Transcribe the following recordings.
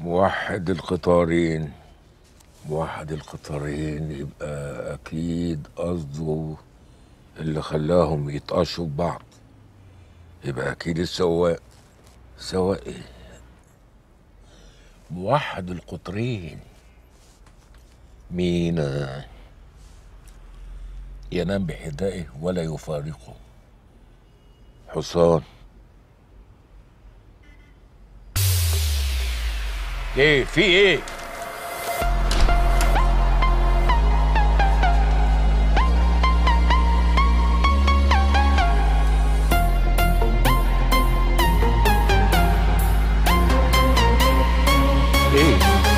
موحد القطارين موحد القطارين يبقى اكيد قصده اللي خلاهم يتقشوا ببعض يبقى اكيد السواق سواق ايه موحد القطرين مينا ينام بحذائه ولا يفارقه حصان ايه في ايه ايه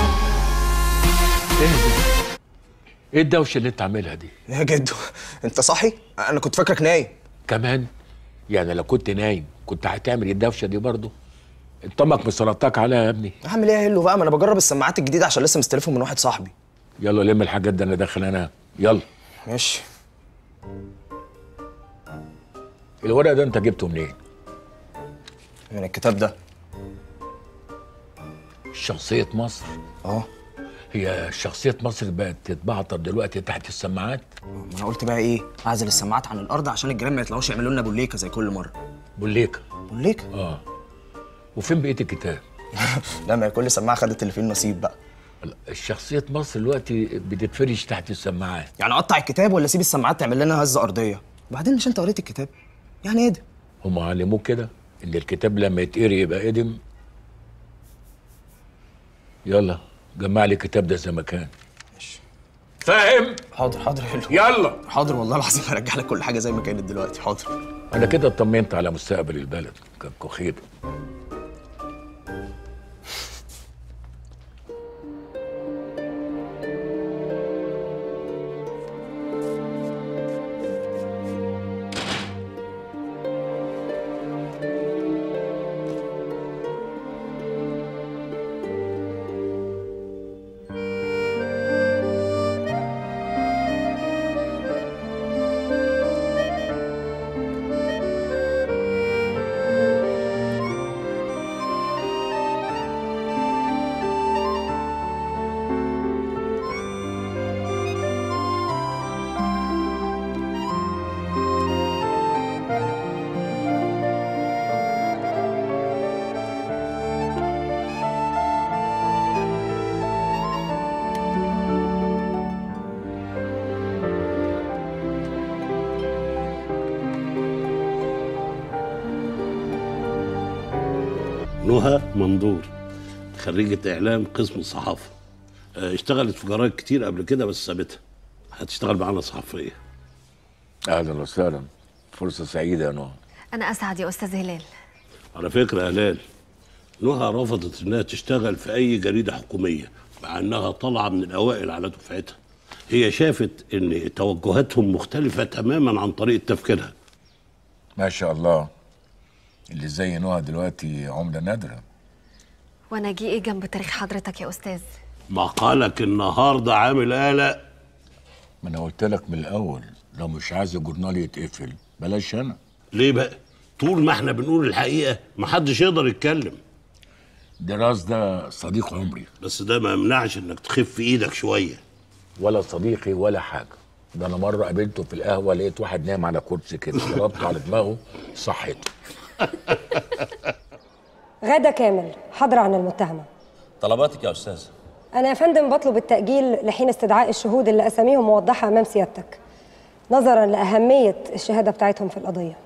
ايه ده ايه الدوشه اللي انت عاملها دي يا جدو انت صاحي انا كنت فاكرك نايم كمان يعني لو كنت نايم كنت هتعمل الدوشه دي برضه انت امك مسلطاك عليها يا ابني هعمل ايه يا هلو بقى ما انا بجرب السماعات الجديده عشان لسه مستلفهم من واحد صاحبي يلا لم الحاجات دي انا داخل انام يلا ماشي الورق ده انت جبته منين من الكتاب ده شخصيه مصر اه هي شخصيه مصر بقت تتبعتر دلوقتي تحت السماعات ما انا قلت بقى ايه اعزل السماعات عن الارض عشان الجيران ما يطلعوش يعملوا لنا بوليكه زي كل مره بوليكا بوليكه اه وفين بقيه الكتاب لا ما هي كل سماعه خدت اللي فيه النصيب بقى الشخصيه مصر دلوقتي بتتفرش تحت السماعات يعني اقطع الكتاب ولا اسيب السماعات تعمل لنا هزه ارضيه وبعدين مش انت قريت الكتاب يعني ايه ده هم علموك كده ان الكتاب لما يتقري يبقى قدم يلا جمع لي الكتاب ده زي ما كان ماشي فاهم حاضر حاضر يا هلو يلا حاضر والله العظيم هرجع لك كل حاجه زي ما كانت دلوقتي حاضر انا كده اطمنت على مستقبل البلد كان خير نهى مندور خريجة إعلام قسم الصحافة آه، اشتغلت في جرايد كتير قبل كده بس سابتها هتشتغل معانا صحفية اهلا وسهلا فرصه سعيده يا نهى أنا أسعد يا أستاذ هلال على فكرة يا هلال نهى رفضت إنها تشتغل في أي جريدة حكومية مع إنها طالعة من الأوائل على دفعتها هي شافت إن توجهاتهم مختلفة تماما عن طريقة تفكيرها ما شاء الله اللي زي نهى دلوقتي عمله نادره وأنا جي إيه جنب تاريخ حضرتك يا أستاذ مقالك النهاردة عامل قلق ما انا قلت لك من الاول لو مش عايز الجورنال يتقفل بلاش انا ليه بقى؟ طول ما احنا بنقول الحقيقة محدش يقدر يتكلم دراس ده صديق عمري بس ده ما يمنعش انك تخف ايدك شوية ولا صديقي ولا حاجه ده انا مره قابلته في القهوه لقيت واحد نايم على كرسي كده ضربته على دماغه صحيته غادة كامل حاضرة عن المتهمة طلباتك يا أستاذ أنا يا فندم بطلب التأجيل لحين استدعاء الشهود اللي أساميهم موضحة أمام سيادتك نظرا لأهمية الشهادة بتاعتهم في القضية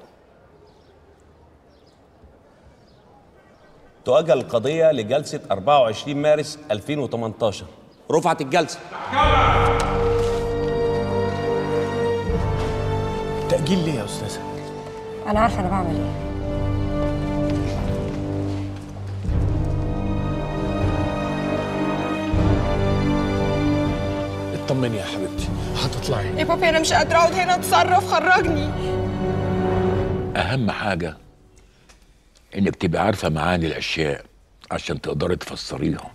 تؤجل القضية لجلسة 24 مارس 2018 رفعت الجلسة تأجيل ليه يا أستاذة؟ أنا عارفة أنا بعمل إيه اطمني يا حبيبتي هتطلعي يا بابي انا مش قادره اقعد هنا اتصرف خرجني اهم حاجه انك تبقى عارفه معاني الاشياء عشان تقدري تفسريها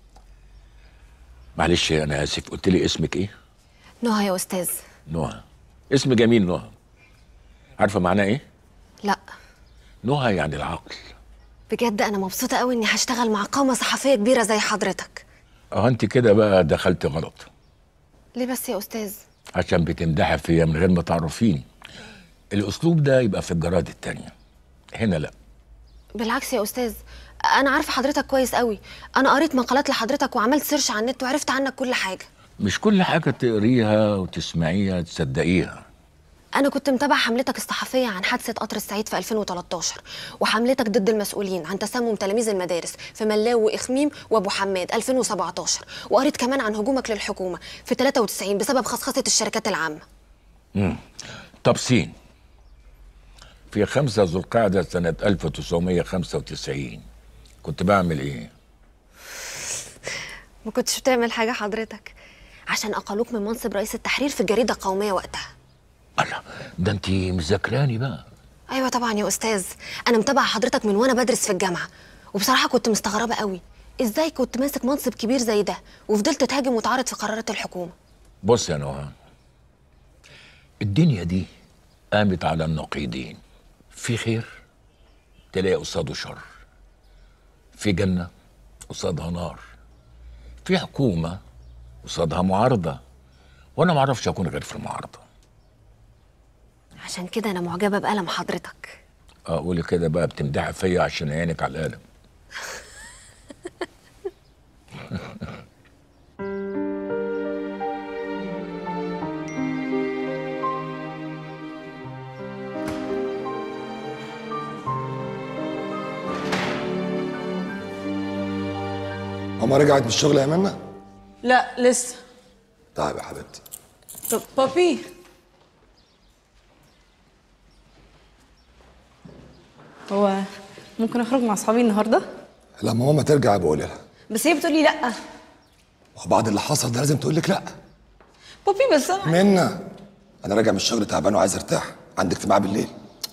معلش انا اسف قلت لي اسمك ايه نهى يا أستاذ نهى اسم جميل نهى عارفه معناه ايه لا نهى يعني العقل بجد انا مبسوطه قوي اني هشتغل مع قامه صحفيه كبيره زي حضرتك اه انت كده بقى دخلت غلط ليه بس يا استاذ عشان بتمدحي فيا من غير ما تعرفيني الاسلوب ده يبقى في الجرائد التانية هنا لا بالعكس يا استاذ انا عارفه حضرتك كويس قوي انا قريت مقالات لحضرتك وعملت سيرش على النت وعرفت عنك كل حاجه مش كل حاجة تقريها وتسمعيها تصدقيها انا كنت متابعه حملتك الصحفيه عن حادثه قطر السعيد في 2013 وحملتك ضد المسؤولين عن تسمم تلاميذ المدارس في ملاو واخميم وابو حماد 2017 وقريت كمان عن هجومك للحكومه في 93 بسبب خصخصه الشركات العامه طب سين في خمسة ذو القعدة سنة 1995 كنت بعمل ايه؟ ما كنتش بتعمل حاجه حضرتك عشان اقلوك من منصب رئيس التحرير في الجريده القوميه وقتها الله ده انت مذاكراني بقى ايوه طبعا يا استاذ انا متابعه حضرتك من وانا بدرس في الجامعه وبصراحه كنت مستغربه قوي ازاي كنت ماسك منصب كبير زي ده وفضلت تهاجم وتعارض في قرارات الحكومه بص يا نوها الدنيا دي قامت على النقيضين في خير تلاقي قصاده شر في جنة قصادها نار في حكومة قصادها معارضة وأنا معرفش أكون غير في المعارضة عشان كده انا معجبه بقلم حضرتك أقول كده بقى بتمدحي فيا عشان عينك على القلم ماما رجعت من الشغل يا منى؟ لا لسه طيب يا حبيبتي طب بابي هو ممكن اخرج مع اصحابي النهارده لما ماما ترجع بقول لها بس هي بتقولي لا وبعد اللي حصل ده لازم تقول لك لا بابي بس انا منى انا راجع من الشغل تعبان وعايز ارتاح عندي اجتماع بالليل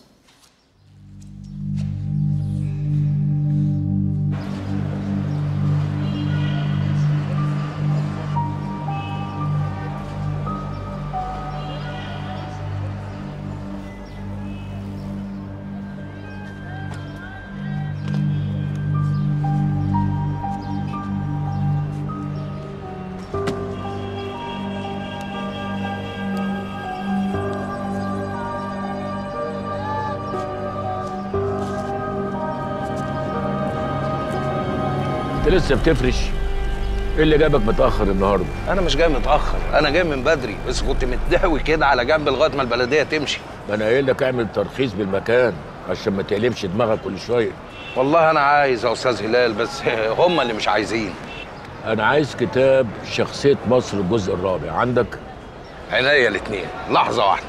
أنت لسه بتفرش إيه اللي جابك متأخر النهاردة؟ انا مش جاي متاخر انا جاي من بدري بس كنت متدهوي كده على جنب لغايه ما البلديه تمشي ما أنا قايل لك اعمل ترخيص بالمكان عشان ما تقلبش دماغك كل شوية والله انا عايز يا استاذ هلال بس هم اللي مش عايزين أنا عايز كتاب شخصية مصر الجزء الرابع عندك؟ عينيا الاتنين لحظه واحده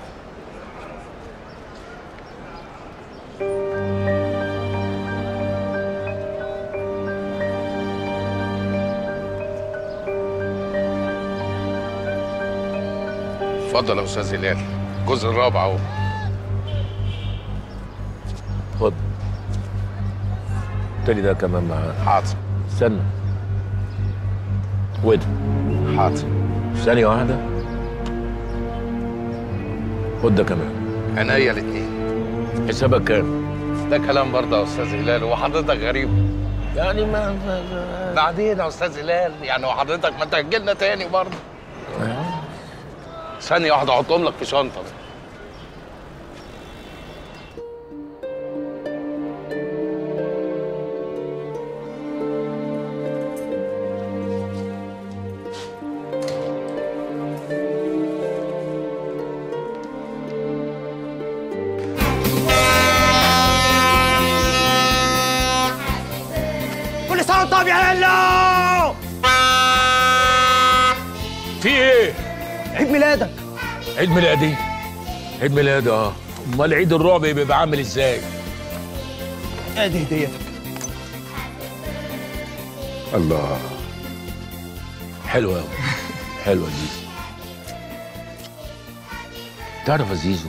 اتفضل يا استاذ هلال الجزء الرابع اهو خد التاني ده كمان معاه حاضر استنى وده حاضر ثانية واحدة خد ده كمان عينيا الاتنين حسابك كام؟ ده كلام برضه يا استاذ هلال وحضرتك غريب يعني ما, ما, ما بعدين يا استاذ هلال يعني وحضرتك ما تهجلنا تاني برضه ثانية واحدة احطهم لك في شنطة كل سنه وانت طيب يا هلو في ايه؟ عيد ميلادك عيد ميلادي عيد ميلادي اه امال عيد الرعب بيبقى عامل ازاي؟ ادي هديتك الله حلوة أوي حلوة زيزو تعرف يا زيزو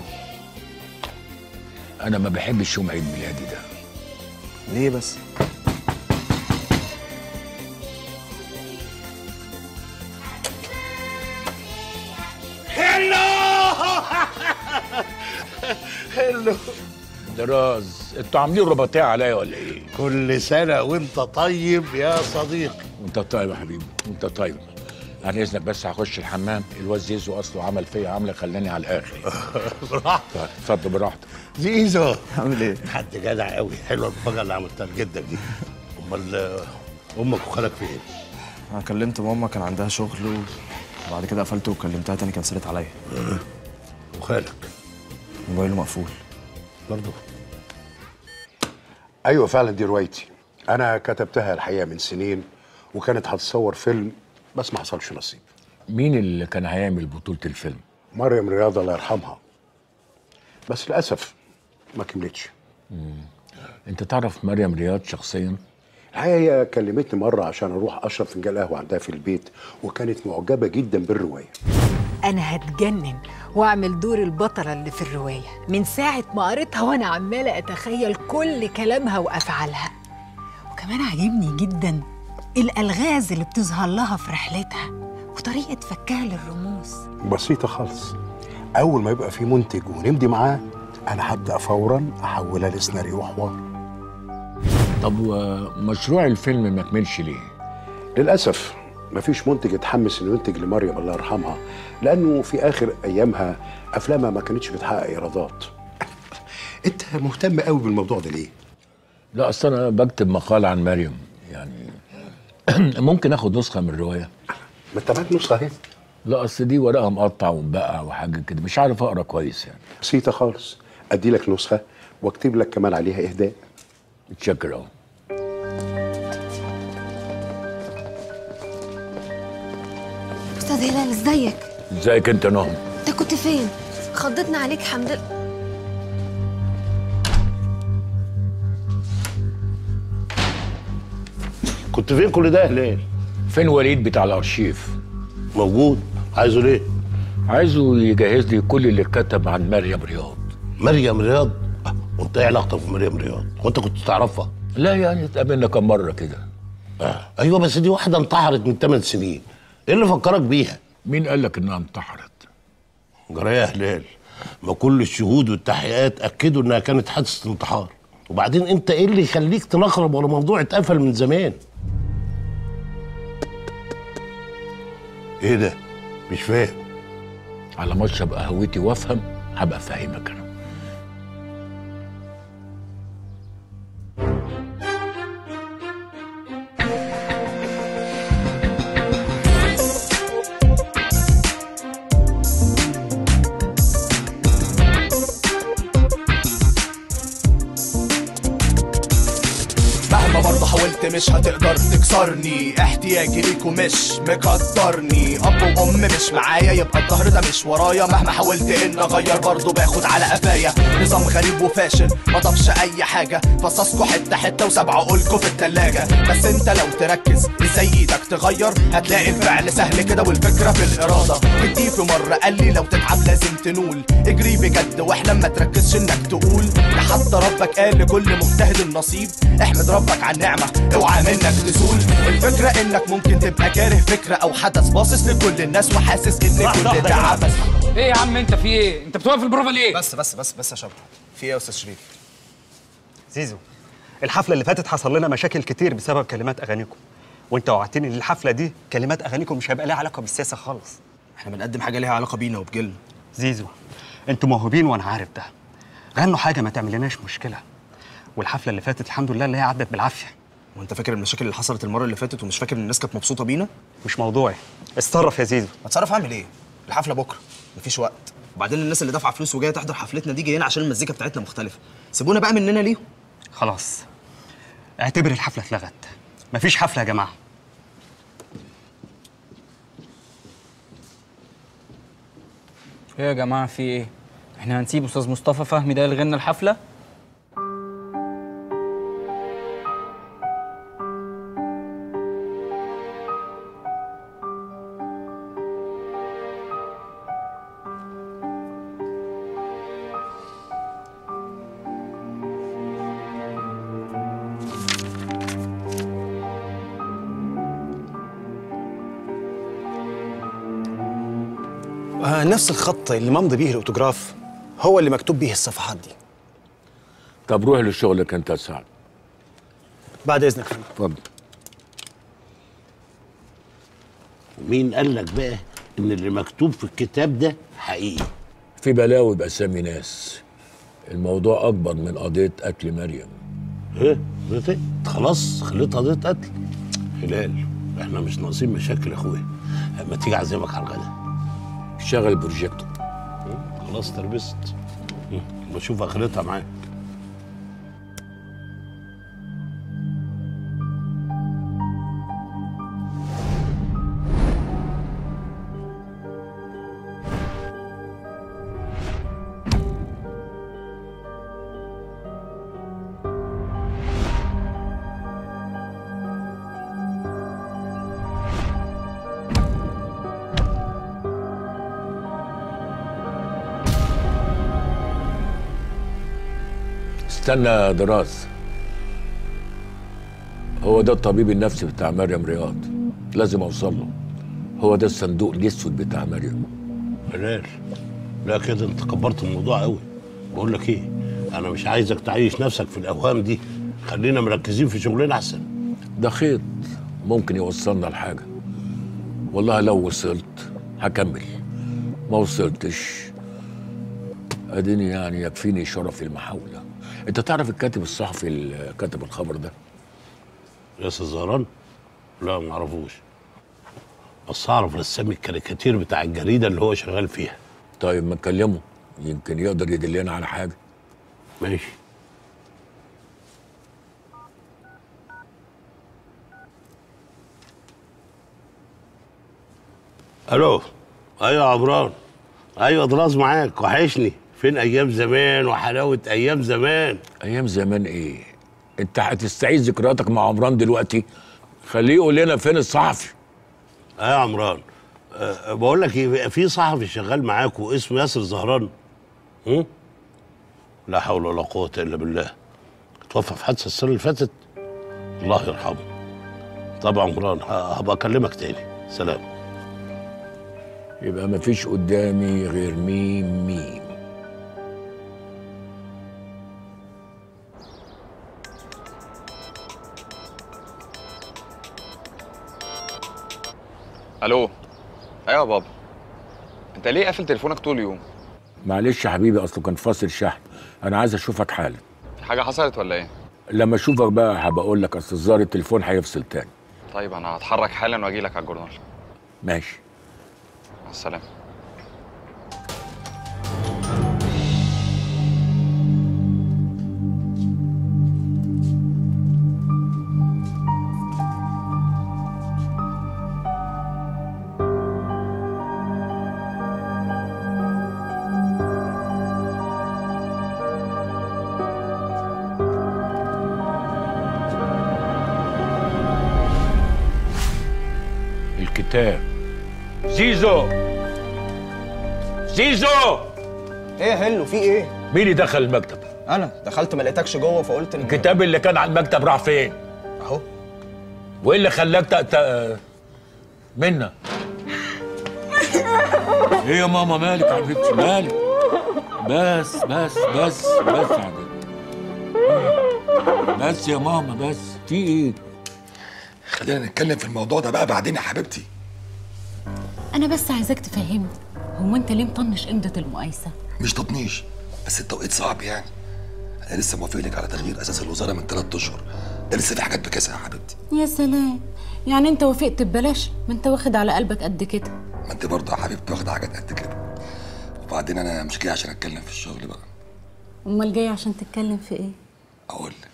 أنا ما بحبش يوم عيد ميلادي ده ليه بس دراز انتوا عاملين رباطيه عليا ولا ايه؟ كل سنة وانت طيب يا صديقي وانت طيب يا حبيبي وانت طيب عن اذنك بس هخش الحمام الواد زيزو اصله عمل فيا عمله خلاني على الاخر براحتك اتفضل براحتك زيزو عامل ايه؟ حد جدع قوي حلوه المفاجأة اللي عملتها لجدك دي امال آه، امك وخالك فين؟ انا كلمت ماما كان عندها شغل وبعد كده قفلت وكلمتها تاني كنسلت عليا وخالك موبايله مقفول برضه ايوه فعلا دي روايتي انا كتبتها الحقيقه من سنين وكانت هتصور فيلم بس ما حصلش نصيب مين اللي كان هيعمل بطوله الفيلم؟ مريم رياض الله يرحمها بس للاسف ما كملتش انت تعرف مريم رياض شخصيا؟ الحقيقه هي كلمتني مره عشان اروح اشرب فنجان قهوه عندها في البيت وكانت معجبه جدا بالروايه انا هتجنن واعمل دور البطله اللي في الروايه من ساعه ما قريتها وانا عماله اتخيل كل كلامها وافعالها وكمان عاجبني جدا الالغاز اللي بتظهر لها في رحلتها وطريقه فكها للرموز بسيطه خالص اول ما يبقى في منتج ونمضي معاه انا هبدا فورا احولها لسيناريو وحوار طب ومشروع الفيلم ما كملش ليه؟ للاسف مفيش منتج اتحمس انه ينتج لمريم الله يرحمها لانه في اخر ايامها افلامها ما كانتش بتحقق ايرادات انت مهتم قوي بالموضوع ده ليه لا اصل انا بكتب مقال عن مريم يعني ممكن اخد نسخه من الروايه ما انت معاك نسخه اهي لا اصل دي ورقها مقطع ومبقع وحاجه كده مش عارف اقرا كويس يعني بسيطه خالص ادي لك نسخه واكتب لك كمان عليها اهداء متشكر اهو استاذ هلال ازيك ازيك انت نهم انت كنت فين خضتنا عليك حمد لله كنت فين كل ده يا هلال فين وليد بتاع الارشيف موجود عايزه ليه عايزه يجهز لي كل اللي كتب عن مريم رياض مريم رياض آه، وانت ايه علاقتك بمريم رياض وانت كنت تعرفها لا يعني اتقابلنا كم مره كده آه. ايوه بس دي واحده انتحرت من 8 سنين ايه اللي فكرك بيها مين قال لك انها انتحرت جرايه يا هلال ما كل الشهود والتحقيقات اكدوا انها كانت حادثه انتحار وبعدين انت ايه اللي يخليك تنخرب ورا موضوع اتقفل من زمان ايه ده مش فاهم على ما اشرب قهوتي وافهم هبقى فاهمك انا مهما برضه حاولت مش هتقدر تكسرني احتياجي ليكوا مش مقدرني اب وام مش معايا يبقى الظهر ده مش ورايا مهما حاولت ان اغير برضه باخد على قفايا نظام غريب وفاشل ما ضافش اي حاجه فصصكوا حته حته وسبع عقولكوا في التلاجه بس انت لو تركز ازاي ايدك تغير هتلاقي الفعل سهل كده والفكره في الاراده جدي في مره قال لي لو تتعب لازم تنول اجري بجد واحلم ما تركزش انك تقول ده حتى ربك قال لكل مجتهد النصيب احمد ربك على النعمه اوعى منك تزول الفكره انك ممكن تبقى كاره فكره او حدث باصص لكل الناس وحاسس ان كل ده عبث ايه يا عم انت في ايه؟ انت بتوقف البروفا ليه؟ بس بس بس بس يا شباب في ايه يا استاذ شريف زيزو الحفله اللي فاتت حصل لنا مشاكل كتير بسبب كلمات اغانيكم وانت وعدتني ان الحفله دي كلمات اغانيكم مش هيبقى لها علاقه بالسياسه خالص احنا بنقدم حاجه ليها علاقه بينا وبجيلنا زيزو انتوا موهوبين وانا عارف ده غنوا حاجه ما تعملناش مشكله والحفله اللي فاتت الحمد لله اللي هي عدت بالعافيه وانت فاكر المشاكل اللي حصلت المره اللي فاتت ومش فاكر ان الناس كانت مبسوطه بينا مش موضوعي اتصرف يا زيزو اتصرف اعمل ايه الحفله بكره مفيش وقت وبعدين الناس اللي دافعه فلوس وجايه تحضر حفلتنا دي جايين عشان المزيكا بتاعتنا مختلفه سيبونا بقى مننا ليهم خلاص اعتبر الحفله اتلغت مفيش حفله يا جماعه ايه يا جماعه في ايه؟ احنا هنسيب استاذ مصطفى فهمي ده يلغي لنا الحفله؟ آه نفس الخط اللي ممضي بيه الاوتوجراف هو اللي مكتوب بيه الصفحات دي طب روح لشغلك انت يا سعد بعد اذنك يا فندم اتفضل ومين قال لك بقى ان اللي مكتوب في الكتاب ده حقيقي في بلاوي باسامي ناس الموضوع اكبر من قضيه قتل مريم ايه قضيه ايه خلاص خليت قضيه قتل هلال احنا مش ناقصين مشاكل يا اخويا ما تيجي اعزمك على الغدا شغل البروجيكتور خلاص تربست بشوف اخرتها معاك استنى يا دراز هو ده الطبيب النفسي بتاع مريم رياض لازم اوصل له هو ده الصندوق الاسود بتاع مريم هلال لا كده انت كبرت الموضوع قوي بقول لك ايه انا مش عايزك تعيش نفسك في الاوهام دي خلينا مركزين في شغلنا احسن ده خيط ممكن يوصلنا لحاجه والله لو وصلت هكمل ما وصلتش اديني يعني يكفيني شرف المحاوله انت تعرف الكاتب الصحفي اللي كتب الخبر ده ياسر زهران لا ما اعرفوش بس اعرف رسام الكاريكاتير بتاع الجريده اللي هو شغال فيها طيب ما نكلمه يمكن يقدر يدلنا على حاجه ماشي الو ايوه يا عمران ايوه دراز معاك وحشني فين ايام زمان وحلاوه ايام زمان ايام زمان ايه انت هتستعيد ذكرياتك مع عمران دلوقتي خليه يقول لنا فين الصحفي ايوه يا عمران أه بقول لك ايه في صحفي شغال معاك واسمه ياسر زهران هم؟ لا حول ولا قوه الا بالله توفى في حادثه السنه اللي فاتت الله يرحمه طبعا عمران ه- هبقى اكلمك تاني سلام يبقى مفيش قدامي غير ميم ميم الو ايوه يا بابا انت ليه قافل تليفونك طول اليوم معلش يا حبيبي اصله كان فاصل شحن انا عايز اشوفك حالا في حاجه حصلت ولا ايه لما اشوفك بقى هبقى اقول لك اصل الظاهر التليفون هيفصل تاني طيب انا هتحرك حالا واجي لك على الجورنال ماشي مع السلامه الكتاب زيزو زيزو ايه يا هلو في ايه مين اللي دخل المكتب انا دخلت ما لقيتكش جوه فقلت ان الكتاب اللي كان على المكتب راح فين اهو وايه اللي خلاك ت... ت... منا ايه يا ماما مالك يا حبيبتي مالك بس بس بس بس يا حبيبتي بس يا ماما بس في ايه خلينا نتكلم في الموضوع ده بقى بعدين يا حبيبتي انا بس عايزاك تفهمني هو انت ليه مطنش امضه المقايسه مش تطنيش بس التوقيت صعب يعني انا لسه موافق لك على تغيير اساس الوزاره من ثلاث اشهر ده لسه في حاجات بكاسها يا حبيبتي يا سلام يعني انت وافقت ببلاش ما انت واخد على قلبك قد كده ما انت برضه يا حبيبتي واخده حاجات قد كده وبعدين انا مش جاي عشان اتكلم في الشغل بقى امال جاي عشان تتكلم في ايه اقول لك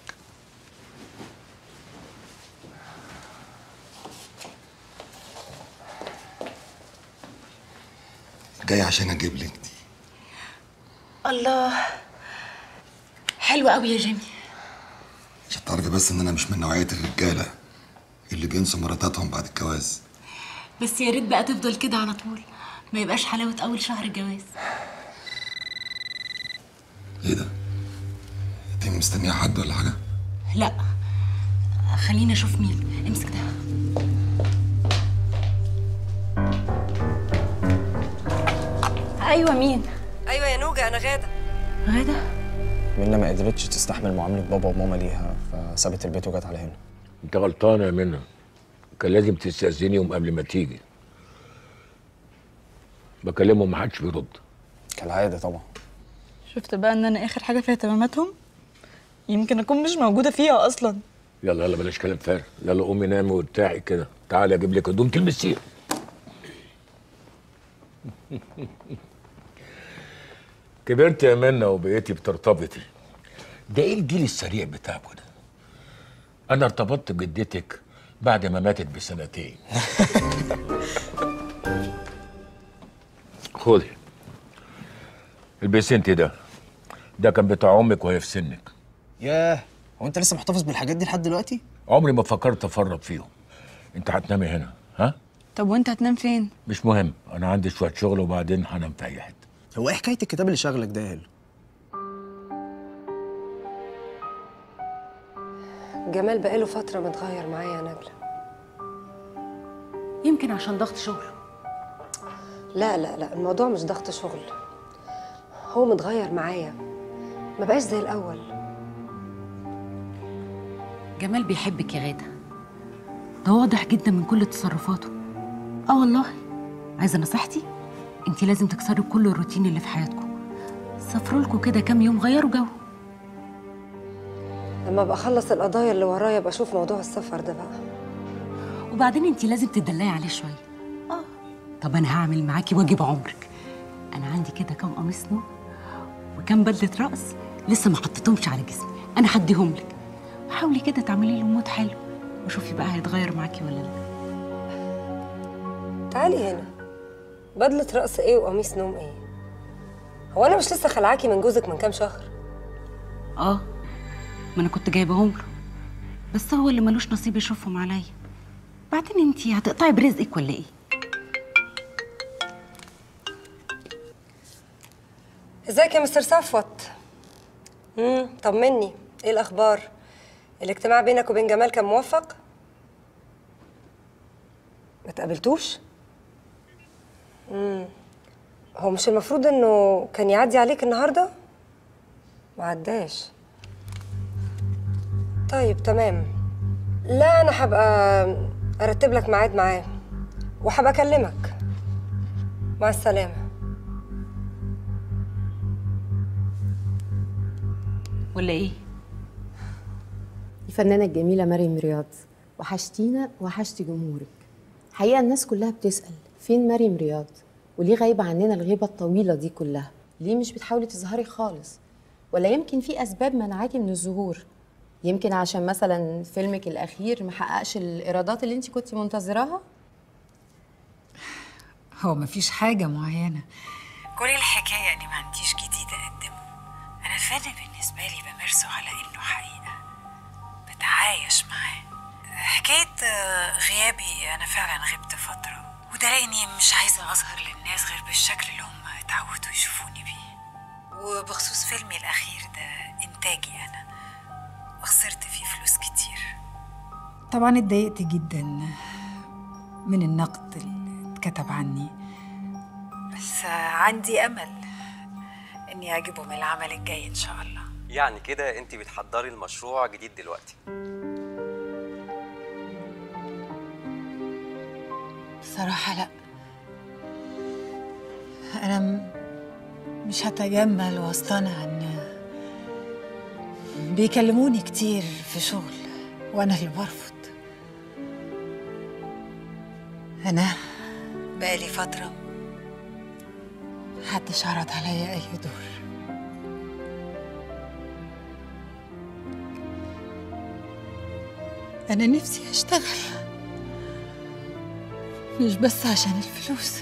جاي عشان اجيب لك دي الله حلوة قوي يا جيمي عشان تعرفي بس ان انا مش من نوعيه الرجاله اللي بينسوا مراتاتهم بعد الجواز بس يا ريت بقى تفضل كده على طول ما يبقاش حلاوة أول شهر جواز ايه ده انت مستنيه حد ولا حاجه لا خليني أشوف مين امسك ده ايوه مين ايوه يا نوجه انا غاده غادة منى ما قدرتش تستحمل معامله بابا وماما ليها فسابت البيت وجت على هنا انت غلطانه يا منى كان لازم تستأذنيهم قبل ما تيجي بكلمهم محدش بيرد كالعاده طبعا شفت بقى ان انا اخر حاجه في اهتماماتهم يمكن اكون مش موجوده فيها اصلا يلا يلا بلاش كلام فارغ يلا قومي نامي وارتاحي كده تعالي اجيب لك هدوم تلبسيها كبرت يا منى وبقيتي بترتبطي ده ايه الجيل السريع بتاعكوا ده انا ارتبطت بجدتك بعد ما ماتت بسنتين خدي البسي انت ده ده كان بتاع امك وهي في سنك ياه هو انت لسه محتفظ بالحاجات دي لحد دلوقتي عمري ما فكرت افرط فيهم انت هتنامي هنا ها طب وانت هتنام فين مش مهم انا عندي شويه شغل وبعدين هنام في اي حته هو ايه حكايه الكتاب اللي شغلك ده يا هلو جمال بقاله فترة متغير معايا يا نجلة يمكن عشان ضغط شغله لا لا لا الموضوع مش ضغط شغل هو متغير معايا ما بقاش زي الأول جمال بيحبك يا غادة ده واضح جدا من كل تصرفاته اه والله عايزه نصيحتي انت لازم تكسري كل الروتين اللي في حياتكم سافروا لكم كده كام يوم غيروا جو لما ابقى اخلص القضايا اللي ورايا ابقى اشوف موضوع السفر ده بقى وبعدين انت لازم تدلعي عليه شويه اه طب انا هعمل معاكي واجب عمرك انا عندي كده كام قميص نوم وكام بدله رقص لسه ما حطيتهمش على جسمي انا هديهم لك وحاولي كده تعملي له مود حلو وشوفي بقى هيتغير معاكي ولا لا تعالي هنا بدلة رقص ايه وقميص نوم ايه هو انا مش لسه خلعاكي من جوزك من كام شهر اه ما انا كنت جايباهم له بس هو اللي ملوش نصيب يشوفهم عليا بعدين انتي هتقطعي برزقك ولا ايه ازيك يا مستر صفوت امم طمني ايه الاخبار الاجتماع بينك وبين جمال كان موفق ما تقابلتوش امم هو مش المفروض انه كان يعدي عليك النهارده ما عداش طيب تمام لا انا هبقى ارتب لك ميعاد معاه وهبقى اكلمك مع السلامه ولا ايه الفنانة الجميلة مريم رياض وحشتينا وحشتي جمهورك حقيقة الناس كلها بتسأل فين مريم رياض وليه غايبة عننا الغيبة الطويلة دي كلها ليه مش بتحاولي تظهري خالص ولا يمكن في أسباب منعاكي من الظهور يمكن عشان مثلا فيلمك الأخير محققش الإيرادات اللي انت كنتي منتظراها هو مفيش حاجة معينة كل الحكاية إني ما عنديش جديد أقدمه أنا الفن بالنسبة لي بمارسه على إنه حقيقة بتعايش معاه حكاية آه، غيابي أنا فعلا غبت فترة وده لأني مش عايزة أظهر للناس غير بالشكل اللي هم اتعودوا يشوفوني بيه وبخصوص فيلمي الأخير ده إنتاجي أنا وخسرت فيه فلوس كتير طبعا اتضايقت جدا من النقد اللي اتكتب عني بس آه، عندي أمل إني أعجبهم العمل الجاي إن شاء الله يعني كده انت بتحضري المشروع جديد دلوقتي بصراحة لا أنا م- مش هتجمل واصطنع إن بيكلموني كتير في شغل وأنا اللي برفض أنا بقالي فترة محدش عرض عليا أي دور أنا نفسي أشتغل مش بس عشان الفلوس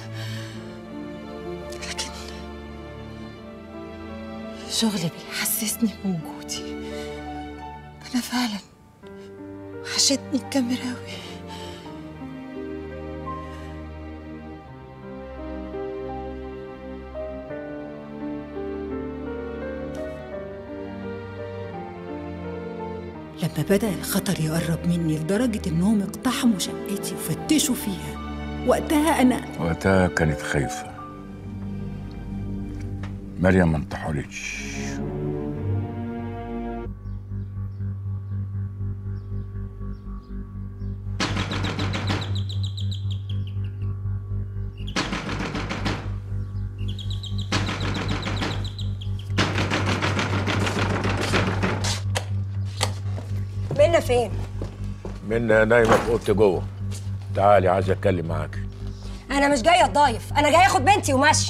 لكن شغلي بيحسسني بوجودي أنا فعلا وحشتني الكاميرا أوي لما بدأ الخطر يقرب مني لدرجة إنهم اقتحموا شقتي وفتشوا فيها وقتها أنا وقتها كانت خايفة مريم ما انتحرتش فين من نايمه في اوضتي جوه تعالي عايز اتكلم معاكي انا مش جايه اتضايف انا جايه اخد بنتي وماشيه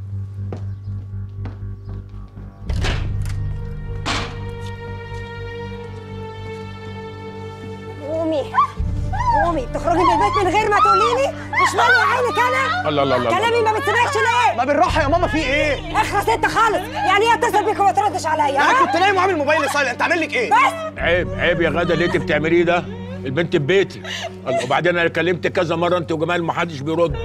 قومي قومي تخرجي من البيت من غير ما تقولي لي مش مالي عينك انا الله الله الله كلامي ما بتسمعش ليه ما بالراحه يا ماما في ايه اخرس انت خالص يعني ايه اتصل بيك وما تردش عليا انا ها؟ كنت نايم وعامل موبايلي سايلنت اعمل لك ايه بس عيب عيب يا غدا اللي انت بتعمليه ده البنت في بيتي الله، وبعدين انا كلمتك كذا مره انت وجمال ما حدش بيرد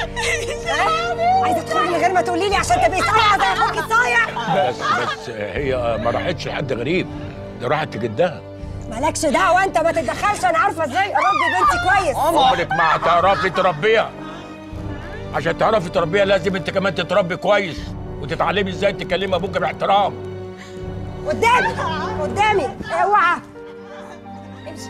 عايزه تخرجي من غير ما تقولي لي عشان تبقي صايعه زي اخوك الصايع بس بس هي ما راحتش لحد غريب دي راحت لجدها مالكش دعوه انت ما تتدخلش انا عارفه ازاي اربي بنتي كويس عمرك ما هتعرفي تربيها عشان تعرفي تربيها لازم انت كمان تتربي كويس وتتعلمي ازاي تكلمي ابوك باحترام قدامي قدامي اوعى امشي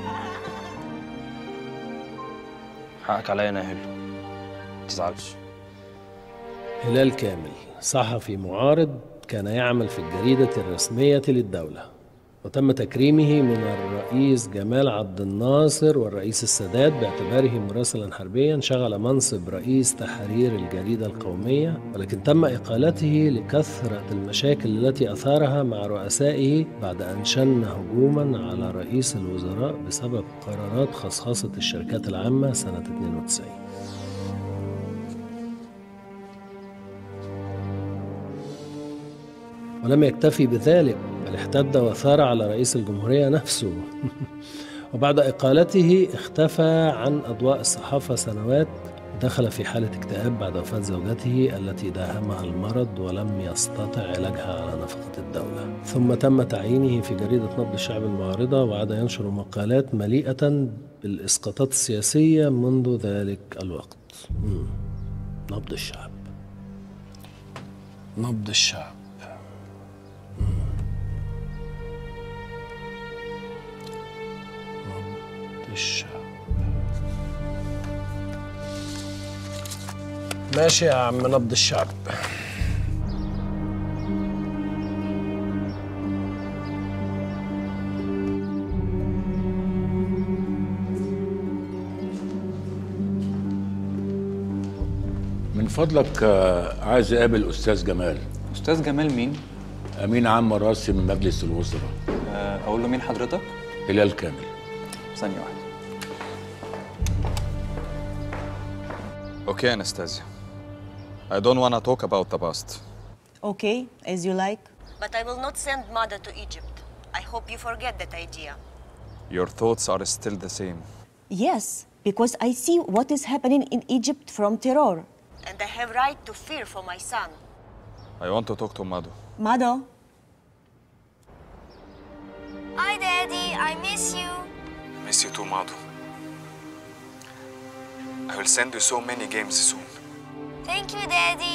حقك عليا انا يا هلو ما تزعلش هلال كامل صحفي معارض كان يعمل في الجريدة الرسمية للدولة وتم تكريمه من الرئيس جمال عبد الناصر والرئيس السادات باعتباره مراسلا حربيا شغل منصب رئيس تحرير الجريدة القومية ولكن تم إقالته لكثرة المشاكل التي أثارها مع رؤسائه بعد أن شن هجوما على رئيس الوزراء بسبب قرارات خصخصة الشركات العامة سنة 92 ولم يكتفي بذلك بل احتد وثار على رئيس الجمهورية نفسه وبعد إقالته اختفى عن أضواء الصحافة سنوات دخل في حالة اكتئاب بعد وفاة زوجته التي داهمها المرض ولم يستطع علاجها على نفقة الدولة ثم تم تعيينه في جريدة نبض الشعب المعارضة وعاد ينشر مقالات مليئة بالإسقاطات السياسية منذ ذلك الوقت مم. نبض الشعب نبض الشعب نبض الشعب ماشي يا عم نبض الشعب من فضلك آه، عايز اقابل استاذ جمال استاذ جمال مين امين عام راسي من مجلس الوزراء آه، اقول له مين حضرتك هلال كامل ثانيه واحده Okay, Anastasia. I don't want to talk about the past. Okay, as you like. But I will not send mother to Egypt. I hope you forget that idea. Your thoughts are still the same. Yes, because I see what is happening in Egypt from terror. And I have right to fear for my son. I want to talk to Mado. Mother, Hi, Daddy. I miss you. Miss you too, Mado. I will send you so many games soon. Thank you, Daddy.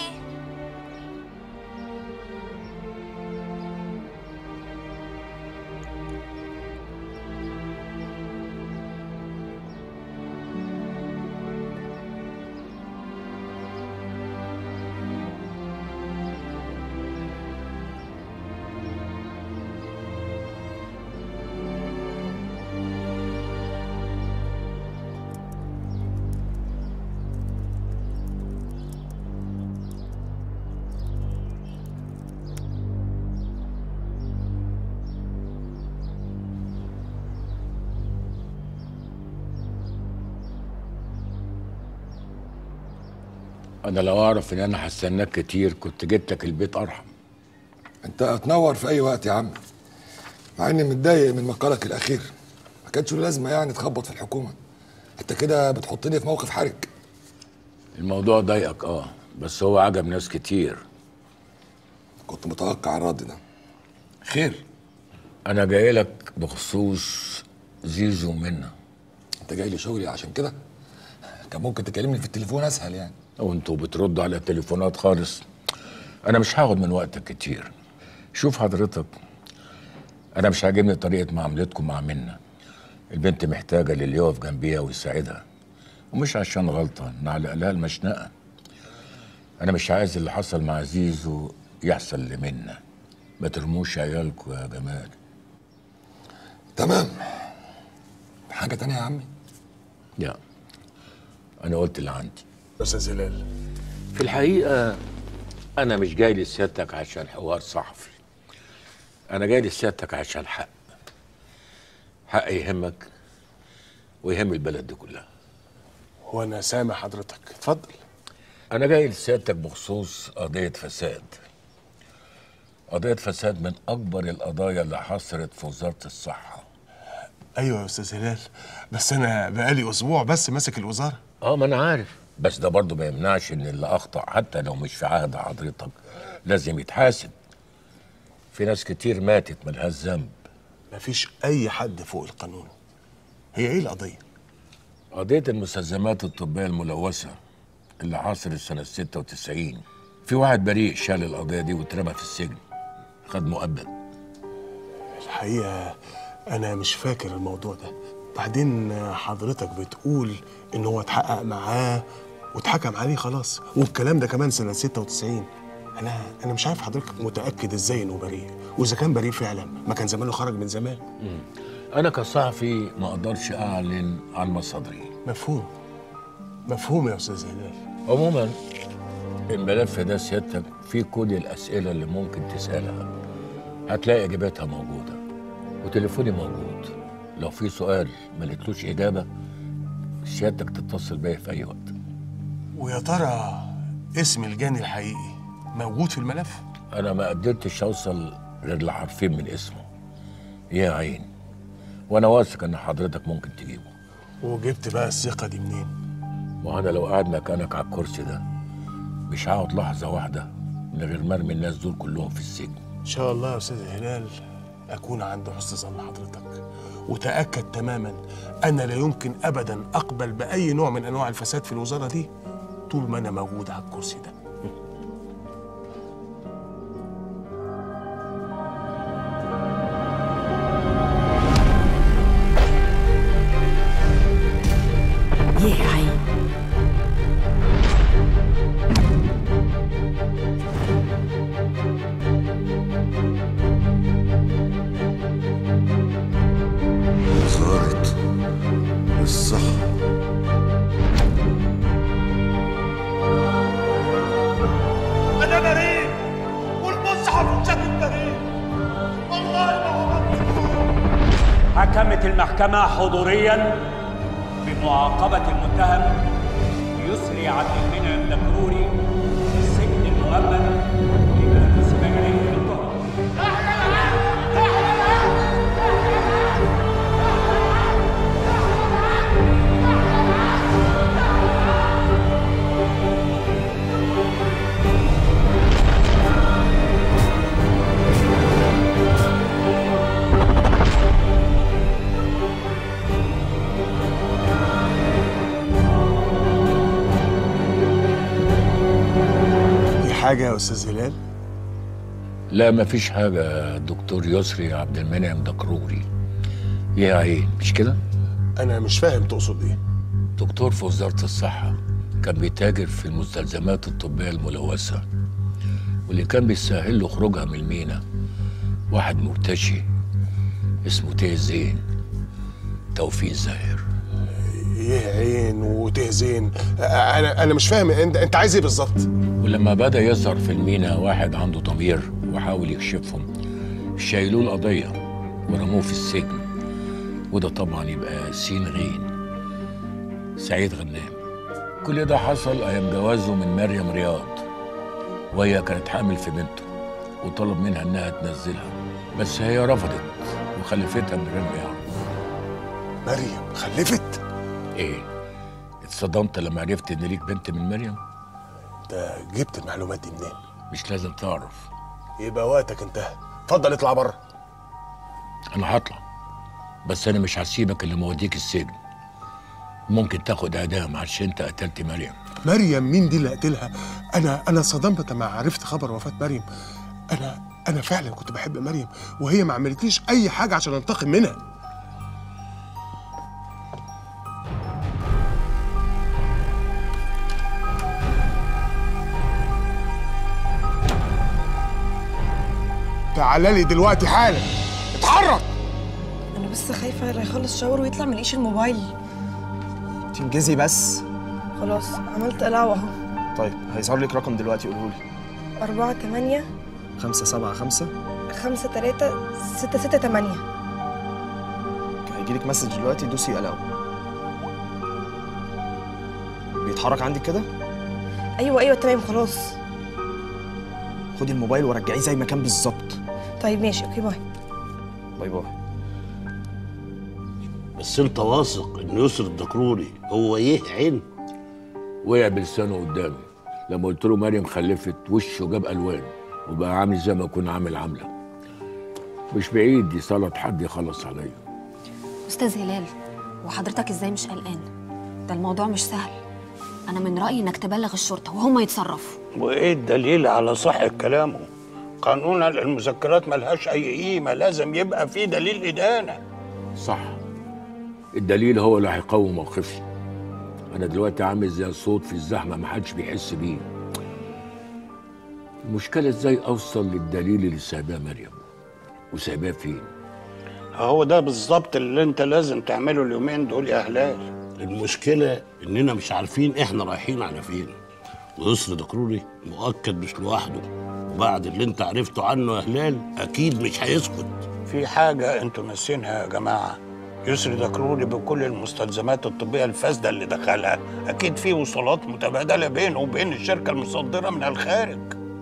انا لو اعرف ان انا هستناك كتير كنت جيت لك البيت ارحم انت هتنور في اي وقت يا عم مع اني متضايق من مقالك الاخير ما كانش له لازمه يعني تخبط في الحكومه انت كده بتحطني في موقف حرج الموضوع ضايقك اه بس هو عجب ناس كتير كنت متوقع الرد ده خير انا جاي لك بخصوص زيزو منا انت جاي لي شغلي عشان كده كان ممكن تكلمني في التليفون اسهل يعني وانتوا بتردوا على التليفونات خالص انا مش هاخد من وقتك كتير شوف حضرتك انا مش عاجبني طريقه معاملتكم مع منا البنت محتاجه للي يقف جنبيها ويساعدها ومش عشان غلطه نعلق لها المشنقه انا مش عايز اللي حصل مع زيزو يحصل لمنا ما ترموش عيالكم يا جمال تمام حاجه تانية يا عمي لا انا قلت اللي عندي استاذ هلال في الحقيقه انا مش جاي لسيادتك عشان حوار صحفي انا جاي لسيادتك عشان حق حق يهمك ويهم البلد دي كلها وانا سامع حضرتك اتفضل انا جاي لسيادتك بخصوص قضيه فساد قضيه فساد من اكبر القضايا اللي حصلت في وزاره الصحه ايوه يا استاذ هلال بس انا بقالي اسبوع بس ماسك الوزاره اه ما انا عارف بس ده برضه ما يمنعش ان اللي اخطا حتى لو مش في عهد حضرتك لازم يتحاسب في ناس كتير ماتت ملهاش ذنب مفيش اي حد فوق القانون هي ايه القضيه قضية المستلزمات الطبية الملوثة اللي حصلت سنة 96 في واحد بريء شال القضية دي واترمى في السجن خد مؤبد الحقيقه انا مش فاكر الموضوع ده بعدين حضرتك بتقول ان هو اتحقق معاه واتحكم عليه خلاص والكلام ده كمان سنه 96 انا انا مش عارف حضرتك متاكد ازاي انه بريء واذا كان بريء فعلا ما كان زمانه خرج من زمان أنا كصحفي ما أقدرش أعلن عن مصادري مفهوم مفهوم يا استاذ هلال عموما الملف ده سيادتك فيه كل الأسئلة اللي ممكن تسألها هتلاقي إجاباتها موجودة وتليفوني موجود لو في سؤال ما لقيتلوش إجابة سيادتك تتصل بيا في أي وقت ويا ترى اسم الجاني الحقيقي موجود في الملف أنا ما قدرتش أوصل غير لحرفين من اسمه يا عين وأنا واثق إن حضرتك ممكن تجيبه وجبت بقى الثقه دي منين وأنا لو قاعد مكانك على الكرسي ده مش هقعد لحظة واحدة من غير ما ارمي الناس دول كلهم في السجن ان شاء الله يا استاذ هلال اكون عند حسن ظن حضرتك وتاكد تماما انا لا يمكن ابدا اقبل باي نوع من انواع الفساد في الوزاره دي طول ما انا موجود على الكرسي ده يا عين وزارة الصحة انا بريء والمصحف شكل بريء والله ما هو حكمت المحكمة حضوريا بمعاقبة المتهم يسري عبد المنعم دكروري في السجن المؤبد لما نسب إليه من التهم في حاجه يا استاذ هلال لا مفيش حاجة دكتور يسري عبد المنعم دكروري يا عين مش كده؟ انا مش فاهم تقصد ايه دكتور في وزارة الصحة كان بيتاجر في المستلزمات الطبية الملوثة واللي كان بيسهل له خروجها من المينا واحد مرتشي اسمه تيه زين توفيق زاهر ايه عين وتهزين انا انا مش فاهم انت انت عايز ايه بالظبط ولما بدأ يظهر في المينا واحد عنده ضمير وحاول يكشفهم شايلوه القضية ورموه في السجن وده طبعا يبقى سين غين سعيد غنام كل ده حصل أيام جوازه من مريم رياض وهي كانت حامل في بنته وطلب منها إنها تنزلها بس هي رفضت وخلفتها من غير ما يعرف مريم خلفت إيه اتصدمت لما عرفت إن ليك بنت من مريم انت جبت المعلومات دي منين مش لازم تعرف يبقى وقتك انتهى اتفضل اطلع بره انا هطلع بس انا مش هسيبك اللي موديك السجن ممكن تاخد اعدام عشان انت قتلت مريم مريم مين دي اللي قتلها انا انا صدمت لما عرفت خبر وفاه مريم انا انا فعلا كنت بحب مريم وهي ما عملتليش اي حاجه عشان انتقم منها تعالى لي دلوقتي حالا اتحرك بس خايفه لا يخلص شاور ويطلع ملقيش الموبايل تنجزي بس خلاص عملت قلعه اهو طيب هيظهر لك رقم دلوقتي قوله لي أربعة تمانية 5 7 5 خمسة تلاتة ستة ستة تمانية هيجي لك مسج دلوقتي دوسي الاو بيتحرك عندك كده أيوة أيوة تمام خلاص خدي الموبايل ورجعيه زي ما كان بالظبط طيب ماشي أوكي باي باي باي بس انت واثق ان يسر الدكروري هو ايه عين وقع بلسانه قدامي لما قلت له مريم خلفت وشه جاب الوان وبقى عامل زي ما يكون عامل عامله مش بعيد يسلط حد يخلص عليا استاذ هلال وحضرتك ازاي مش قلقان ده الموضوع مش سهل انا من رايي انك تبلغ الشرطه وهم يتصرفوا وايه الدليل على صحة كلامه قانونا المذكرات ملهاش اي قيمة لازم يبقى في دليل ادانة صح الدليل هو اللي هيقوي موقفي انا دلوقتي عامل زي الصوت في الزحمه محدش بيحس بيه المشكله ازاي اوصل للدليل اللي سايباه مريم وسايباه فين هو ده بالظبط اللي انت لازم تعمله اليومين دول يا هلال المشكلة اننا مش عارفين احنا رايحين على فين ويسر دكروري مؤكد مش لوحده وبعد اللي انت عرفته عنه يا هلال اكيد مش هيسكت في حاجة انتوا ناسينها يا جماعة يسر دكروري بكل المستلزمات الطبية الفاسدة اللي دخلها أكيد في وصولات متبادلة بينه وبين الشركة المصدرة من الخارج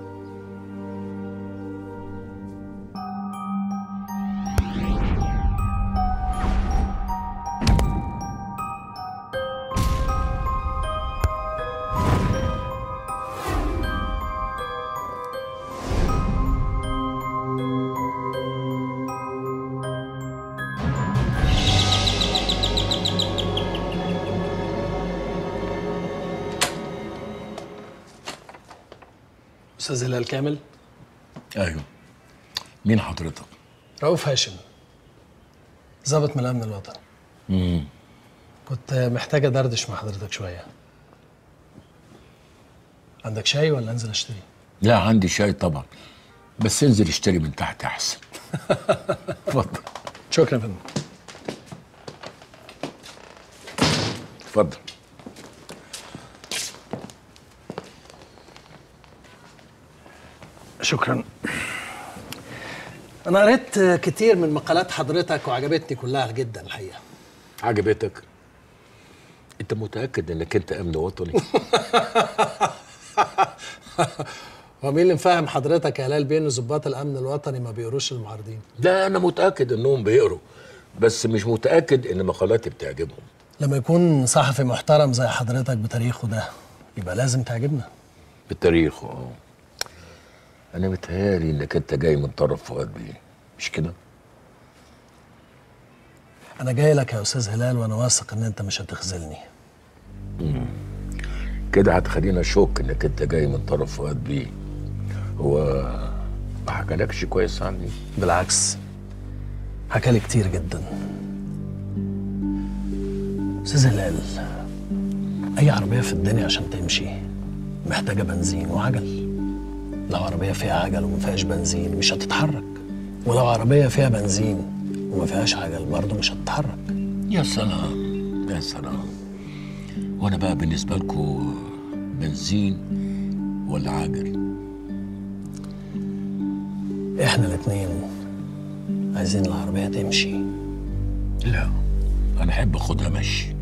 استاذ هلال كامل ايوه مين حضرتك رؤوف هاشم ضابط من الامن الوطني امم كنت محتاج ادردش مع حضرتك شويه عندك شاي ولا انزل اشتري لا عندي شاي طبعا بس انزل اشتري من تحت احسن اتفضل شكرا يا فندم اتفضل شكرا انا قريت كتير من مقالات حضرتك وعجبتني كلها جدا الحقيقه عجبتك انت متاكد انك انت امن وطني هو مين اللي مفهم حضرتك يا هلال بين ضباط الامن الوطني ما بيقروش المعارضين لا انا متاكد انهم بيقروا بس مش متاكد ان مقالاتي بتعجبهم لما يكون صحفي محترم زي حضرتك بتاريخه ده يبقى لازم تعجبنا بالتاريخ اه انا متهيالي انك انت جاي من طرف فؤاد بيه مش كده انا جاي لك يا استاذ هلال وانا واثق ان انت مش هتخذلني مم. كده هتخلينا اشك انك انت جاي من طرف فؤاد بيه هو ما حكالكش كويس عني بالعكس حكالي كتير جدا استاذ هلال اي عربيه في الدنيا عشان تمشي محتاجه بنزين وعجل لو عربيه فيها عجل وما فيهاش بنزين مش هتتحرك ولو عربيه فيها بنزين وما فيهاش عجل برضه مش هتتحرك يا سلام يا سلام وانا بقى بالنسبه لكم بنزين ولا عجل احنا الاتنين عايزين العربيه تمشي لا انا احب اخدها مشي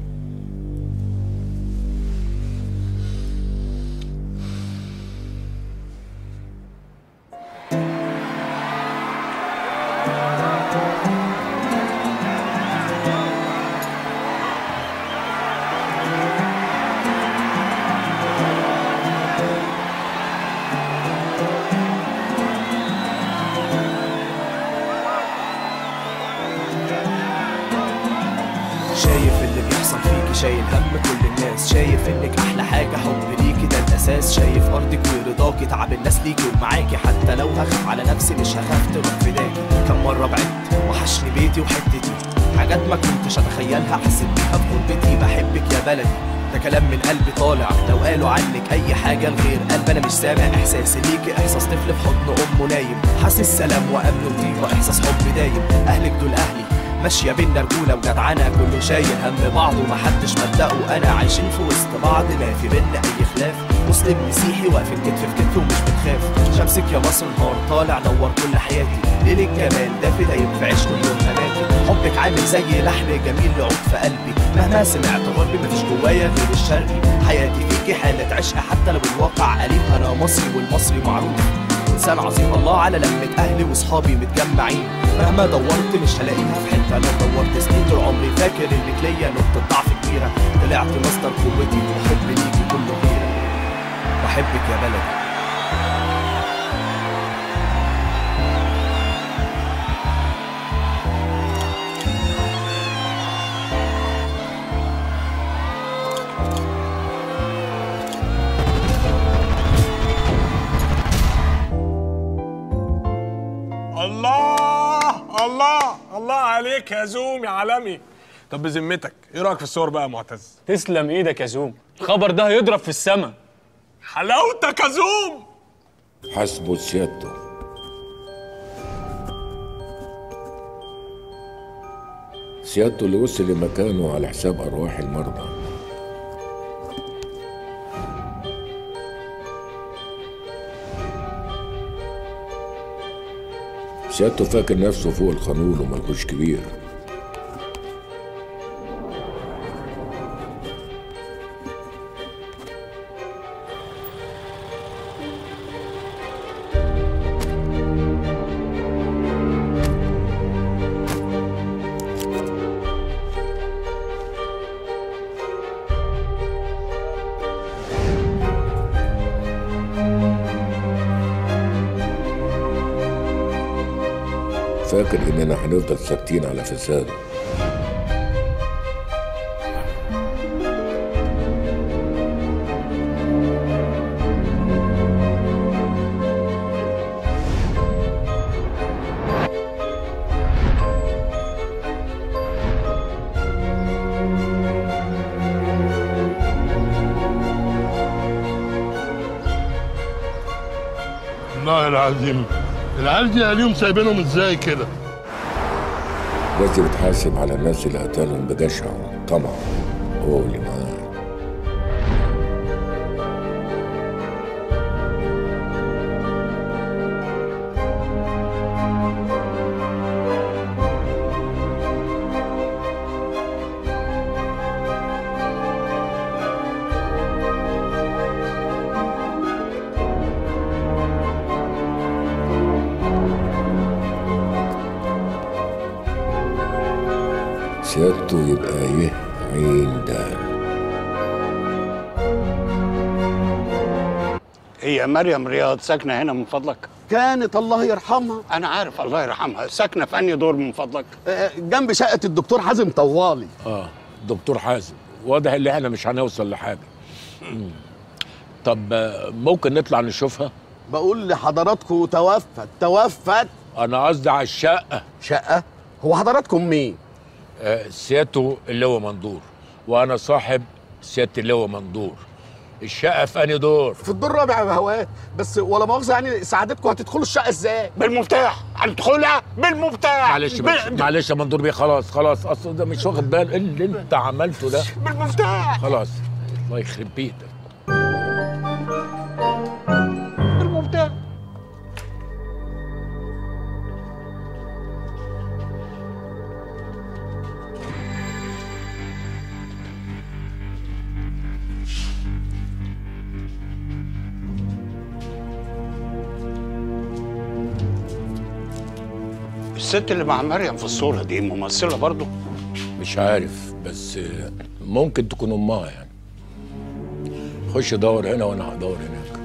شايف اللي بيحصل فيكي شايل هم كل الناس شايف انك احلى حاجه حب ليكي ده الاساس شايف ارضك ورضاكي تعب الناس ليكي ومعاكي حتى لو هخاف على نفسي مش هخاف تروح فداكي كم مره بعدت وحشني بيتي وحتتي حاجات ما كنتش اتخيلها حسيت بيها في غربتي بحبك يا بلدي ده كلام من قلبي طالع لو قالوا عنك اي حاجه لغير قلب انا مش سامع احساسي ليكي احساس طفل في حضن امه نايم حاسس سلام وامن وطيبه احساس حب دايم اهلك دول اهلي ماشية بينا رجولة وجدعنة كله شايل هم بعض ومحدش مبدأه أنا عايشين في وسط بعض لا في بينا أي خلاف مسلم مسيحي واقفين كتف في كتف ومش بنخاف شمسك يا مصر نهار طالع نور كل حياتي ليل الجمال ده في دايم في عيش كل يوم هناكي حبك عامل زي لحن جميل يعود في قلبي مهما سمعت غربي مفيش جوايا غير الشرقي حياتي فيكي حالة عشق حتى لو الواقع قليل أنا مصري والمصري معروف انسان عظيم الله على لمة اهلي واصحابي متجمعين مهما دورت مش هلاقيها في حته لو دورت سنين طول عمري فاكر انك ليا نقطه ضعف كبيره طلعت مصدر قوتي والحب ليكي كله غيره بحبك يا بلدي الله الله الله عليك يا زوم يا عالمي طب بذمتك ايه رايك في الصور بقى يا معتز تسلم ايدك يا زوم الخبر ده هيضرب في السما حلاوتك يا زوم حسبه سيادته سيادته اللي وصل لمكانه على حساب أرواح المرضى سيادته فاكر نفسه فوق القانون وملهوش كبير فاكر إننا هنفضل ثابتين على فساده والله العظيم العيال دي اليوم سايبينهم ازاي كده لازم يتحاسب على الناس اللي قتلهم بجشع وطمع هو واللي معاه سيادته يبقى يه عين دار هي مريم رياض ساكنه هنا من فضلك كانت الله يرحمها انا عارف الله يرحمها ساكنه في انهي دور من فضلك آه، جنب شقه الدكتور حازم طوالي اه دكتور حازم واضح ان احنا مش هنوصل لحاجه مم. طب آه، ممكن نطلع نشوفها بقول لحضراتكم توفت توفت انا قصدي على الشقه شقه هو حضراتكم مين آه سيادته اللي هو مندور وانا صاحب سياده اللي هو مندور الشقه في انهي دور في الدور الرابع يا بهوات بس ولا مؤاخذه يعني سعادتكم هتدخلوا الشقه ازاي بالمفتاح هندخلها بالمفتاح معلش بال- معلش يا مندور بيه خلاص خلاص اصل ده مش واخد بال إيه اللي انت عملته ده بالمفتاح خلاص الله يخرب بيتك بالمفتاح الست اللي مع مريم في الصورة دي ممثلة برضو مش عارف بس آه، ممكن تكون امها يعني خش دور هنا وانا هدور هناك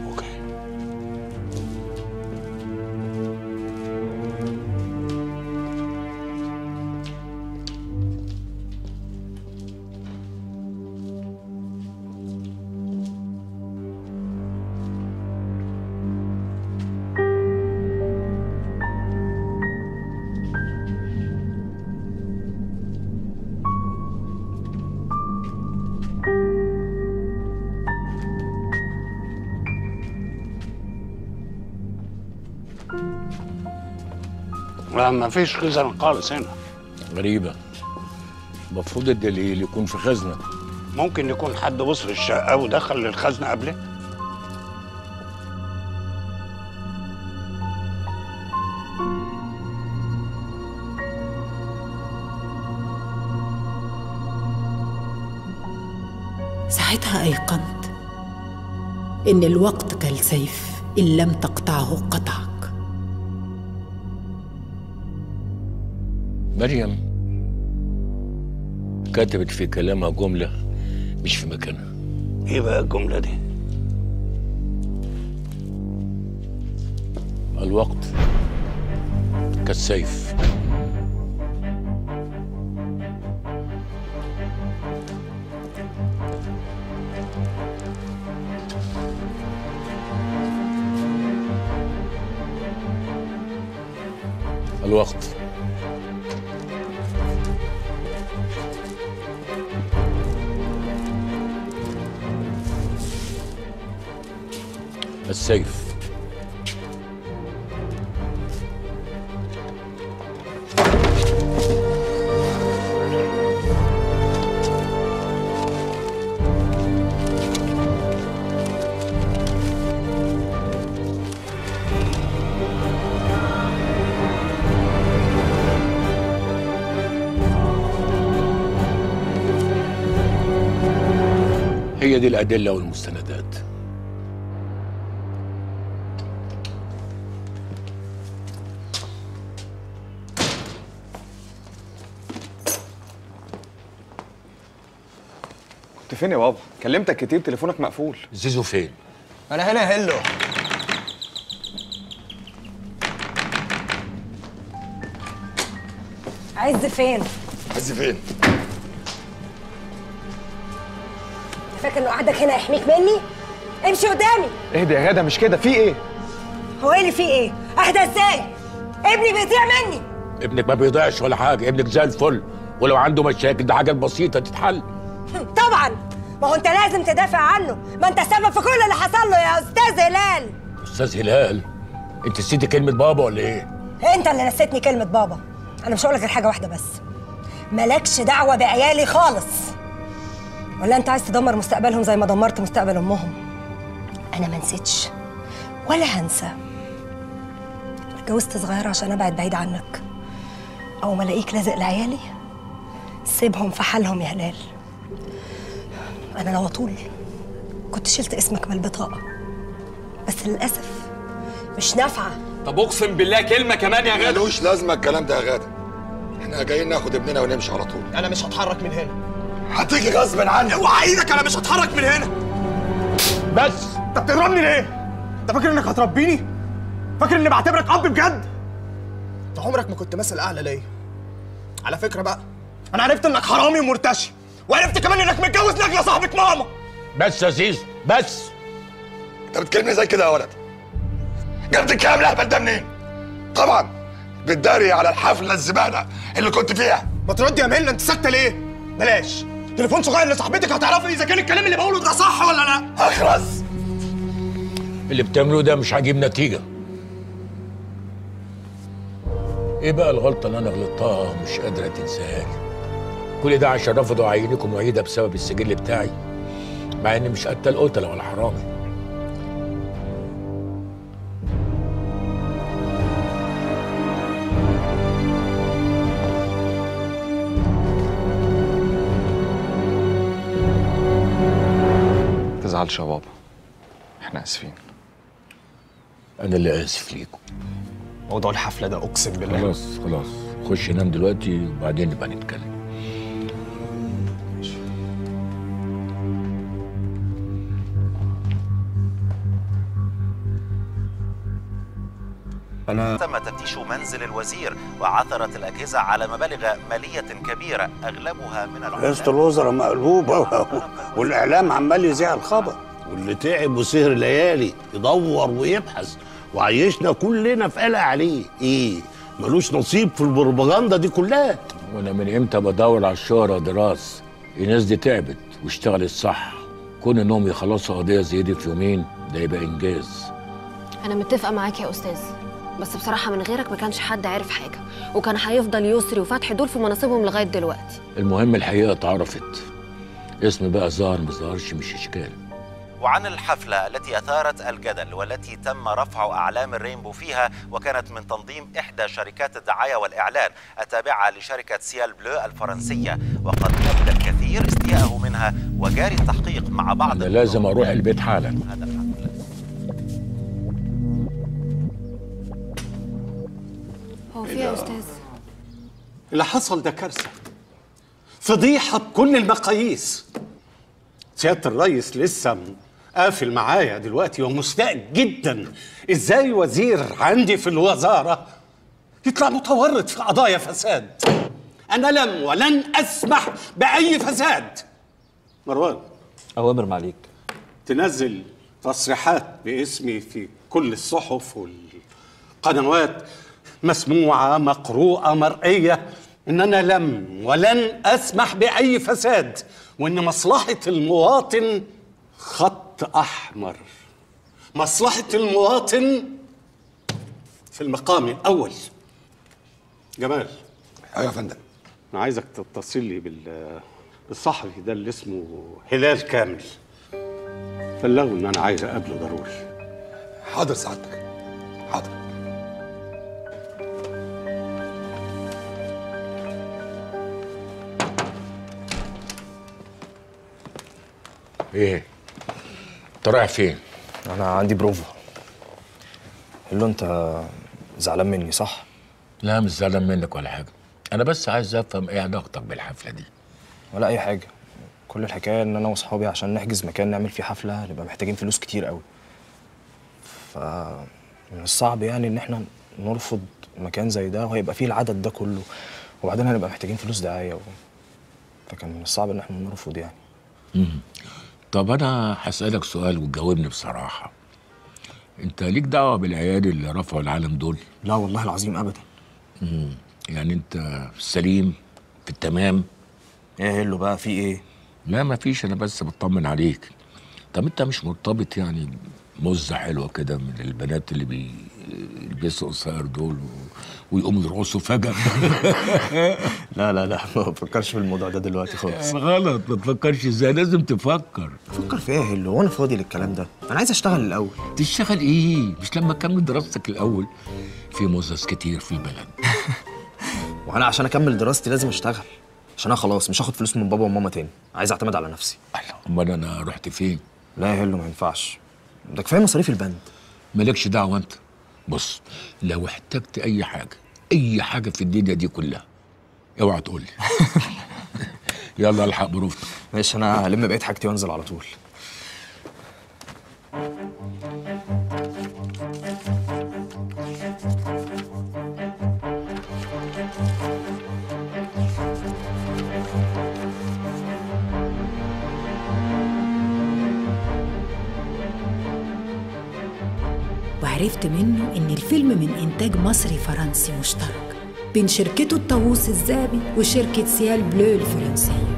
لا ما فيش خزن خالص هنا غريبة المفروض الدليل يكون في خزنة ممكن يكون حد وصل الشقة ودخل للخزنة قبله ساعتها أيقنت إن الوقت كالسيف إن لم تقطعه قطعك مريم كتبت في كلامها جملة مش في مكانها ايه بقى الجملة دي؟ الوقت كالسيف الوقت السيف هي دي الأدلة والمستندات كنت فين يا بابا؟ كلمتك كتير تليفونك مقفول زيزو فين؟ انا هنا يا هلو عز فين؟ عز فين؟ فاكر انه قعدك هنا يحميك مني؟ امشي قدامي اهدى يا غاده مش كده في ايه؟ هو ايه اللي فيه ايه؟ اهدى ازاي؟ ابني بيضيع مني ابنك ما بيضيعش ولا حاجة ابنك زي الفل ولو عنده مشاكل ده حاجات بسيطة تتحل طبعا ما هو انت لازم تدافع عنه ما انت السبب في كل اللي حصل له يا استاذ هلال أستاذ هلال أنت نسيتي كلمة بابا ولا إيه؟ انت اللي نسيتني كلمه بابا انا مش هقول لك غير حاجه واحده بس مالكش دعوه بعيالي خالص ولا انت عايز تدمر مستقبلهم زي ما دمرت مستقبل امهم انا ما نسيتش ولا هنسى اتجوزت صغيره عشان ابعد بعيد عنك او ما الاقيك لازق لعيالي سيبهم في حالهم يا هلال انا لو طول كنت شلت اسمك من البطاقه بس للاسف مش نافعه طب اقسم بالله كلمه كمان يا غاده ملوش لازمه الكلام ده يا غاده احنا جايين ناخد ابننا ونمشي على طول انا مش هتحرك من هنا هتيجي غصب عني اوعى ايدك انا مش هتحرك من هنا بس انت بتضربني ليه؟ انت فاكر انك هتربيني؟ فاكر اني بعتبرك اب بجد؟ انت عمرك ما كنت مثل اعلى ليا على فكره بقى انا عرفت انك حرامي ومرتشي وعرفت كمان انك متجوز نجله صاحبه ماما بس يا زيزو بس انت بتكلمني زي كده يا ولد جبت الكلام الاهبل ده منين؟ طبعا بتداري على الحفله الزباله اللي كنت فيها ما ترد يا ميلا انت ساكته ليه؟ بلاش تليفون صغير لصاحبتك هتعرفي اذا كان الكلام اللي بقوله ده صح ولا لا اخرس اللي بتعملوه ده مش هجيب نتيجة ايه بقى الغلطة اللي انا غلطتها مش قادرة تنساها لي كل ده عشان رفضوا اعينكم وعيدة بسبب السجل بتاعي مع اني مش قتل قتلة ولا حرامي تزعلش يا بابا احنا اسفين انا اللي اسف ليكم موضوع الحفله ده اقسم بالله خلاص خلاص خش نام دلوقتي وبعدين نبقى نتكلم انا تم تفتيش منزل الوزير وعثرت الأجهزة على مبالغ مالية كبيرة أغلبها من رئاسة الوزراء مقلوبة والإعلام عمال يذيع الخبر واللي تعب وسهر ليالي يدور ويبحث وعيشنا كلنا في قلق عليه ايه ملوش نصيب في البروباغندا دي كلها وانا من امتى بدور على الشهرة دراس الناس دي تعبت واشتغلت صح كون انهم يخلصوا قضية زي دي في يومين ده يبقى انجاز انا متفقه معاك يا استاذ بس بصراحه من غيرك ما كانش حد عارف حاجه وكان هيفضل يسري وفتحي دول في مناصبهم لغايه دلوقتي المهم الحقيقه اتعرفت اسم بقى ظهر ما ظهرش مش اشكال وعن الحفلة التي أثارت الجدل والتي تم رفع أعلام الرينبو فيها وكانت من تنظيم إحدى شركات الدعاية والإعلان التابعة لشركة سيال بلو الفرنسية وقد أبدى الكثير استياءه منها وجاري التحقيق مع بعض انا لازم اروح البيت حالا هو في إيه يا استاذ اللي حصل ده كارثه فضيحه بكل المقاييس سياده الرئيس لسه م- قافل معايا دلوقتي ومستاء جدا ازاي وزير عندي في الوزاره يطلع متورط في قضايا فساد انا لم ولن اسمح باي فساد مروان اوامر معليك تنزل تصريحات باسمي في كل الصحف والقنوات مسموعة مقروءة مرئية إن أنا لم ولن أسمح بأي فساد وإن مصلحة المواطن خط أحمر مصلحة المواطن في المقام الأول جمال أيوة يا فندم أنا عايزك تتصل لي بال بالصحفي ده اللي اسمه هلال كامل بلغه إن أنا عايز أقابله ضروري حاضر سعادتك حاضر ايه انت رايح فين انا عندي بروفا قال له انت زعلان مني صح لا مش زعلان منك ولا حاجه انا بس عايز افهم ايه علاقتك بالحفله دي ولا اي حاجه كل الحكايه ان انا واصحابي عشان نحجز مكان نعمل فيه حفله نبقى محتاجين فلوس كتير قوي ف من الصعب يعني ان احنا نرفض مكان زي ده وهيبقى فيه العدد ده كله وبعدين هنبقى محتاجين فلوس دعايه و... فكان من الصعب ان احنا نرفض يعني مم. طب انا هسالك سؤال وتجاوبني بصراحه انت ليك دعوه بالعيال اللي رفعوا العالم دول لا والله العظيم ابدا مم. يعني انت في السليم في التمام ايه له بقى في ايه لا ما فيش انا بس بطمن عليك طب انت مش مرتبط يعني مزة حلوة كده من البنات اللي بيلبسوا قصير دول و... ويقوموا يرقصوا فجأة لا لا لا ما بفكرش في الموضوع ده دلوقتي خالص غلط ما تفكرش ازاي لازم تفكر فكر في ايه يا هلو وانا فاضي للكلام ده انا عايز اشتغل الاول تشتغل ايه مش لما تكمل دراستك الاول في مزز كتير في البلد وانا عشان اكمل دراستي لازم اشتغل عشان انا خلاص مش هاخد فلوس من بابا وماما تاني عايز اعتمد على نفسي امال انا رحت فين لا يا هلو ما ينفعش ده كفايه مصاريف البند مالكش دعوه انت بص لو احتجت اي حاجه اي حاجه في الدنيا دي كلها اوعى تقول لي يلا الحق بروفتك ماشي انا هلم بقيه حاجتي وانزل على طول وعرفت منه إن الفيلم من إنتاج مصري فرنسي مشترك بين شركته الطاووس الذهبي وشركة سيال بلو الفرنسية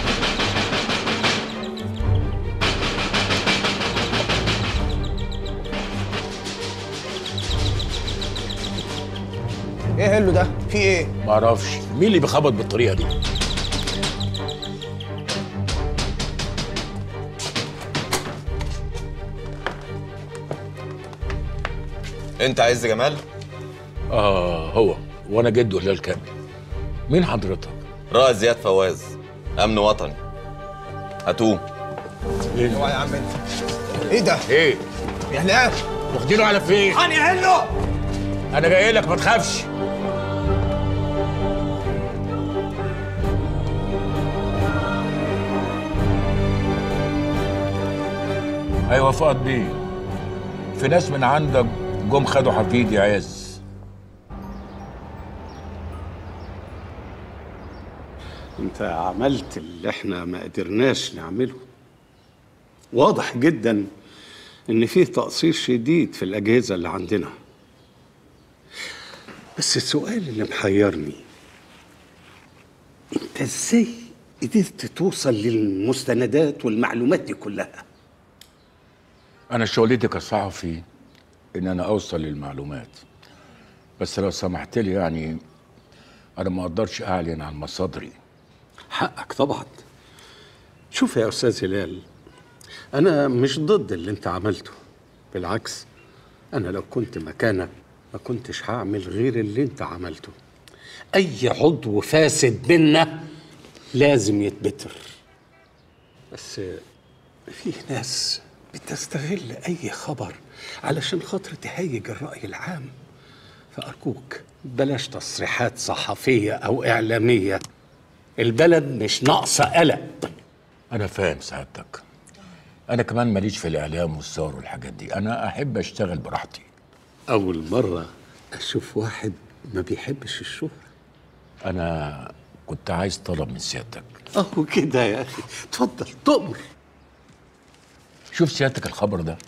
ايه هلو ده في ايه ما اعرفش مين اللي بيخبط بالطريقه دي انت عايز جمال اه هو وانا جده هلال كامل مين حضرتك رائد زياد فواز امن وطني هاتوه ايه اوعى يا عم انت ايه ده ايه يا هلال واخدينه على فين هاني هلو انا جاي لك ما تخافش ايوه فؤاد بيه في ناس من عندك جم خدوا حفيدي عز انت عملت اللي احنا ما قدرناش نعمله واضح جدا ان فيه تقصير شديد في الاجهزه اللي عندنا بس السؤال اللي محيرني انت ازاي قدرت توصل للمستندات والمعلومات دي كلها انا شغلتي كصحفي ان انا اوصل للمعلومات بس لو سمحت لي يعني انا ما اقدرش اعلن عن مصادري حقك طبعا شوف يا استاذ هلال انا مش ضد اللي انت عملته بالعكس انا لو كنت مكانك ما كنتش هعمل غير اللي انت عملته اي عضو فاسد منا لازم يتبتر بس في ناس بتستغل اي خبر علشان خاطر تهيج الراي العام فارجوك بلاش تصريحات صحفيه او اعلاميه البلد مش ناقصه قلق انا فاهم سعادتك انا كمان ماليش في الاعلام والصور والحاجات دي انا احب اشتغل براحتي اول مره اشوف واحد ما بيحبش الشهره انا كنت عايز طلب من سيادتك اهو كده يا اخي اتفضل تؤمر شوف سيادتك الخبر ده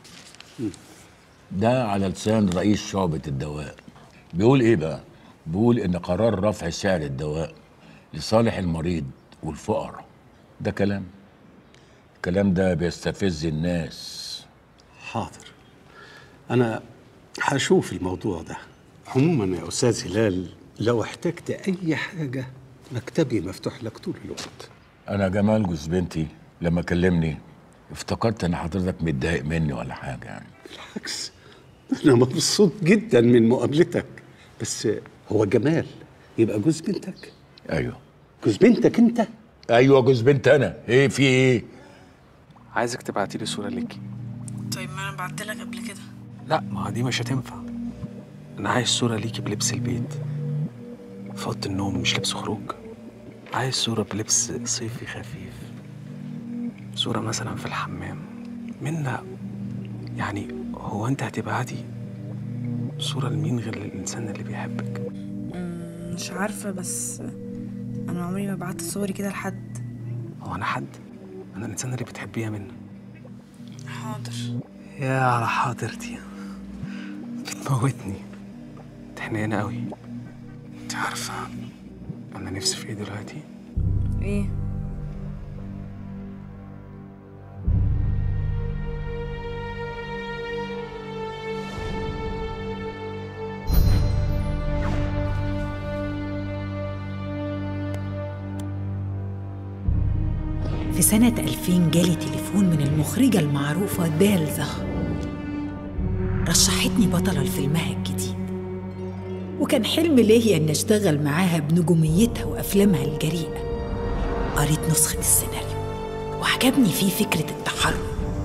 ده على لسان رئيس شعبة الدواء بيقول ايه بقى بيقول ان قرار رفع سعر الدواء لصالح المريض والفقراء ده كلام الكلام ده بيستفز الناس حاضر انا هشوف الموضوع ده عموما يا استاذ هلال لو احتجت اي حاجه مكتبي مفتوح لك طول الوقت انا جمال جوز بنتي لما كلمني افتكرت ان حضرتك متضايق مني ولا حاجه يعني بالعكس انا مبسوط جدا من مقابلتك بس هو جمال يبقى جوز بنتك ايوه جوز بنتك انت ايوه جوز بنت انا ايه في ايه عايزك تبعتي لي صوره ليكي طيب ما انا بعت لك قبل كده لا ما دي مش هتنفع انا عايز صوره ليكي بلبس البيت في اوضه النوم مش لبس خروج عايز صوره بلبس صيفي خفيف صوره مثلا في الحمام منا يعني هو انت هتبعتي صوره لمين غير للانسان اللي بيحبك مم، مش عارفه بس انا عمري ما بعت صوري كده لحد هو انا حد انا الانسان اللي بتحبيها منه حاضر يا على حاضرتي بتموتني انت حنينه قوي انت عارفه انا نفسي في ايه دلوقتي ايه في سنة 2000 جالي تليفون من المخرجة المعروفة دال زهر رشحتني بطلة لفيلمها الجديد وكان حلم ليا إن أشتغل معاها بنجوميتها وأفلامها الجريئة قريت نسخة السيناريو وعجبني فيه فكرة التحرر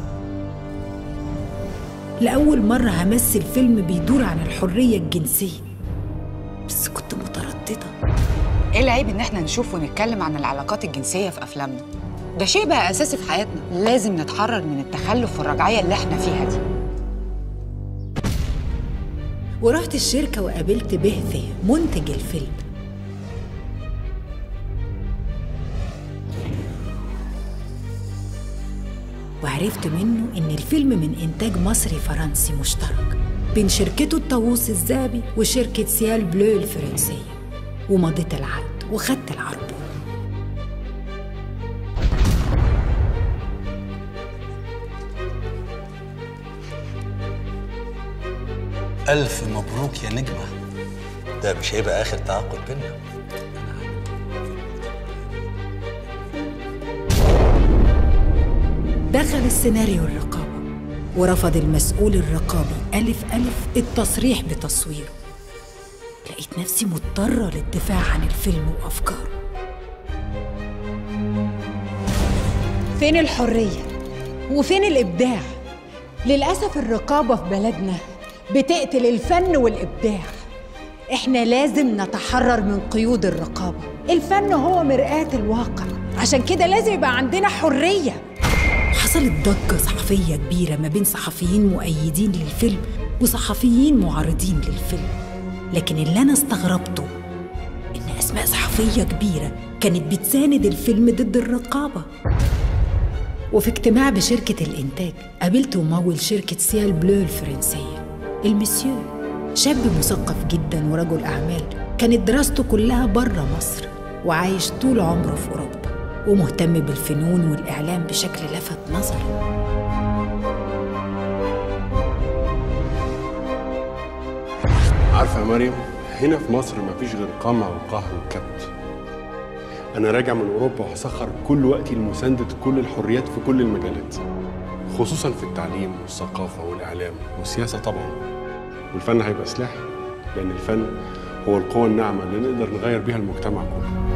لأول مرة همثل فيلم بيدور عن الحرية الجنسية بس كنت مترددة ايه العيب ان احنا نشوف ونتكلم عن العلاقات الجنسيه في افلامنا ده شيء بقى اساسي في حياتنا لازم نتحرر من التخلف والرجعيه اللي احنا فيها دي ورحت الشركة وقابلت بهثة منتج الفيلم وعرفت منه إن الفيلم من إنتاج مصري فرنسي مشترك بين شركته الطاووس الذهبي وشركة سيال بلو الفرنسية ومضيت العقد وخدت العربون ألف مبروك يا نجمة ده مش هيبقى آخر تعاقد بينا دخل السيناريو الرقابة ورفض المسؤول الرقابي ألف ألف التصريح بتصويره لقيت نفسي مضطرة للدفاع عن الفيلم وأفكاره فين الحريه وفين الابداع للاسف الرقابه في بلدنا بتقتل الفن والابداع احنا لازم نتحرر من قيود الرقابه الفن هو مرآة الواقع عشان كده لازم يبقى عندنا حريه حصلت ضجة صحفية كبيرة ما بين صحفيين مؤيدين للفيلم وصحفيين معارضين للفيلم لكن اللي أنا استغربته إن أسماء صحفية كبيرة كانت بتساند الفيلم ضد الرقابة وفي اجتماع بشركة الإنتاج قابلت ممول شركة سيال بلو الفرنسية المسيو شاب مثقف جدا ورجل أعمال كانت دراسته كلها بره مصر وعايش طول عمره في أوروبا ومهتم بالفنون والإعلام بشكل لفت نظري عارفه يا مريم هنا في مصر مفيش غير قمع وقهر وكبت انا راجع من اوروبا وهسخر كل وقتي لمسانده كل الحريات في كل المجالات خصوصا في التعليم والثقافه والاعلام والسياسه طبعا والفن هيبقى سلاح لان الفن هو القوه الناعمه اللي نقدر نغير بيها المجتمع كله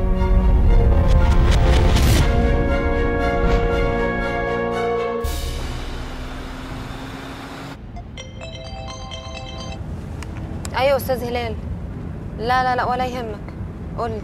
ايوه استاذ هلال لا لا لا ولا يهمك قولي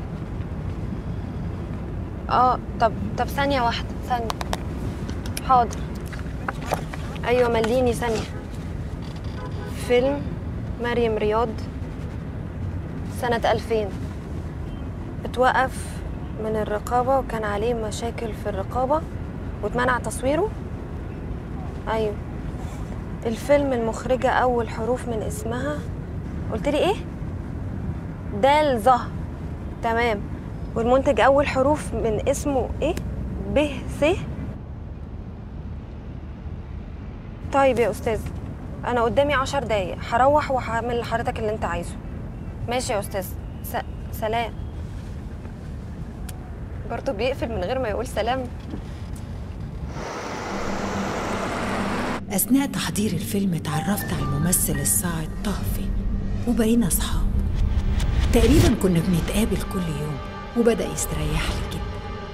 اه طب طب ثانية واحدة ثانية حاضر ايوه مليني ثانية فيلم مريم رياض سنة 2000 اتوقف من الرقابة وكان عليه مشاكل في الرقابة واتمنع تصويره ايوه الفيلم المخرجة أول حروف من اسمها قلت لي ايه دال ظه تمام والمنتج اول حروف من اسمه ايه ب س طيب يا استاذ انا قدامي عشر دقايق هروح وهعمل لحضرتك اللي انت عايزه ماشي يا استاذ س... سلام برضه بيقفل من غير ما يقول سلام أثناء تحضير الفيلم اتعرفت على الممثل الصاعد طهفي وبقينا أصحاب تقريبا كنا بنتقابل كل يوم وبدأ يستريح لي جدا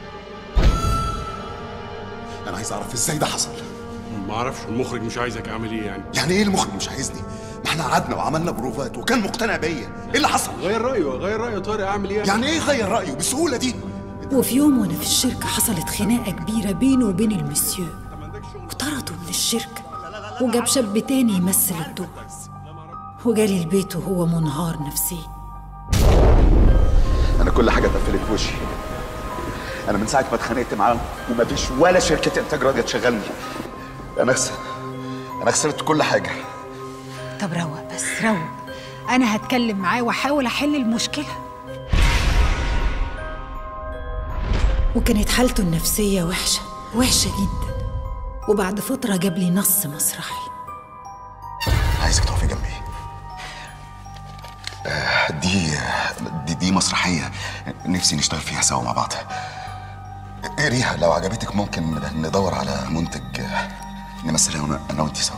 انا عايز اعرف ازاي ده حصل ما اعرفش المخرج مش عايزك اعمل ايه يعني يعني ايه المخرج مش عايزني ما احنا قعدنا وعملنا بروفات وكان مقتنع بيا ايه اللي حصل غير رايه غير رايه طارق اعمل ايه يعني ايه غير رايه بالسهوله دي وفي يوم وأنا في الشركة حصلت خناقة كبيرة بينه وبين المسيو وطرده من الشركة وجاب شاب تاني يمثل الدور وجالي البيت وهو منهار نفسيا انا كل حاجه اتقفلت في وشي انا من ساعه ما اتخانقت معاهم ومفيش ولا شركه انتاج راضيه تشغلني انا خسرت انا خسرت كل حاجه طب روق بس روق أنا هتكلم معاه وأحاول أحل المشكلة وكانت حالته النفسية وحشة وحشة جدا وبعد فترة جاب لي نص مسرحي عايزك تقفي جنبي آه، دي دي دي مسرحيه نفسي نشتغل فيها سوا مع بعض اقريها لو عجبتك ممكن ندور على منتج آه، نمثلها أنا- انا وانت سوا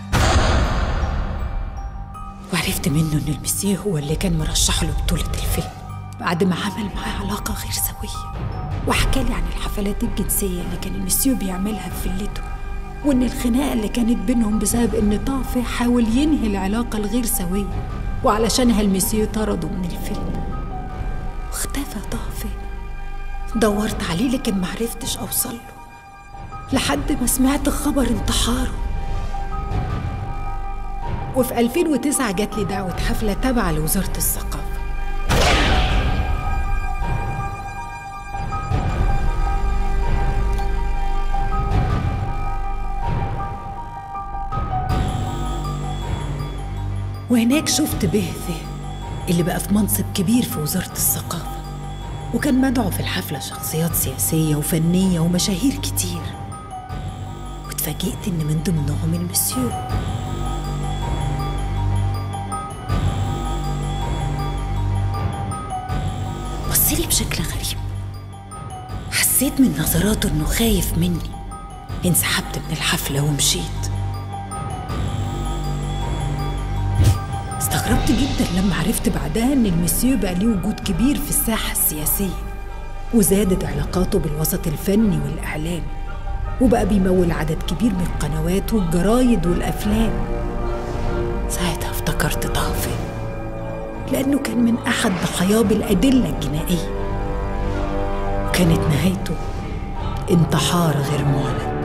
وعرفت منه إن المسيح هو اللي كان مرشح له بطولة الفيلم بعد ما عمل معاه علاقة غير سوية وحكى لي عن الحفلات الجنسية اللي كان المسيو بيعملها في فيلته وإن الخناقة اللي كانت بينهم بسبب إن طافي حاول ينهي العلاقة الغير سوية وعلشانها المسيو طرده من الفيلم واختفى طافي دورت عليه لكن معرفتش أوصل له لحد ما سمعت خبر انتحاره وفي 2009 جات لي دعوة حفلة تابعة لوزارة الثقافة وهناك شفت بهثة اللي بقى في منصب كبير في وزارة الثقافة وكان مدعو في الحفلة شخصيات سياسية وفنية ومشاهير كتير واتفاجئت إن من ضمنهم المسيو بصلي بشكل غريب حسيت من نظراته إنه خايف مني انسحبت من الحفلة ومشيت استغربت جدا لما عرفت بعدها ان المسيو بقى ليه وجود كبير في الساحه السياسيه وزادت علاقاته بالوسط الفني والاعلامي وبقى بيمول عدد كبير من القنوات والجرايد والافلام ساعتها افتكرت طافي لانه كان من احد ضحاياه بالادله الجنائيه وكانت نهايته انتحار غير معلن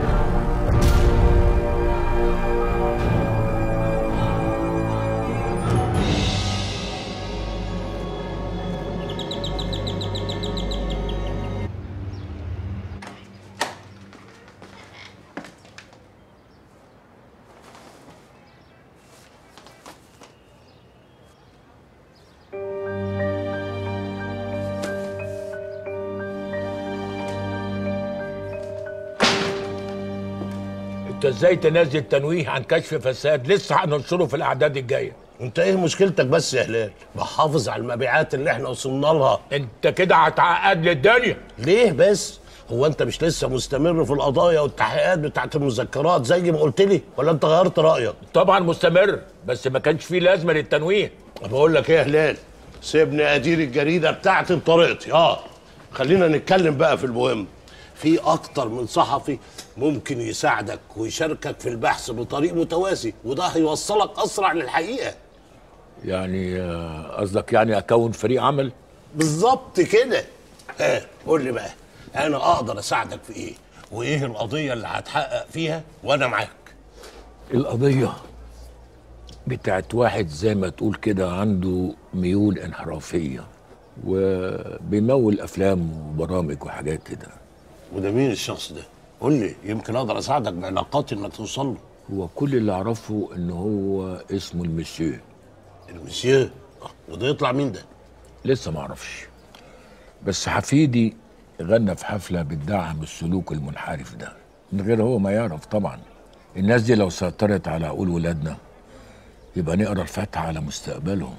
انت ازاي تنزل تنويه عن كشف فساد لسه هننشره في الاعداد الجايه انت ايه مشكلتك بس يا هلال بحافظ على المبيعات اللي احنا وصلنا لها انت كده هتعقد لي الدنيا ليه بس هو انت مش لسه مستمر في القضايا والتحقيقات بتاعت المذكرات زي ما قلت لي ولا انت غيرت رايك طبعا مستمر بس ما كانش فيه لازمه للتنويه بقول لك ايه يا هلال سيبني ادير الجريده بتاعتي بطريقتي اه خلينا نتكلم بقى في المهم في اكتر من صحفي ممكن يساعدك ويشاركك في البحث بطريق متوازي وده هيوصلك اسرع للحقيقه يعني آه، قصدك يعني اكون فريق عمل بالظبط كده ها قول لي بقى انا اقدر اساعدك في ايه وايه القضيه اللي هتحقق فيها وانا معاك القضيه بتاعت واحد زي ما تقول كده عنده ميول انحرافيه وبيمول افلام وبرامج وحاجات كده وده مين الشخص ده قول لي يمكن اقدر اساعدك بعلاقاتي انك توصل له هو كل اللي اعرفه ان هو اسمه المسيو المسيو وده يطلع مين ده لسه ما اعرفش بس حفيدي غنى في حفله بتدعم السلوك المنحرف ده من غير هو ما يعرف طبعا الناس دي لو سيطرت على عقول ولادنا يبقى نقرا الفاتحه على مستقبلهم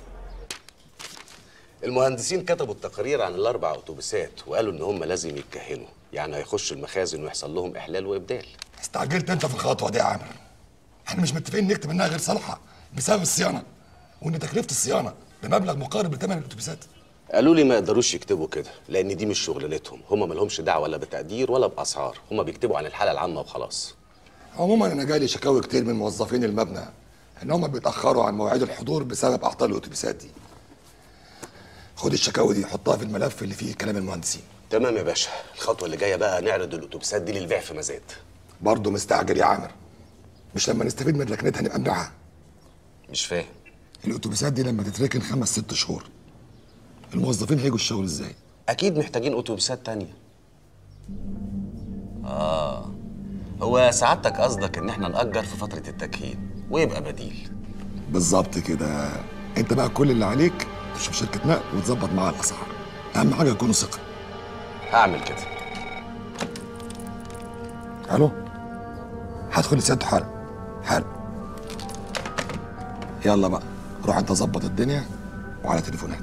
المهندسين كتبوا التقارير عن الاربع اتوبيسات وقالوا ان هم لازم يتكهنوا يعني هيخشوا المخازن ويحصل لهم احلال وابدال استعجلت انت في الخطوه دي يا عامر احنا مش متفقين نكتب انها غير صالحه بسبب الصيانه وان تكلفه الصيانه بمبلغ مقارب لثمن الاتوبيسات قالوا لي ما يقدروش يكتبوا كده لان دي مش شغلانتهم هم مالهمش دعوه لا بتقدير ولا باسعار هم بيكتبوا عن الحاله العامه وخلاص عموما انا جالي شكاوي كتير من موظفين المبنى ان هم بيتاخروا عن مواعيد الحضور بسبب اعطال الاتوبيسات دي خد الشكاوي دي حطها في الملف اللي فيه كلام المهندسين تمام يا باشا الخطوه اللي جايه بقى نعرض الاتوبيسات دي للبيع في مزاد برضه مستعجل يا عامر مش لما نستفيد من ركنتها نبقى نبيعها مش فاهم الاتوبيسات دي لما تتركن خمس ست شهور الموظفين هيجوا الشغل ازاي اكيد محتاجين اتوبيسات تانية اه هو سعادتك قصدك ان احنا نأجر في فتره التكهين ويبقى بديل بالظبط كده انت بقى كل اللي عليك تشوف شركه نقل وتظبط معاها الاسعار اهم حاجه يكونوا ثقه هعمل كده الو هدخل لسيادته حالا حالا يلا بقى روح انت ظبط الدنيا وعلى تليفونات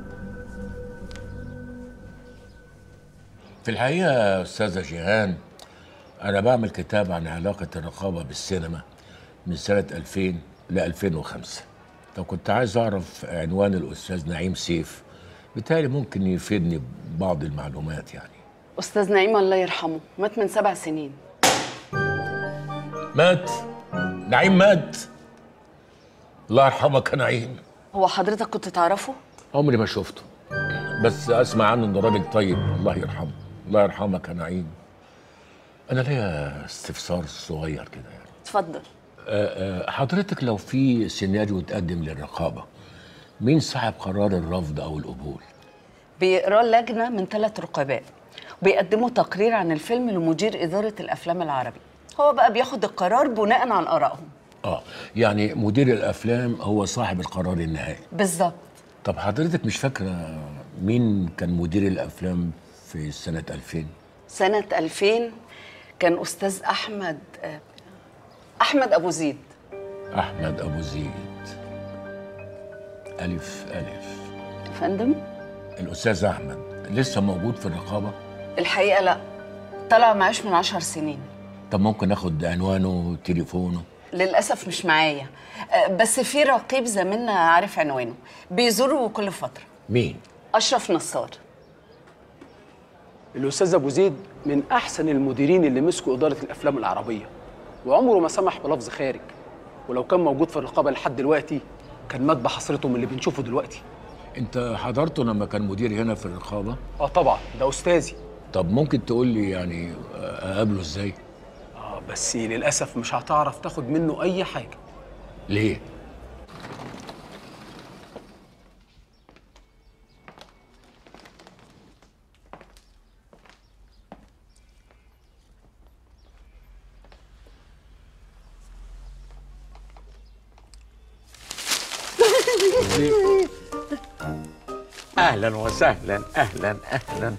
في الحقيقه يا استاذه جيهان انا بعمل كتاب عن علاقه الرقابه بالسينما من سنه 2000 ل 2005 لو كنت عايز اعرف عنوان الاستاذ نعيم سيف بالتالي ممكن يفيدني ببعض المعلومات يعني أستاذ نعيم الله يرحمه مات من سبع سنين مات نعيم مات الله يرحمك يا نعيم هو حضرتك كنت تعرفه؟ عمري ما شفته بس اسمع عنه انه راجل طيب الله يرحمه الله يرحمك يا نعيم انا ليا استفسار صغير كده يعني اتفضل آه، آه، حضرتك لو في سيناريو اتقدم للرقابه مين صاحب قرار الرفض او القبول بيقراه لجنة من ثلاث رقباء وبيقدموا تقرير عن الفيلم لمدير إدارة الأفلام العربي هو بقى بياخد القرار بناء عن آرائهم اه يعني مدير الافلام هو صاحب القرار النهائي بالظبط طب حضرتك مش فاكره مين كان مدير الافلام في سنه 2000 سنة 2000 كان أستاذ أحمد آه، أحمد أبو زيد احمد ابو زيد الف الف يا فندم الاستاذ احمد لسه موجود في الرقابه الحقيقة لا طلع معاش من عشر سنين طب ممكن اخد عنوانه وتليفونه للأسف مش معايا آه، بس في رقيب زميلنا عارف عنوانه بيزوره كل فترة مين أشرف نصار الأستاذ أبو زيد من أحسن المديرين اللي مسكوا إدارة الأفلام العربية وعمره ما سمح بلفظ خارج ولو كان موجود في الرقابة لحد دلوقتي كان مات بحسرته من اللي بنشوفه دلوقتي انت حضرته لما كان مدير هنا في الرقابه اه طبعا ده أستاذي طب ممكن تقول لي يعني اقابله ازاي اه بس للأسف مش هتعرف تاخد منه أي حاجة ليه اهلا وسهلا اهلا اهلا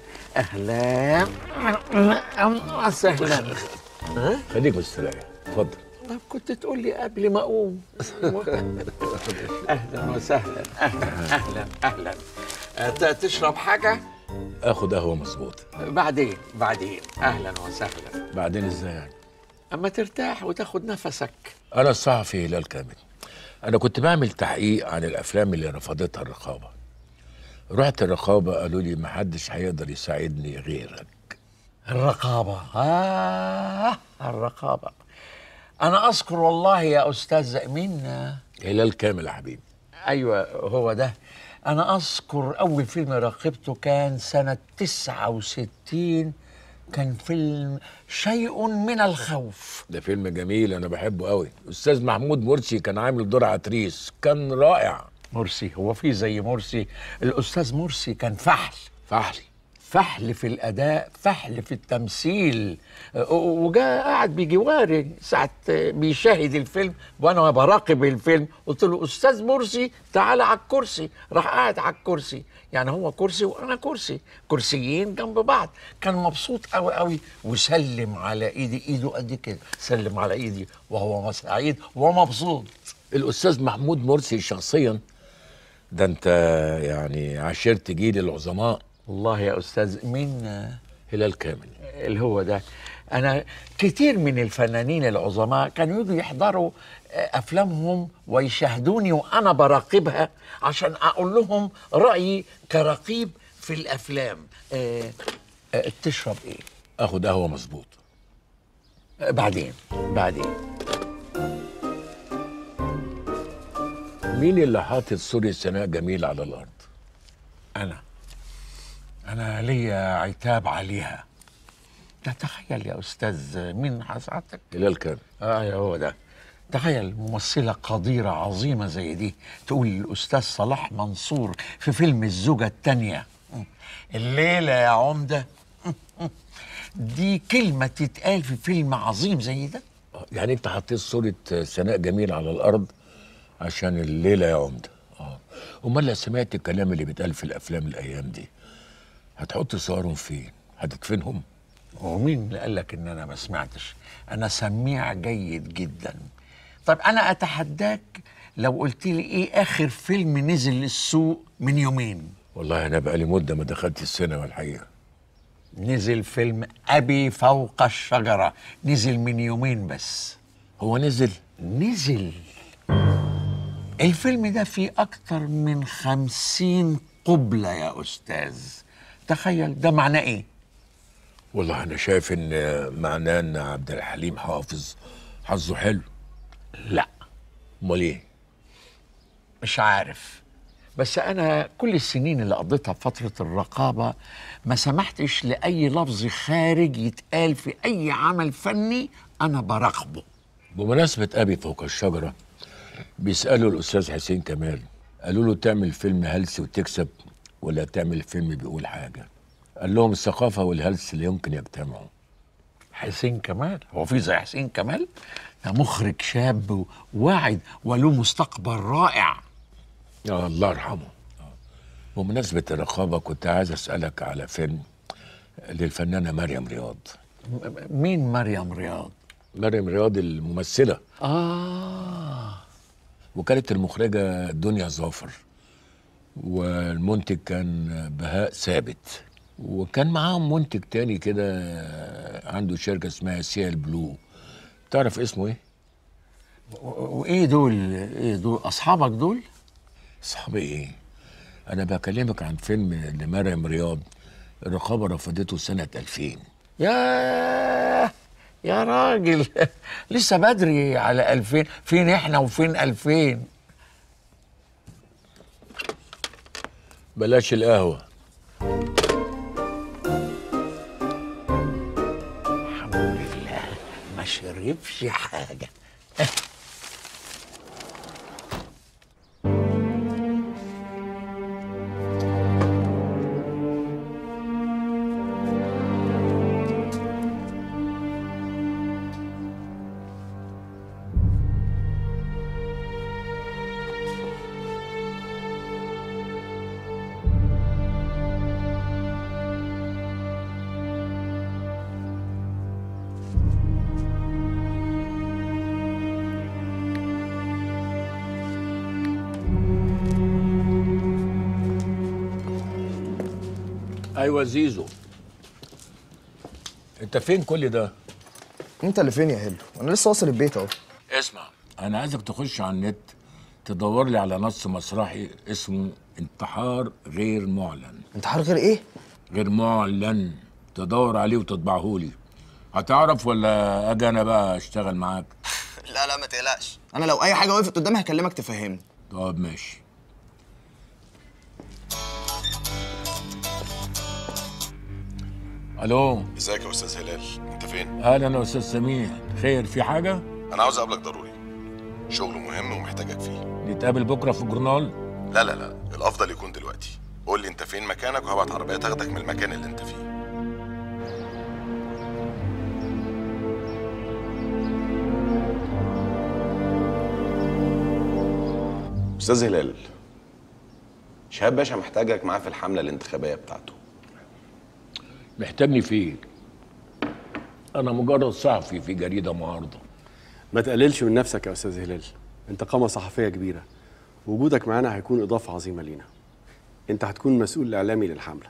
اهلا وسهلا خليك مستريح اتفضل طب كنت تقول لي قبل ما اقوم اهلا وسهلا اهلا اهلا اهلا آه، ت- تشرب حاجه اخد قهوه مظبوط بعدين بعدين اهلا وسهلا بعدين ازاي يعني اما ترتاح وتاخد نفسك انا الصحفي هلال كامل انا كنت بعمل تحقيق عن الافلام اللي رفضتها الرقابه رحت الرقابه قالوا لي محدش هيقدر يساعدني غيرك الرقابة آه الرقابة أنا أذكر والله يا أستاذ مين هلال كامل يا حبيبي أيوة هو ده أنا أذكر أول فيلم راقبته كان سنة 69 كان فيلم شيء من الخوف ده فيلم جميل انا بحبه قوي استاذ محمود مرسي كان عامل دور عتريس كان رائع مرسي هو في زي مرسي الأستاذ مرسي كان فحل فحل فحل في الأداء فحل في التمثيل أه، وجاء قاعد بجواري ساعة بيشاهد الفيلم وأنا براقب الفيلم قلت له أستاذ مرسي تعالى على الكرسي راح قاعد على الكرسي يعني هو كرسي وأنا كرسي كرسيين جنب بعض كان مبسوط قوي قوي وسلم على إيدي إيده قد كده سلم على إيدي وهو سعيد ومبسوط الاستاذ محمود مرسي شخصيا ده انت يعني عشرت جيل العظماء والله يا استاذ مين هلال كامل اللي هو ده انا كتير من الفنانين العظماء كانوا يجوا يحضروا آه، افلامهم ويشاهدوني وانا براقبها عشان اقول لهم رايي كرقيب في الافلام آه، آه، تشرب ايه اخد قهوه مظبوط آه، بعدين بعدين مين اللي حاطط صورة سناء جميل على الارض انا انا ليا عتاب عليها تتخيل يا استاذ مين حضرتك هلال كامل اه هو ده تخيل ممثلة قديرة عظيمة زي دي تقول الأستاذ صلاح منصور في فيلم الزوجة التانية الليلة يا عمدة دي كلمة تتقال في فيلم عظيم زي ده يعني انت حطيت صورة سناء جميل على الارض عشان الليلة يا عمدة اه امال لو سمعت الكلام اللي بيتقال في الافلام الايام دي هتحط صورهم فين هتدفنهم ومين اللي قال لك ان انا ما سمعتش انا سميع جيد جدا طب انا اتحداك لو قلت لي ايه اخر فيلم نزل للسوق من يومين والله انا بقالي مدة ما دخلت السينما الحقيقة نزل فيلم ابي فوق الشجرة نزل من يومين بس هو نزل نزل الفيلم ده فيه أكتر من خمسين قبلة يا أستاذ تخيل ده معناه إيه؟ والله انا شايف ان معناه ان عبد الحليم حافظ حظه حلو لا امال ايه مش عارف بس أنا كل السنين اللي قضيتها في فترة الرقابة ما سمحتش لأي لفظ خارج يتقال في أي عمل فني أنا براقبه بمناسبة أبي فوق الشجرة بيسألوا الأستاذ حسين كمال قالوا له تعمل فيلم هلس وتكسب ولا تعمل فيلم بيقول حاجة قال لهم الثقافة والهلس اللي يمكن يجتمعوا حسين كمال هو في زي حسين كمال ده مخرج شاب واعد وله مستقبل رائع آه الله يرحمه بمناسبة الرقابة كنت عايز أسألك على فيلم للفنانة مريم رياض مين مريم رياض؟ مريم رياض الممثلة آه وكانت المخرجة دنيا ظافر والمنتج كان بهاء ثابت وكان معاهم منتج تاني كده عنده شركة اسمها سيال بلو تعرف اسمه ايه؟ و- وايه دول ايه دول اصحابك دول اصحابي ايه؟ انا بكلمك عن فيلم لمريم رياض الرقابة رفضته سنة 2000 يا يا راجل لسه بدري على 2000 فين احنا وفين 2000 بلاش القهوة الحمد لله ما شربش حاجه ايوه زيزو انت فين كل ده انت اللي فين يا هيلو انا لسه واصل البيت اهو اسمع انا عايزك تخش على النت تدور لي على نص مسرحي اسمه انتحار غير معلن انتحار غير ايه غير معلن تدور عليه وتطبعه لي هتعرف ولا اجي انا بقى اشتغل معاك لا لا ما تقلقش انا لو اي حاجه وقفت قدامي هكلمك تفهمني طب ماشي الو ازيك يا استاذ هلال انت فين اهلا يا استاذ سميح خير في حاجه انا عاوز اقابلك ضروري شغل مهم ومحتاجك فيه نتقابل بكره في الجورنال لا لا لا الافضل يكون دلوقتي قول لي انت فين مكانك وهبعت عربيه تاخدك من المكان اللي انت فيه استاذ هلال شهاب باشا محتاجك معاه في الحمله الانتخابيه بتاعته محتاجني فين انا مجرد صحفي في جريده معارضه ما تقللش من نفسك يا استاذ هلال انت قامه صحفيه كبيره وجودك معانا هيكون اضافه عظيمه لينا انت هتكون مسؤول اعلامي للحمله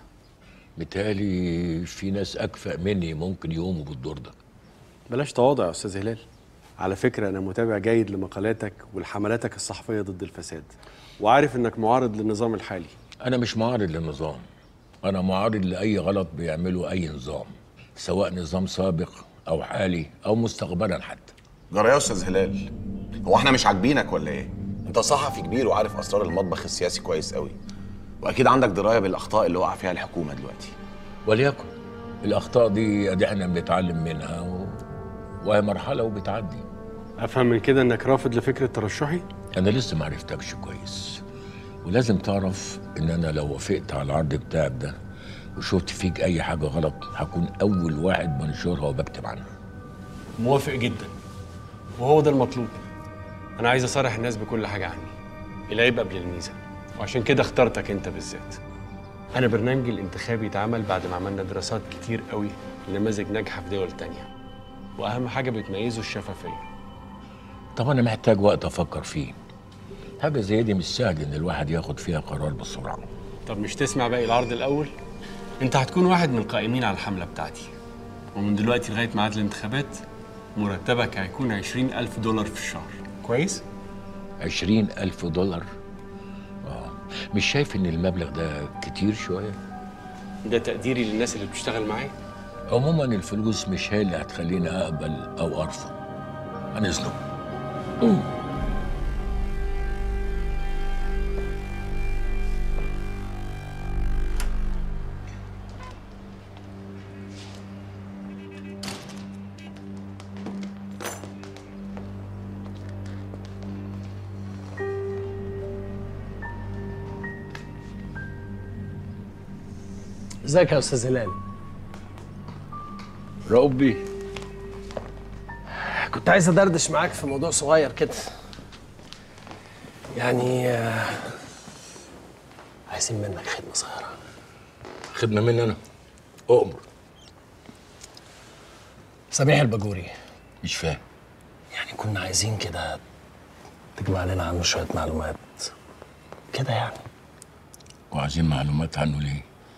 متهيألي في ناس اكفأ مني ممكن يقوموا بالدور ده بلاش تواضع يا استاذ هلال على فكره انا متابع جيد لمقالاتك ولحملاتك الصحفيه ضد الفساد وعارف انك معارض للنظام الحالي انا مش معارض للنظام انا معارض لاي غلط بيعمله اي نظام سواء نظام سابق او حالي او مستقبلا حتى جرى يا استاذ هلال هو احنا مش عاجبينك ولا ايه انت صحفي كبير وعارف اسرار المطبخ السياسي كويس قوي واكيد عندك درايه بالاخطاء اللي وقع فيها الحكومه دلوقتي وليكن الاخطاء دي ادي احنا بنتعلم منها و... وهي مرحله وبتعدي افهم من كده انك رافض لفكره ترشحي انا لسه ما عرفتكش كويس ولازم تعرف ان انا لو وافقت على العرض بتاعك ده وشفت فيك اي حاجه غلط هكون اول واحد بنشرها وبكتب عنها موافق جدا وهو ده المطلوب انا عايز اصارح الناس بكل حاجه عني العيب قبل الميزه وعشان كده اخترتك انت بالذات انا برنامجي الانتخابي اتعمل بعد ما عملنا دراسات كتير قوي لنماذج ناجحه في دول تانية واهم حاجه بتميزه الشفافيه طب انا محتاج وقت افكر فيه حاجه زي دي مش سهل ان الواحد ياخد فيها قرار بسرعه طب مش تسمع باقي العرض الاول انت هتكون واحد من القائمين على الحمله بتاعتي ومن دلوقتي لغايه ميعاد الانتخابات مرتبك هيكون عشرين ألف دولار في الشهر كويس؟ عشرين ألف دولار آه. مش شايف ان المبلغ ده كتير شويه ده تقديري للناس اللي بتشتغل معايا عموما الفلوس مش هي اللي هتخليني اقبل او ارفض عن اذنك ازيك يا استاذ هلال ربي كنت عايز ادردش معاك في موضوع صغير كده يعني آه، عايزين منك خدمه صغيره خدمه مني انا اؤمر سميح الباجوري مش فاهم يعني كنا عايزين كده تجمع لنا عنه شويه معلومات كده يعني وعايزين معلومات عنه ليه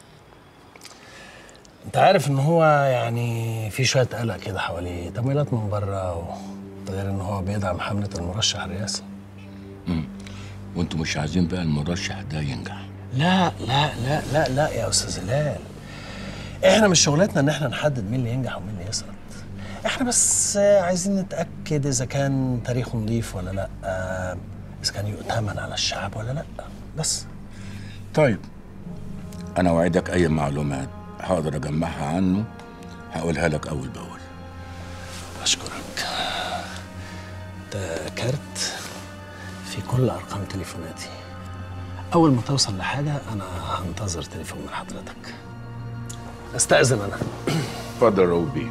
انت عارف ان هو يعني في شويه قلق كده حواليه تمويلات من بره و... ده غير ان هو بيدعم حمله المرشح الرئاسي مم. وانتوا مش عايزين بقى المرشح ده ينجح لا لا لا لا لا يا استاذ هلال احنا مش شغلتنا ان احنا نحدد مين اللي ينجح ومين اللي يسقط احنا بس عايزين نتاكد اذا كان تاريخه نظيف ولا لا اذا كان يؤتمن على الشعب ولا لا بس طيب انا اوعدك اي معلومات هقدر اجمعها عنه هقولها لك اول باول اشكرك ده كارت في كل ارقام تليفوناتي اول ما توصل لحاجه انا هنتظر تليفون من حضرتك استاذن انا اتفضل روبي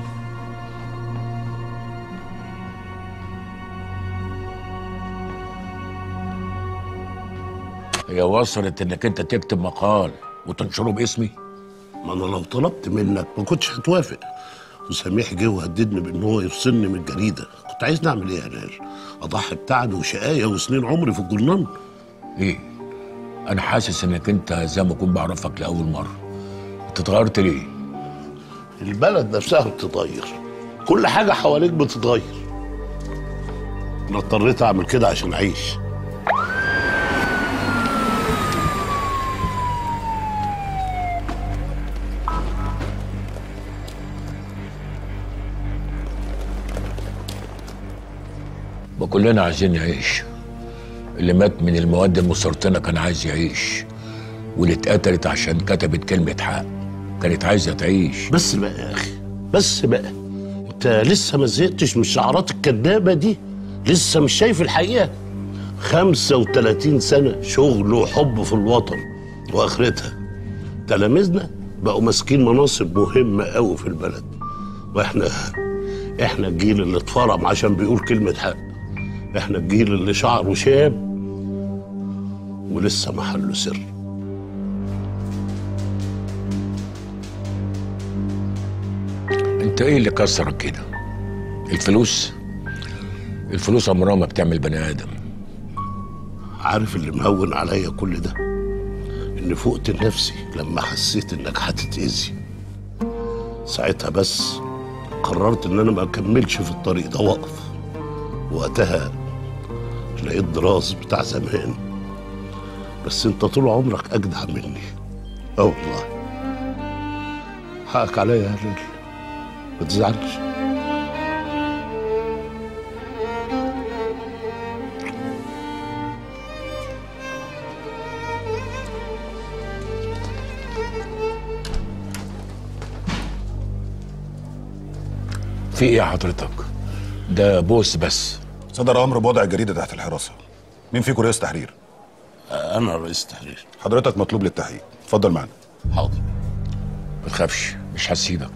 هي وصلت انك انت تكتب مقال وتنشره باسمي ما انا لو طلبت منك ما كنتش هتوافق وسميح جه وهددني بان هو يفصلني من الجريده كنت عايز نعمل ايه يا هلال اضحي بتعب وشقايه وسنين عمري في الجرنان ايه انا حاسس انك انت زي ما اكون بعرفك لاول مره انت اتغيرت ليه؟ البلد نفسها بتتغير كل حاجة حواليك بتتغير أنا اضطريت أعمل كده عشان أعيش ما كلنا عايزين نعيش اللي مات من المواد المسرطنة كان عايز يعيش واللي اتقتلت عشان كتبت كلمة حق كانت عايزة تعيش بس بقى يا أخي بس بقى أنت لسه ما زهقتش من الشعارات الكدابة دي لسه مش شايف الحقيقة 35 سنة شغل وحب في الوطن وآخرتها تلاميذنا بقوا ماسكين مناصب مهمة قوي في البلد واحنا احنا الجيل اللي اتفرم عشان بيقول كلمة حق احنا الجيل اللي شعره شاب ولسه محله سر انت ايه اللي كسرك كده؟ الفلوس؟ الفلوس عمرها ما بتعمل بني ادم عارف اللي مهون عليا كل ده اني فقت لنفسي لما حسيت انك هتتأذي ساعتها بس قررت ان انا ما اكملش في الطريق ده واقف وقتها لقيت دراس بتاع زمان بس انت طول عمرك اجدع مني اه والله حقك عليا يا هلال ما تزعلش في ايه يا حضرتك؟ ده بوس بس صدر امر بوضع الجريده تحت الحراسه مين فيكم رئيس تحرير انا رئيس تحرير حضرتك مطلوب للتحقيق اتفضل معنا حاضر ما تخافش مش هسيبك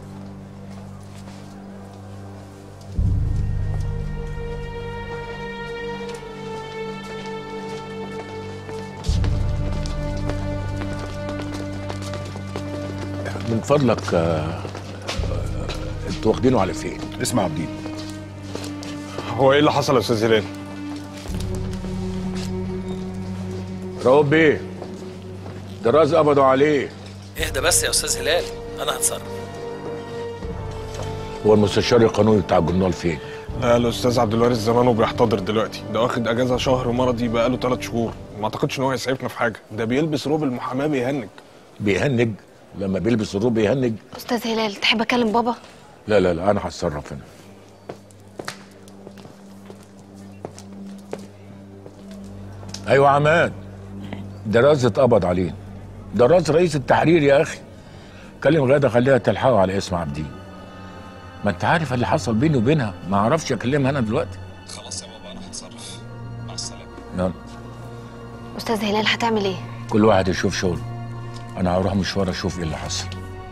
من فضلك آه، آه، انتوا واخدينه على فين؟ اسمع عبدين هو ايه اللي حصل يا استاذ هلال؟ رؤوف بيه دراز قبضوا عليه اهدى بس يا استاذ هلال انا هتصرف هو المستشار القانوني بتاع الجرنال فين؟ لا الاستاذ عبد الوارث زمانه بيحتضر دلوقتي ده واخد اجازه شهر مرضي بقاله ثلاث شهور ما اعتقدش ان هو هيسعفنا في حاجه ده بيلبس روب المحاماه بيهنج بيهنج لما بيلبس الروب بيهنج استاذ هلال تحب اكلم بابا لا لا لا انا هتصرف هنا ايوه عماد دراز اتقبض عليه دراز رئيس التحرير يا اخي كلم غاده خليها تلحقه على اسم عبدين ما انت عارف اللي حصل بيني وبينها ما اعرفش اكلمها انا دلوقتي خلاص يا بابا انا هتصرف مع السلامه يلا استاذ هلال هتعمل ايه كل واحد يشوف شغله انا هروح مشوار اشوف ايه اللي حصل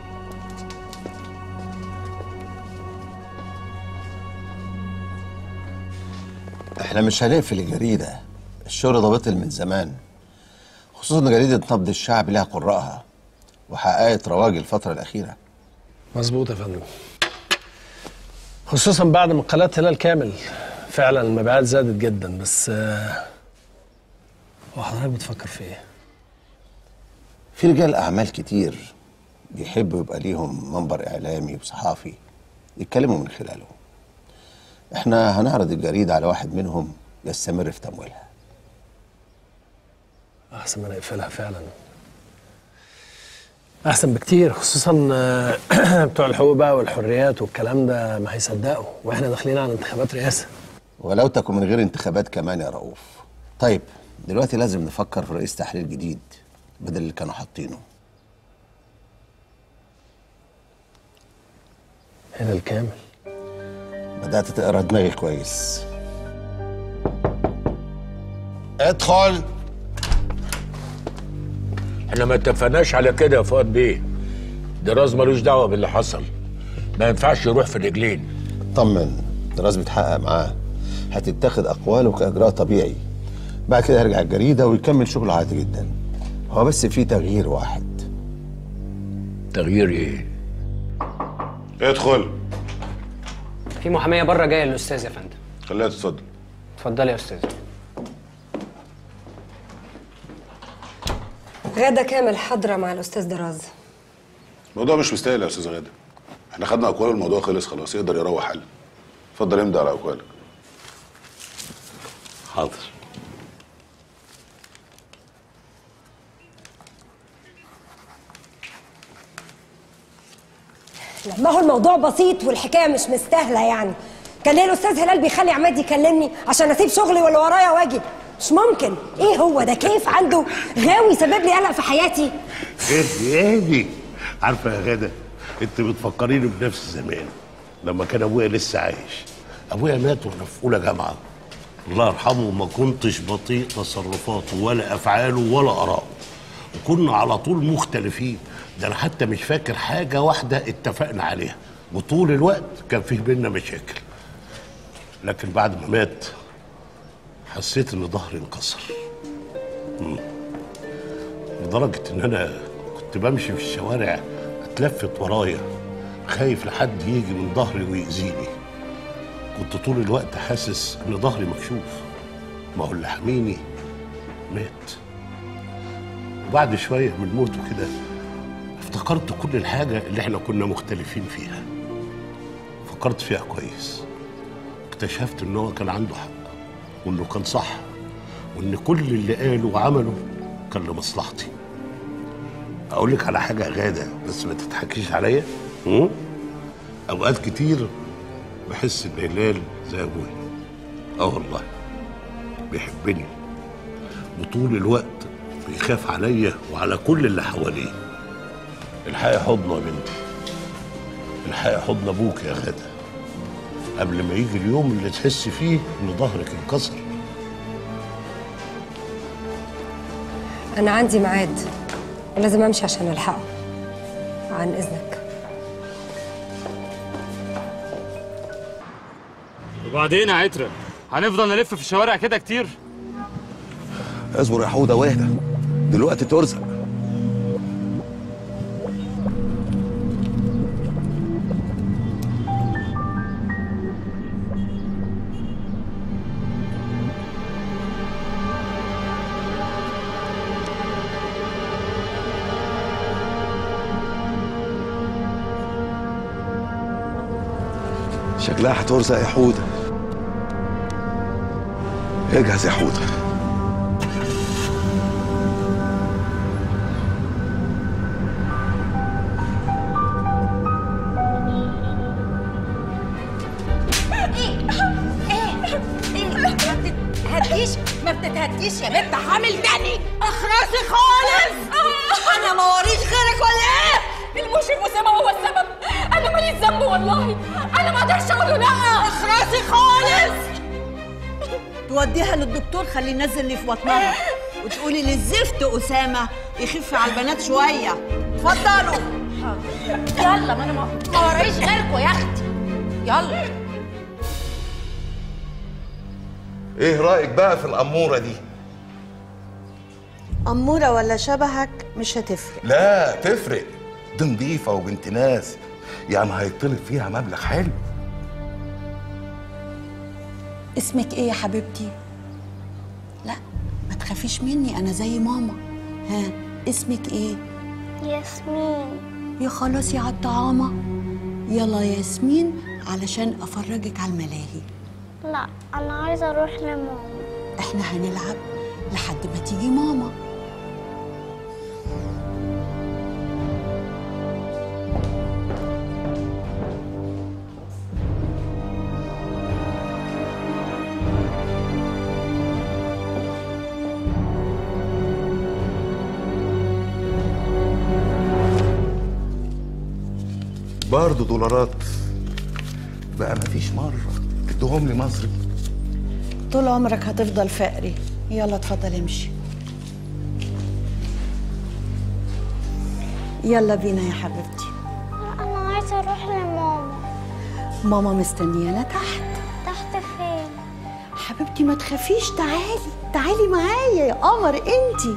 احنا مش هنقفل الجريدة الشغل ده بطل من زمان خصوصا إن جريدة نبض الشعب لها قراءها وحققت رواج الفترة الأخيرة مظبوط يا فندم خصوصا بعد مقالات هلال كامل فعلا المبيعات زادت جدا بس آه، هو حضرتك بتفكر في ايه؟ في رجال أعمال كتير بيحبوا يبقى ليهم منبر إعلامي وصحافي يتكلموا من خلاله احنا هنعرض الجريدة على واحد منهم يستمر في تمويلها احسن ما نقفلها فعلا احسن بكتير خصوصا آه، بتوع الحقوق بقى والحريات والكلام ده ما هيصدقوا واحنا داخلين على انتخابات رئاسه ولو تكن من غير انتخابات كمان يا رؤوف طيب دلوقتي لازم نفكر في رئيس تحرير جديد بدل اللي كانوا حاطينه هلال كامل بدأت تقرا دماغي كويس ادخل احنا ما اتفقناش على كده يا فؤاد بيه دراز ملوش دعوه باللي حصل ما ينفعش يروح في الرجلين طمن دراز بيتحقق معاه هتتاخد اقواله كاجراء طبيعي بعد كده هيرجع الجريده ويكمل شغله عادي جدا هو بس في تغيير واحد تغيير ايه ادخل في محاميه بره جايه للاستاذ يا فندم خليها تتفضل اتفضلي يا استاذ غادة كامل حاضرة مع الأستاذ دراز الموضوع مش مستاهل يا استاذ غاده احنا خدنا اقوال الموضوع خلص خلاص يقدر يروح حل اتفضل امضي على اقوالك حاضر لا، ما هو الموضوع بسيط والحكايه مش مستاهله يعني كان ليه الاستاذ هلال بيخلي عماد يكلمني عشان اسيب شغلي ولا ورايا واجب مش ممكن ايه هو ده كيف عنده غاوي سبب لي قلق في حياتي اهدي اهدي عارفه يا غاده انت بتفكريني بنفس زمان لما كان ابويا لسه عايش ابويا مات وانا في اولى جامعه الله يرحمه ما كنتش بطيء تصرفاته ولا افعاله ولا اراءه وكنا على طول مختلفين ده انا حتى مش فاكر حاجه واحده اتفقنا عليها وطول الوقت كان فيه بينا مشاكل لكن بعد ما مات حسيت ان ظهري انكسر مم. لدرجه ان انا كنت بمشي في الشوارع اتلفت ورايا خايف لحد يجي من ظهري ويأذيني كنت طول الوقت حاسس ان ظهري مكشوف ما هو اللي حميني مات وبعد شويه من موته كده افتكرت كل الحاجه اللي احنا كنا مختلفين فيها فكرت فيها كويس اكتشفت ان هو كان عنده حق وانه كان صح وان كل اللي قاله وعمله كان لمصلحتي اقول لك على حاجه يا غاده بس ما تضحكيش عليا م? اوقات كتير بحس ان هلال زي ابويا اه والله بيحبني وطول الوقت بيخاف عليا وعلى كل اللي حواليه الحقي حضنه يا بنتي الحقي حضن ابوك يا غاده قبل ما يجي اليوم اللي تحس فيه ان ظهرك انكسر انا عندي ميعاد ولازم امشي عشان الحقه عن اذنك وبعدين يا عترة هنفضل نلف في الشوارع كده كتير اصبر يا حوده واهدى دلوقتي ترزق شكلها هترزق يا حوده اجهز يا حوده تتهديش ما بتتهديش يا بنت حامل تاني اخرسي خالص انا ما وريش غيرك ولا ايه المشرف اسامه هو السبب انا ماليش ذنب والله انا ما اقدرش اقول له لا اخرسي خالص توديها للدكتور خليه ينزل لي في بطنها وتقولي للزفت اسامه يخف على البنات شويه اتفضلوا يلا ما انا ما ما ورايش غيركوا يا اختي يلا ايه رايك بقى في الاموره دي اموره ولا شبهك مش هتفرق لا تفرق دي نضيفه وبنت ناس يعني هيطلب فيها مبلغ حلو اسمك ايه يا حبيبتي لا ما تخافيش مني انا زي ماما ها اسمك ايه ياسمين يا خلاص يا عالطعامه يلا يا ياسمين علشان افرجك على الملاهي لا انا عايزه اروح لماما احنا هنلعب لحد ما تيجي ماما برضه دولارات بقى مفيش مرة ادوهم لي مصري طول عمرك هتفضل فقري يلا اتفضل امشي يلا بينا يا حبيبتي انا عايزه اروح لماما ماما مستنيانا تحت تحت فين حبيبتي ما تخافيش تعالي تعالي معايا يا قمر انتي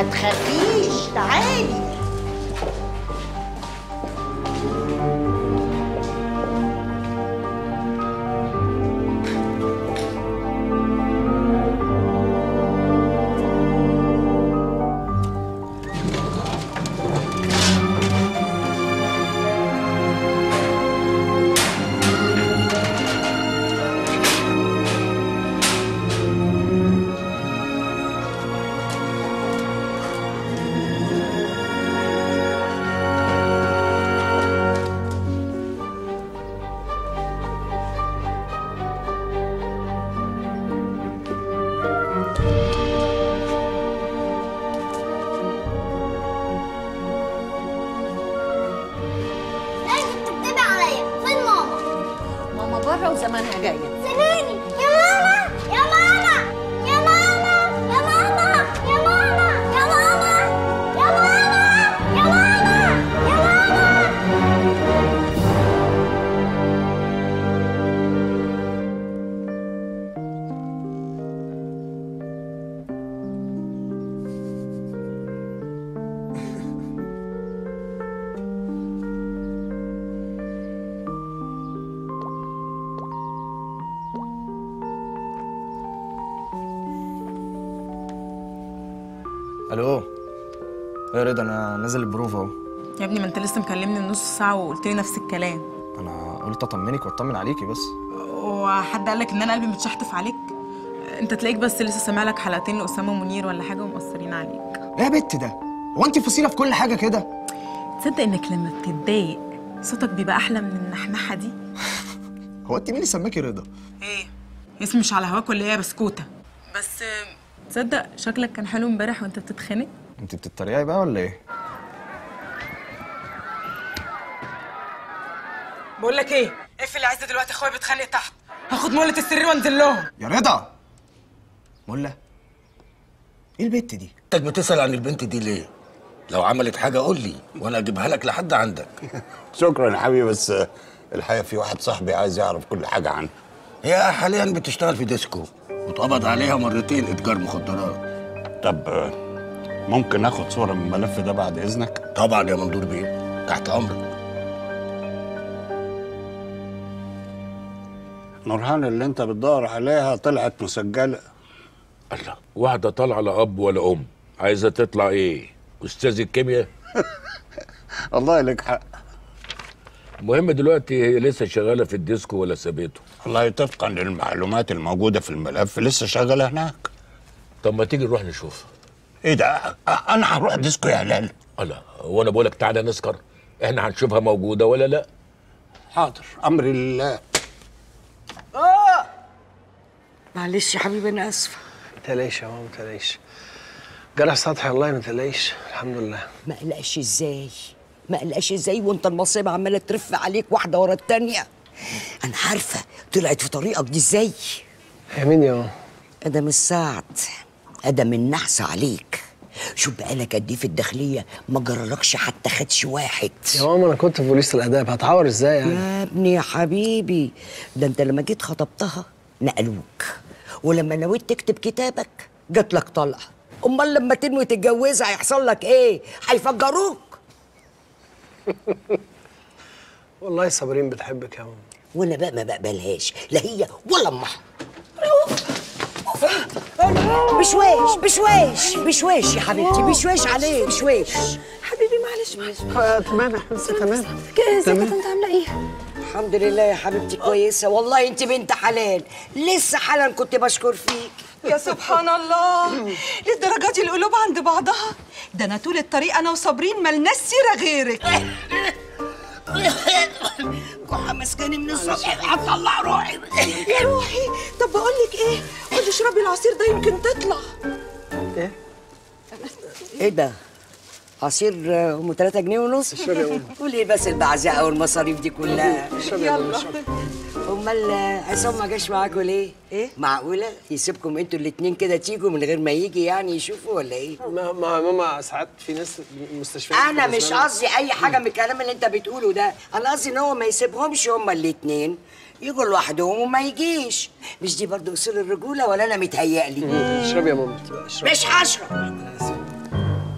تخافيش تعالي لازم تكتبي عليا فين ماما ماما بره وزمانها جايه سيبيني يا ماما يا ماما يا ماما يا ماما يا ماما يا ماما يا ماما يا ماما يا ماما الو ايه يا رضا انا نازل البروفا اهو يا ابني ما انت لسه مكلمني من نص ساعة وقلت لي نفس الكلام انا قلت اطمنك واطمن عليكي بس وحد قال لك ان انا قلبي متشحتف عليك انت تلاقيك بس لسه سامع لك حلقتين لأسامة منير ولا حاجة ومقصرين عليك ايه يا بت ده هو انت فصيله في كل حاجه كده تصدق انك لما بتتضايق صوتك بيبقى احلى من النحنحة دي هو انت مين اللي سماكي رضا ايه اسمي مش على هواك ولا ايه يا بسكوتة بس تصدق شكلك كان حلو امبارح وانت بتتخانق انت بتتريقي بقى ولا ايه بقول لك ايه اقفل عايزه دلوقتي اخويا بيتخانق تحت هاخد مولة السرير وانزل لهم يا رضا ملا ايه البت دي انت بتسال عن البنت دي ليه لو عملت حاجه قول لي وانا اجيبها لك لحد عندك شكرا يا حبيبي بس الحقيقه في واحد صاحبي عايز يعرف كل حاجه عنها هي حاليا بتشتغل في ديسكو واتقبض عليها مرتين اتجار مخدرات طب ممكن اخد صوره من الملف ده بعد اذنك طبعا يا مندور بيه تحت امرك نورهان اللي انت بتدور عليها طلعت مسجله الله واحدة طالعة لا أب ولا أم عايزة تطلع إيه؟ أستاذ الكيمياء؟ والله لك حق المهم دلوقتي هي لسه شغالة في الديسكو ولا سابته؟ والله طبقا للمعلومات الموجوده في الملف لسه شغاله هناك طب ما تيجي نروح نشوفها ايه ده انا هروح ديسكو يا هلال الله هو أنا بقول لك تعالى نسكر إحنا هنشوفها موجودة ولا لا؟ حاضر امري لله اه معلش يا حبيبي انا اسفه ما تقلقيش يا ماما ما تقلقيش جرح سطحي والله ما تقلقيش الحمد لله ما قلقش ازاي ما قلقش ازاي وانت المصيبه عماله ترف عليك واحده ورا التانيه انا عارفه طلعت في طريقك دي ازاي يا مين يا ماما ادم السعد ادم النحس عليك شوف بقالك قد ايه في الداخليه ما جرالكش حتى خدش واحد يا ماما انا كنت في بوليس الاداب هتعور ازاي يعني يا ابني يا حبيبي ده انت لما جيت خطبتها نقلوك ولما نويت تكتب كتابك جات لك طلقه امال لما تنوي تتجوزها هيحصل لك ايه هيفجروك والله صابرين بتحبك يا ماما وانا بقى ما بقبلهاش لا هي ولا امها بشويش بشويش بشويش يا حبيبتي بشويش عليه بشويش حبيبي معلش معلش تمام بس تمام ازيك يا طنط عامله ايه؟ الحمد لله يا حبيبتي كويسه والله انت بنت حلال لسه حالا كنت بشكر فيك يا سبحان الله للدرجة دي القلوب عند بعضها ده انا طول الطريق انا وصابرين ملناش سيره غيرك كحة مسكاني من الصبح هتطلع روحي يا روحي طب بقول لك ايه خدي اشربي العصير ده يمكن تطلع ايه ده؟ عصير آه، ام 3 جنيه ونص اشربي يا أم. وليه بس البعزقه والمصاريف دي كلها اشربي يا أم، اشربي. امال آه، عصام ما جاش معاكوا ليه؟ ايه؟ معقوله يسيبكم انتوا الاتنين كده تيجوا من غير ما يجي يعني يشوفوا ولا ايه؟ ما ما ماما ساعات في ناس مستشفيات انا مش بالنسبة لنا- قصدي اي حاجه من الكلام اللي انت بتقوله ده انا قصدي ان هو ما يسيبهمش هما الاتنين يجوا لوحدهم وما يجيش مش دي برضو اصول الرجوله ولا انا متهيألي اشربي يا ماما اشربي مش هشرب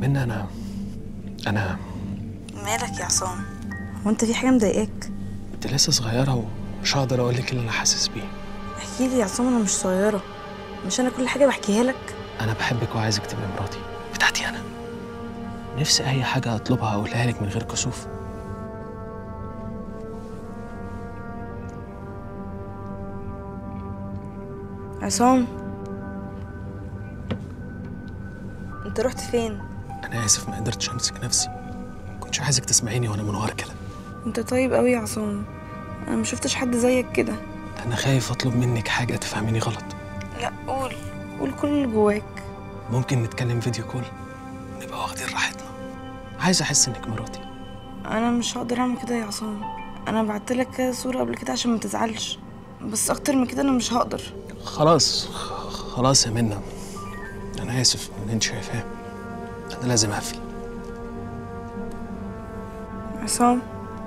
منى انا انا مالك يا عصام هو انت في حاجه مضايقاك انت لسه صغيره ومش هقدر اقول لك اللي انا حاسس بيه احكي لي يا عصام انا مش صغيره مش انا كل حاجه بحكيها لك انا بحبك وعايزك تبقي مراتي بتاعتي انا نفسي اي حاجه اطلبها اقولها لك من غير كسوف عصام انت رحت فين انا اسف ما قدرتش امسك نفسي كنتش عايزك تسمعيني وانا منهار كده انت طيب قوي يا عصام انا ما شفتش حد زيك كده انا خايف اطلب منك حاجه تفهميني غلط لا قول قول كل اللي جواك ممكن نتكلم فيديو كول نبقى واخدين راحتنا عايز احس انك مراتي انا مش هقدر اعمل كده يا عصام انا بعت لك كده صوره قبل كده عشان ما تزعلش بس اكتر من كده انا مش هقدر خلاص خلاص يا منى انا اسف ان انت شايفاه انا لازم اقفل عصام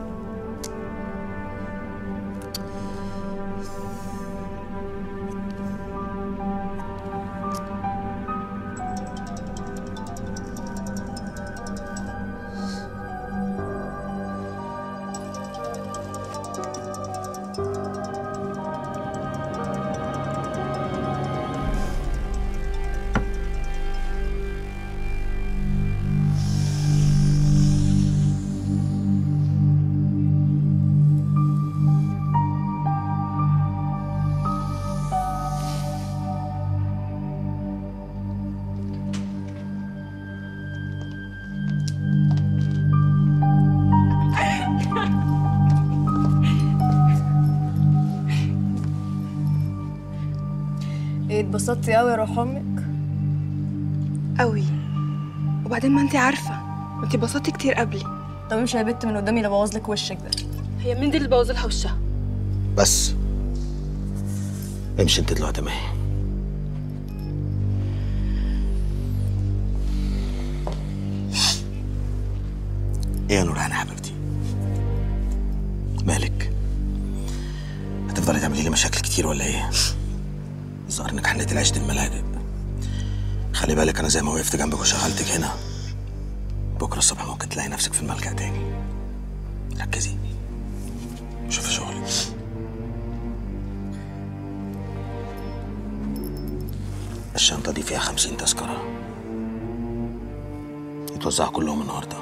ايه اتبسطتي قوي يا روح امك قوي وبعدين ما انت عارفه ما انت اتبسطتي كتير قبلي طب امشي يا بت من قدامي اللي بوظ لك وشك ده هي مين دي اللي بوظ لها وشها بس امشي انت دلوقتي معايا ايه يا نورهان يا حبيبتي مالك هتفضلي تعملي لي مشاكل كتير ولا ايه الظاهر انك حليت العيش دي الملاجئ خلي بالك انا زي ما وقفت جنبك وشغلتك هنا بكره الصبح ممكن تلاقي نفسك في الملجأ تاني ركزي شوفي شغلك الشنطة دي فيها خمسين تذكرة يتوزعوا كلهم النهارده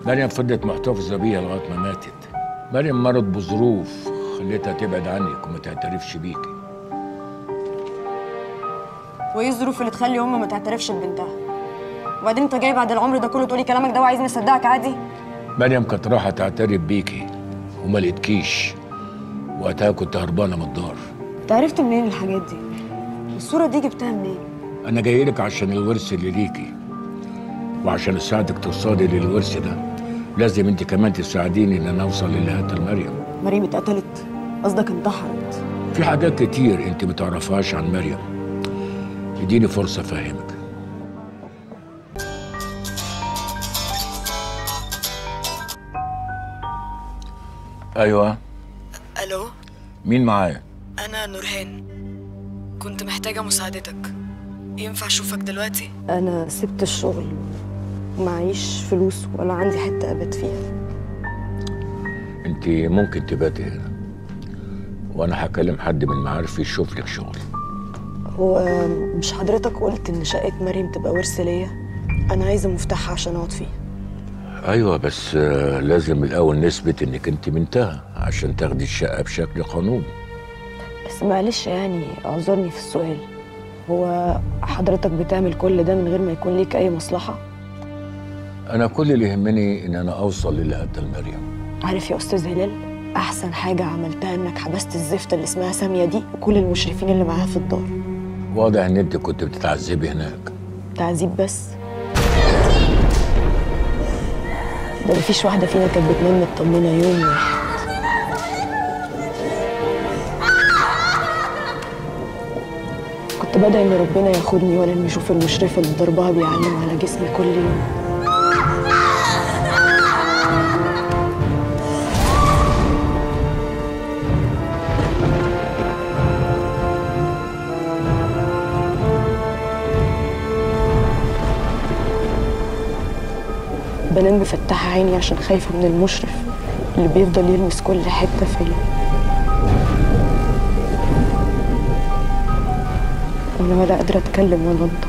مريم فضلت محتفظة بيها لغاية ما ماتت مريم مرض بظروف خليتها تبعد عنك وما تعترفش بيكي وايه الظروف اللي تخلي امي ما تعترفش ببنتها وبعدين انت جاي بعد العمر ده كله تقولي كلامك ده وعايزني اصدقك عادي مريم كانت رايحة تعترف بيكي وما لقيتكيش وقتها كنت هربانة من الدار انت عرفت منين الحاجات دي الصوره دي جبتها منين أنا جاي لك عشان الورث اللي ليكي وعشان أساعدك توصلي للورث ده لازم أنت كمان تساعديني إن أنا أوصل للي قتل مريم مريم اتقتلت قصدك انتحرت في حاجات كتير أنت بتعرفهاش عن مريم اديني فرصة أفهمك أيوه الو مين معايا؟ انا نورهان كنت محتاجه مساعدتك ينفع اشوفك دلوقتي انا سبت الشغل معيش فلوس ولا عندي حته ابات فيها أنت ممكن تباتي هنا وأنا هكلم حد من معارفي يشوف لك شغل هو مش حضرتك قلت ان شقه مريم تبقى ورث ليا انا عايزه مفتاحها عشان اقعد فيه أيوه بس آه، لازم الأول نثبت إنك أنت بنتها عشان تاخدي الشقة بشكل قانوني بس معلش يعني اعذرني في السؤال هو حضرتك بتعمل كل ده من غير ما يكون ليك اي مصلحه أنا كل اللي يهمني إن أنا أوصل للي قتل مريم عارف يا استاذ هلال احسن حاجه عملتها انك حبست الزفته اللي اسمها ساميه دي وكل المشرفين اللي معاها في الدار واضح إن أنت كنت بتتعذبي هناك تعذيب بس ده مفيش واحده فينا كانت بتنام مطمنه يوم واحد كنت بدعي ان ربنا ياخدني ولا اني اشوف المشرفه اللي ضربها بيعلم على جسمي كل يوم بنام مفتحة عيني عشان خايفة من المشرف اللي بيفضل يلمس كل حتة فيا أنا ولا قادرة أتكلم ولا أنطق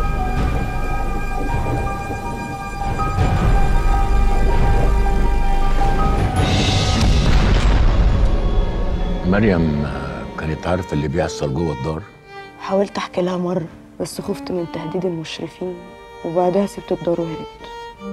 مريم آه، كانت عارفة اللي بيحصل جوه الدار حاولت أحكي لها مرة بس خفت من تهديد المشرفين وبعدها سبت الدار وهربت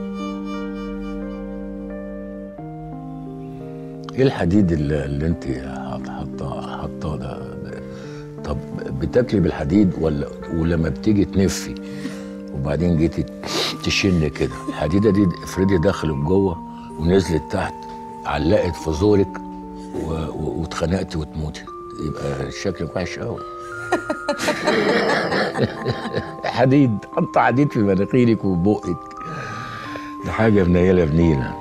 ايه الحديد اللي, اللي انت حاط- حاطاه حاطاه ده ده- طب بتاكلي بالحديد ولا ولما بتيجي تنفي وبعدين جيتي تشن كده الحديده دي افرضي دخلت جوه ونزلت تحت علقت في زورك و- و- واتخنقتي وتموتي يبقى شكلك وحش قوي حديد حط حديد في مناخيرك وبقك ده حاجه منيله بنيله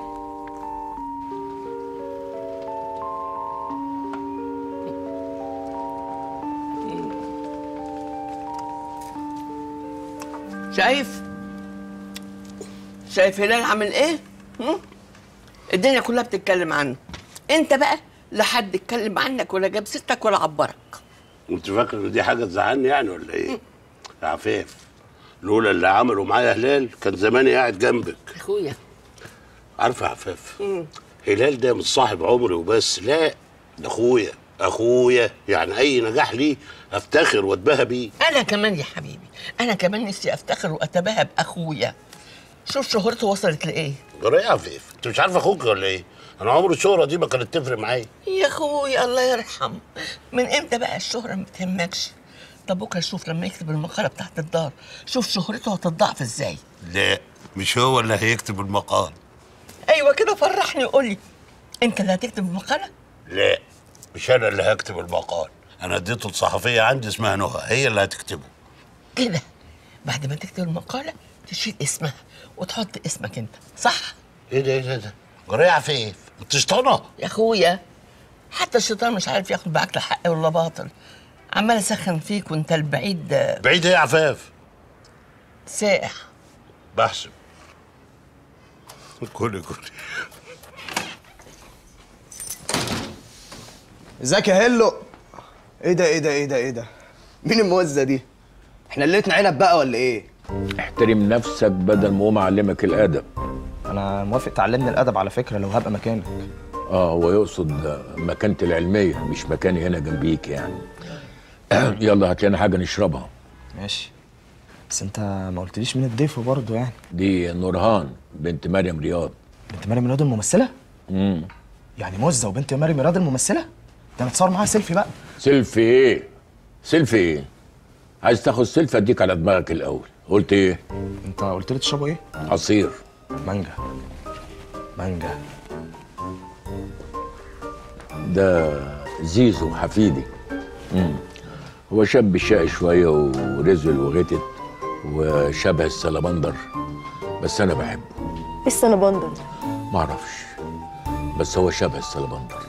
شايف شايف هلال عامل ايه هم؟ الدنيا كلها بتتكلم عنه انت بقى لا حد اتكلم عنك ولا جاب ستك ولا عبرك انت فاكر ان دي حاجه تزعلني يعني ولا ايه؟ يا عفاف لولا اللي عملوا معايا هلال كان زماني قاعد جنبك اخويا عارفه يا عفاف هلال ده مش صاحب عمري وبس لا ده اخويا اخويا يعني اي نجاح ليه افتخر واتباهى بيه انا كمان يا حبيبي انا كمان نفسي افتخر واتباهى باخويا شوف شهرته وصلت لايه جرى ايه يا عفاف انت مش عارفه اخوك ولا ايه انا عمري الشهره دي ما كانت تفرق معايا يا اخويا الله يرحم من امتى بقى الشهرة ما بتهمكش طب بكره شوف لما يكتب المقالة بتاعت الدار شوف شهرته هتتضاعف ازاي لا مش هو اللي هيكتب المقال ايوه كده فرحني وقول لي انت اللي هتكتب المقالة لا مش انا اللي هكتب المقال انا اديته الصحفيه عندي اسمها نهى هي اللي هتكتبه كده بعد ما تكتب المقالة تشيل اسمها وتحط اسمك انت صح ايه ده ايه ده ده جرى ايه يا عفاف انت شطانه يا اخويا حتى الشيطان مش عارف ياخد بعقل حق ولا باطل عمال اسخن فيك وانت البعيد بعيد ايه يا عفاف سائح بحسب كلي كلي ازيك يا هلو ايه ده ايه ده ايه ده ايه ده مين الموزه دي احنا ليلتنا عنب بقى ولا ايه احترم نفسك بدل ما هو معلمك الادب انا موافق تعلمني الادب على فكره لو هبقى مكانك اه هو يقصد مكانتي العلميه مش مكاني هنا جنبيك يعني يلا هات لنا حاجه نشربها ماشي بس انت ما قلتليش مين الضيف برضه يعني دي نورهان بنت مريم رياض بنت مريم رياض الممثله امم يعني مزه وبنت مريم رياض الممثله ده نتصور معاها سيلفي بقى سيلفي ايه سيلفي ايه عايز تاخد سيلفي اديك على دماغك الاول قلت ايه انت قلت لي تشربوا ايه عصير مانجا مانجا ده زيزو حفيدي مم. هو شاب شقي شويه ورزل وغتت وشبه السلمندر بس انا بحبه ايه السنبندر معرفش بس هو شبه السلمندر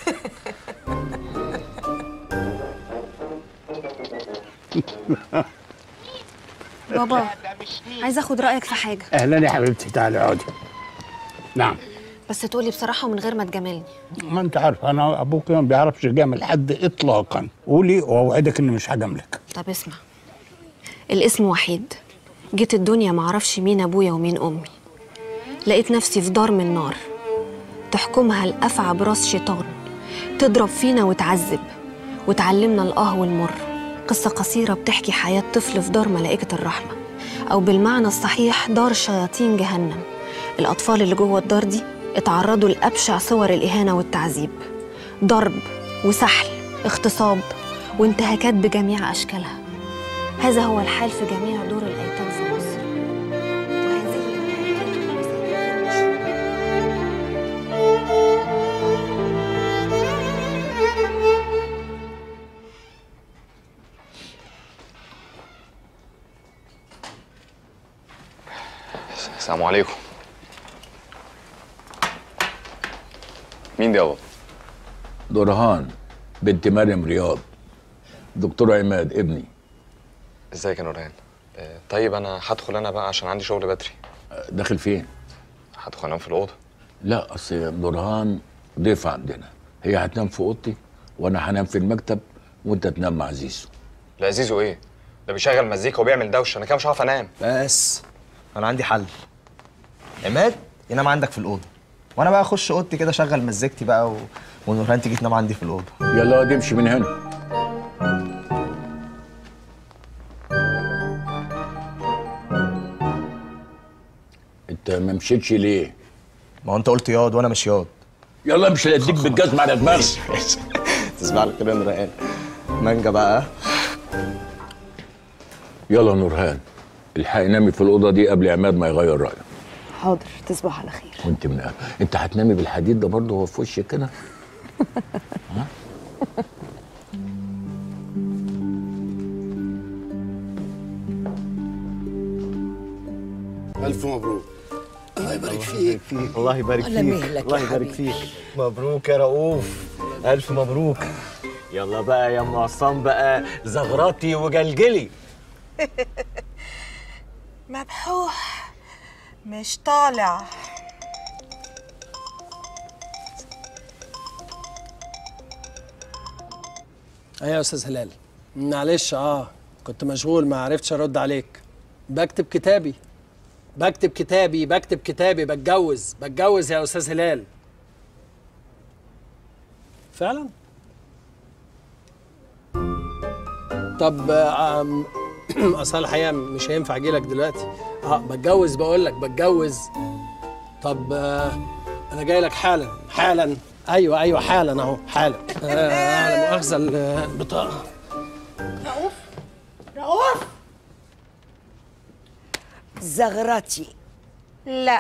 بابا عايزه اخد رايك في حاجه اهلا يا حبيبتي تعالي اقعدي نعم بس تقولي بصراحه ومن غير ما تجاملني ما انت عارف انا ابوك ما بيعرفش يجامل حد اطلاقا قولي واوعدك اني مش هجاملك طب اسمع الاسم وحيد جيت الدنيا معرفش مين ابويا ومين امي لقيت نفسي في دار من نار تحكمها الافعى براس شيطان تضرب فينا وتعذب وتعلمنا الاه والمر قصة قصيرة بتحكي حياة طفل في دار ملائكة الرحمة أو بالمعنى الصحيح دار شياطين جهنم الأطفال اللي جوه الدار دي اتعرضوا لأبشع صور الإهانة والتعذيب ضرب وسحل اغتصاب وانتهاكات بجميع أشكالها هذا هو الحال في جميع دور الأيتام في مصر السلام عليكم مين دي يابا نورهان بنت مريم رياض دكتور عماد ابني ازيك يا نورهان آه، طيب انا هدخل انا بقى عشان عندي شغل بدري داخل فين هدخل انام في الاوضه لا اصل نورهان ضيف عندنا هي هتنام في اوضتي وانا هنام في المكتب وانت تنام مع زيزو لا زيزو ايه ده بيشغل مزيكا وبيعمل دوشه انا كده مش هعرف انام بس انا عندي حل عماد ينام عندك في الاوضه وانا بقى اخش اوضتي كده اشغل مزيكتي بقى و... ونورهان تيجي تنام عندي في الاوضه يلا واد امشي من هنا انت ما مشيتش ليه ما هو انت قلت ياض وانا مش ياض يلا امشي اديك بالجزمه على دماغك تسمع لك كده يا نورهان مانجا بقى يلا نورهان الحقي نامي في الاوضه دي قبل عماد ما يغير رايه حاضر تصبح على خير وانت من أهل. انت هتنامي بالحديد ده برضه هو في وشك كده الف مبروك الله يبارك فيك الله يبارك ولا فيك مهلك الله يا يبارك حبيبي. فيك مبروك يا رؤوف الف مبروك يلا بقى يا ام عصام بقى زغرتي وجلجلي مبحوح مش طالع ايوه يا استاذ هلال معلش اه كنت مشغول ما عرفتش ارد عليك بكتب كتابي بكتب كتابي بكتب كتابي بتجوز بتجوز يا استاذ هلال فعلا طب آه، آم، اصل الحقيقه مش هينفع اجي لك دلوقتي اه بتجوز بقول لك بتجوز طب آه، انا جاي لك حالا حالا ايوه ايوه حالا اهو حالا آه لا مؤاخذه البطاقه رؤوف رؤوف زغرتي لا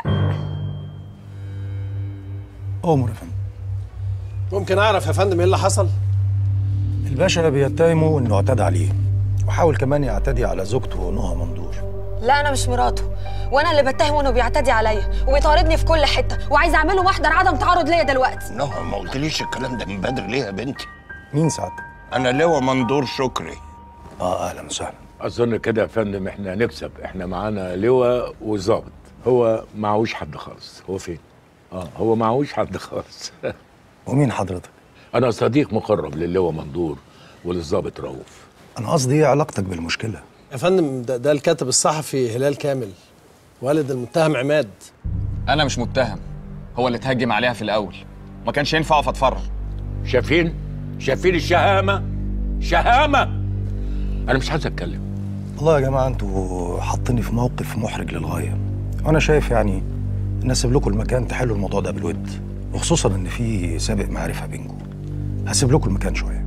امر يا فندم ممكن اعرف يا فندم ايه اللي حصل الباشا بيتهمه انه اعتدى عليه وحاول كمان يعتدي على زوجته نهى مندور لا انا مش مراته وانا اللي بتهمه انه بيعتدي عليا وبيطاردني في كل حته وعايزه اعمله محضر عدم تعرض ليا دلوقتي نهى ما قلتليش الكلام ده من بدري ليه يا بنتي مين سعادتك انا لواء مندور شكري اه اهلا وسهلا اظن كده يا فندم احنا هنكسب احنا معانا لواء وظابط هو معهوش حد خالص هو فين اه هو معهوش حد خالص ومين حضرتك انا صديق مقرب للواء مندور وللظابط رؤوف انا قصدي ايه علاقتك بالمشكله يا فندم ده, ده الكاتب الصحفي هلال كامل والد المتهم عماد انا مش متهم هو اللي اتهجم عليها في الاول ما كانش ينفع اقف اتفرج شايفين شايفين الشهامه شهامه انا مش عايز اتكلم والله يا جماعه انتوا حاطيني في موقف محرج للغايه وانا شايف يعني ان اسيب لكم المكان تحلوا الموضوع ده بالود وخصوصا ان في سابق معرفه بينكم هسيب لكم المكان شويه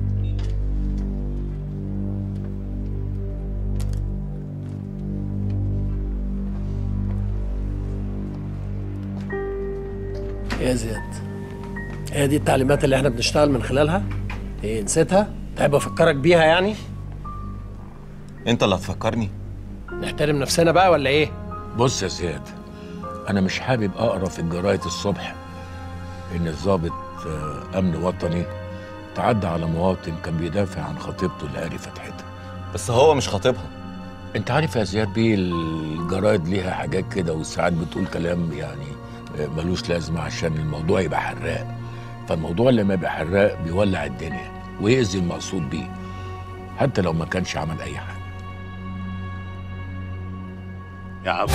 يا زياد هي دي التعليمات اللي احنا بنشتغل من خلالها ايه نسيتها تحب افكرك بيها يعني انت اللي هتفكرني نحترم نفسنا بقى ولا ايه بص يا زياد انا مش حابب اقرا في الجرايد الصبح ان الضابط آه، امن وطني تعدى على مواطن كان بيدافع عن خطيبته اللي قاري فتحتها بس هو مش خاطبها انت عارف يا زياد بيه الجرايد ليها حاجات كده وساعات بتقول كلام يعني آه، ملوش لازمه عشان الموضوع يبقى حراق فالموضوع لما يبقى حراق بيولع الدنيا ويأذي المقصود بيه حتى لو ما كانش عمل اي حاجه يا عم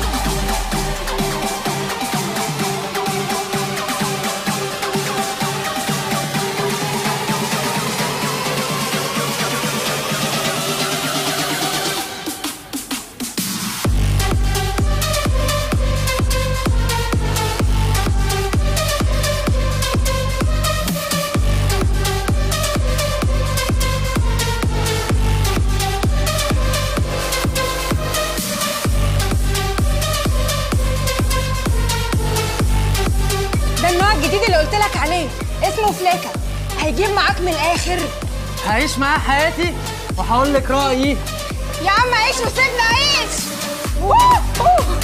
ده النوع الجديد اللي قلت لك عليه اسمه فلاكة هيجيب معاك من الاخر هعيش معاه حياتي وهقول لك رايي يا عم عيش وسيبنا عيش ووو! ووو!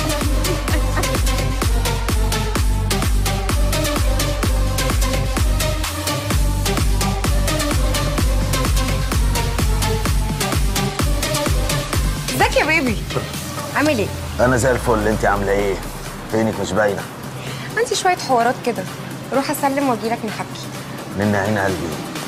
ازيك يا بيبي عامل ايه انا زي الفل انت عامله ايه فينك مش باينه عندي شويه حوارات كده روح اسلم واجيلك نحكي من عين قلبي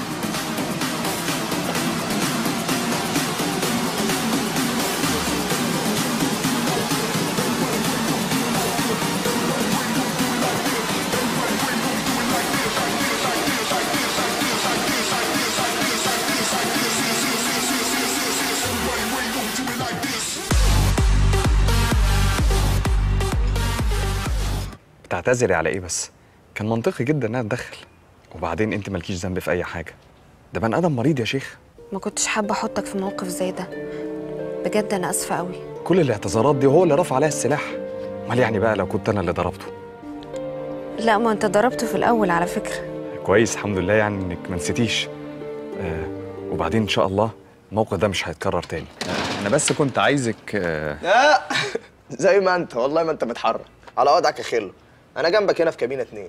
بتعتذري على ايه بس كان منطقي جدا انها تدخل وبعدين انت مالكيش ذنب في اي حاجه ده بني ادم مريض يا شيخ ما كنتش حابة أحطك في موقف زي ده بجد أنا آسفة قوي كل الاعتذارات دي هو اللي رفع عليها السلاح امال يعني بقى لو كنت انا اللي ضربته لا ما أنت ضربته في الأول على فكرة كويس الحمد لله يعني انك ما نسيتيش آه وبعدين ان شاء الله الموقف ده مش هيتكرر تاني انا بس كنت عايزك آه لا زي ما انت والله ما انت متحرك على وضعك يا خلو انا جنبك هنا في كابينه اتنين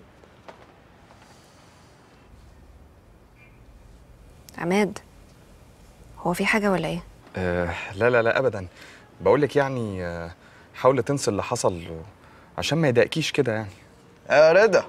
عماد هو في حاجة ولا إيه؟ آه لا لا لا ابدا بقول لك يعني آه حاولي تنسي اللي حصل عشان ما يضايقكيش كده يعني يا رضا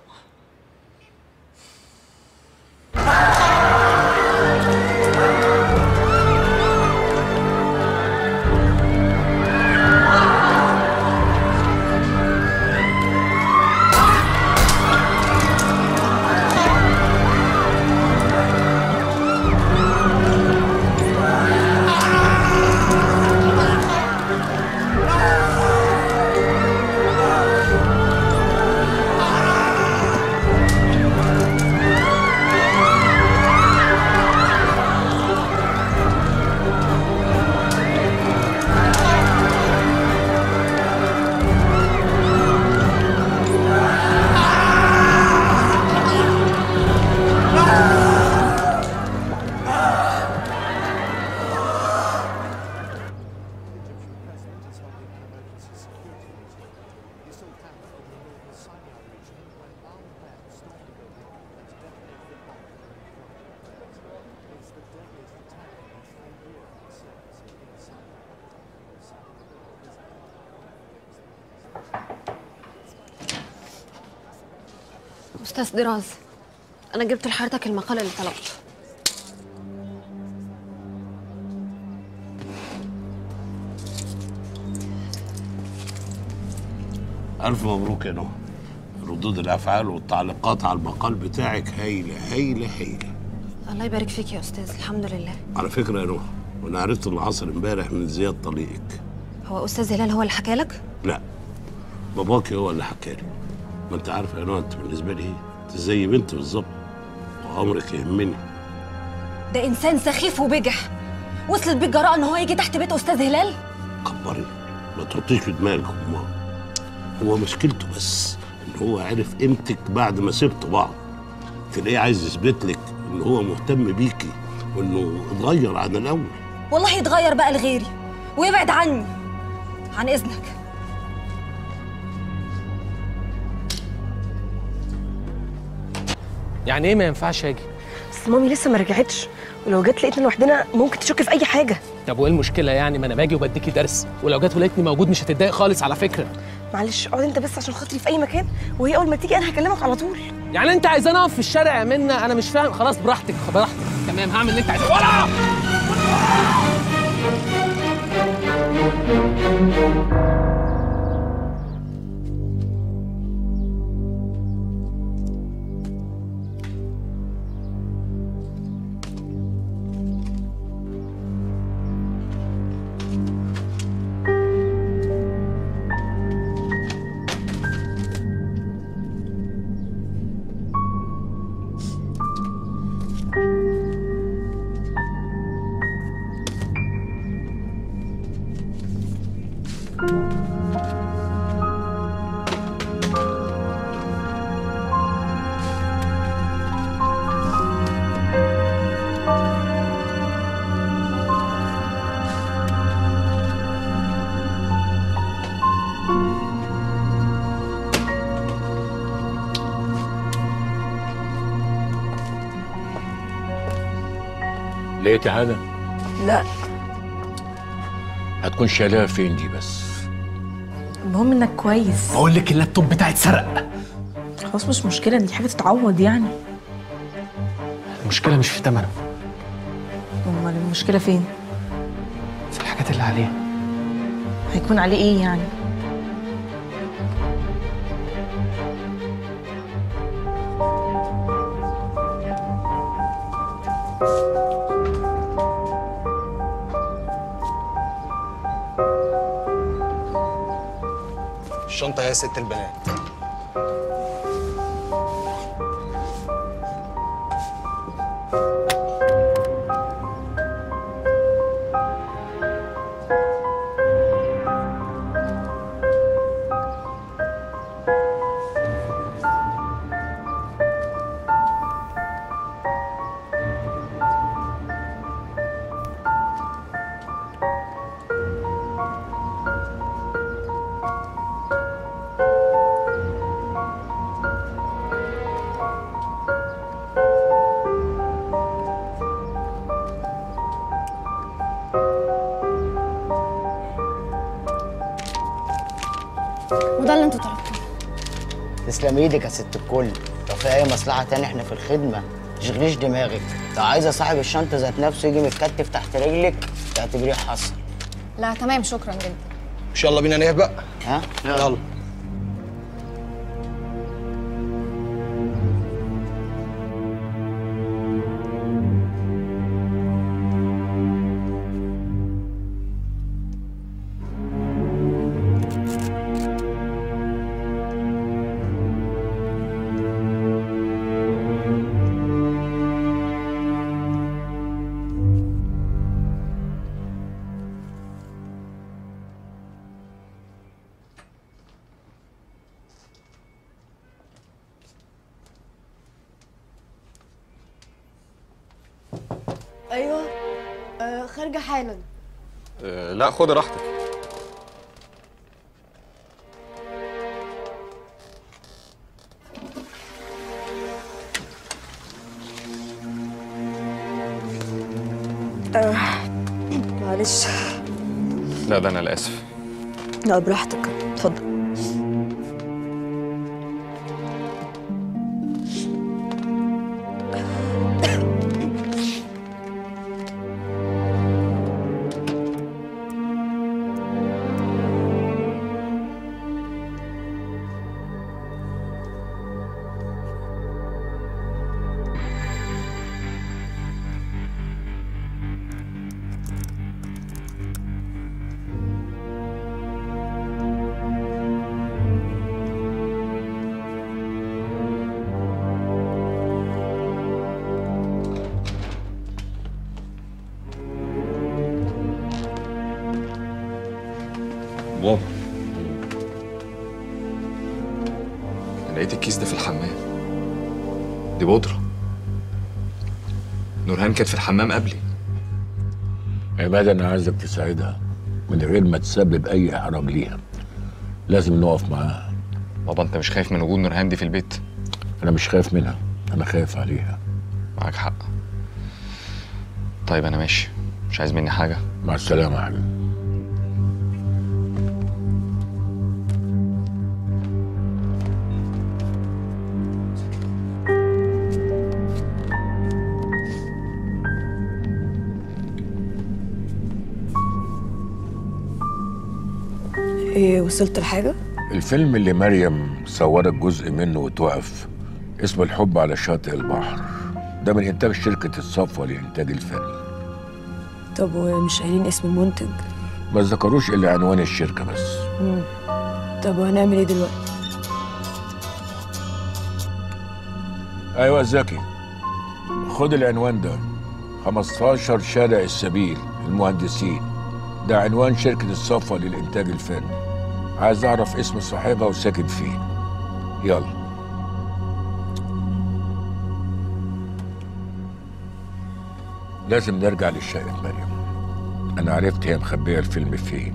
أستاذ دراز أنا جبت لحضرتك المقال اللي طلبته الف مبروك يا نهى ردود الافعال والتعليقات على المقال بتاعك هايله هايله هايله الله يبارك فيك يا استاذ الحمد لله على فكره يا نهى وانا عرفت اللي حصل امبارح من زياد طليقك هو استاذ هلال هو اللي حكى لك لا باباكي هو اللي حكى لي ما انت عارف يا نهى انت بالنسبه لي ايه انت زي بنتي بالظبط وامرك يهمني ده انسان سخيف وبجح وصلت بيه الجراءه ان هو يجي تحت بيت استاذ هلال كبري ما تحطيش في دماغك امال هو مشكلته بس ان هو عرف قيمتك بعد ما سبتوا بعض تلاقيه عايز يثبت لك ان هو مهتم بيكي وانه اتغير عن الاول والله يتغير بقى لغيري ويبعد عني عن اذنك يعني ايه ما ينفعش اجي بس مامي لسه ما رجعتش ولو جت لقيتنا لوحدنا ممكن تشك في اي حاجه طب وايه المشكله يعني ما انا باجي وبديكي درس ولو جت ولقيتني موجود مش هتتضايق خالص على فكره معلش اقعد انت بس عشان خاطري في اي مكان وهي اول ما تيجي انا هكلمك على طول يعني انت عايزاني اقف في الشارع يا منى انا مش فاهم خلاص براحتك براحتك تمام هعمل اللي انت عايزه ولا لقيتي حاجه لا هتكون شايلها فين دي بس المهم انك كويس بقول لك اللابتوب بتاعي اتسرق خلاص مش مشكله دي حاجه تتعوض يعني المشكله مش في ثمنه امال المشكله فين في الحاجات اللي عليه هيكون عليه ايه يعني الشنطه يا ست البنات وده اللي انتوا طلبتوه تسلم ايدك يا ست الكل لو في اي مصلحه تاني احنا في الخدمه تشغليش دماغك لو عايزه صاحب الشنطه ذات نفسه يجي متكتف تحت رجلك تعتبريه حصل لا تمام شكرا جدا مش يلا بينا نهبق ها يلا ايوه آه خارجه حالا أه لا خد راحتك آه معلش لا ده انا الاسف لا براحتك اتفضل بابا انا لقيت الكيس ده في الحمام دي بودرة نورهان كانت في الحمام قبلي عماد انا عايزك تساعدها من غير ما تسبب اي احراج ليها لازم نقف معاها بابا انت مش خايف من وجود نورهان دي في البيت انا مش خايف منها انا خايف عليها معاك حق طيب انا ماشي مش عايز مني حاجه مع السلامه يا حبيبي ايه وصلت لحاجه الفيلم اللي مريم صورت جزء منه وتوقف اسمه الحب على شاطئ البحر ده من انتاج شركه الصفوه للانتاج الفني طب ومش قايلين اسم المنتج ما ذكروش الا عنوان الشركه بس مم. طب وهنعمل ايه دلوقتي ايوه زكي خد العنوان ده 15 شارع السبيل المهندسين ده عنوان شركة الصفوة للإنتاج الفني عايز أعرف اسم صاحبها وساكن فين يلا لازم نرجع لشقة مريم أنا عرفت هي مخبية الفيلم فين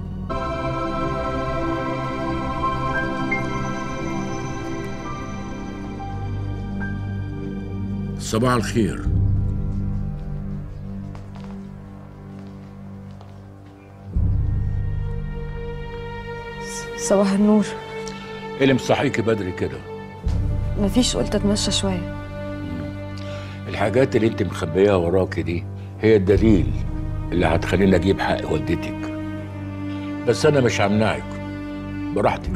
صباح الخير صباح النور ايه اللي مصحيكي بدري كده مفيش قلت اتمشى شويه الحاجات اللي انت مخبيها وراكي دي هي الدليل اللي هتخليني اجيب حق والدتك بس انا مش همنعك براحتك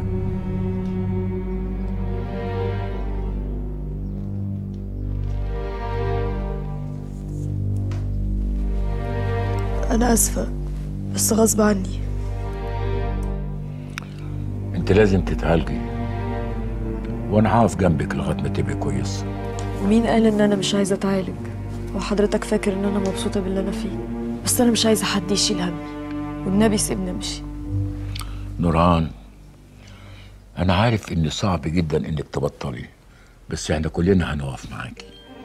انا اسفه بس غصب عني انت لازم تتعالجي وانا هقف جنبك لغايه ما تبقي كويسه ومين قال ان انا مش عايزه اتعالج وحضرتك فاكر ان انا مبسوطه باللي انا فيه بس انا مش عايزه حد يشيل همي والنبي سيبني امشي نوران انا عارف ان صعب جدا انك تبطلي بس احنا كلنا هنقف معاكي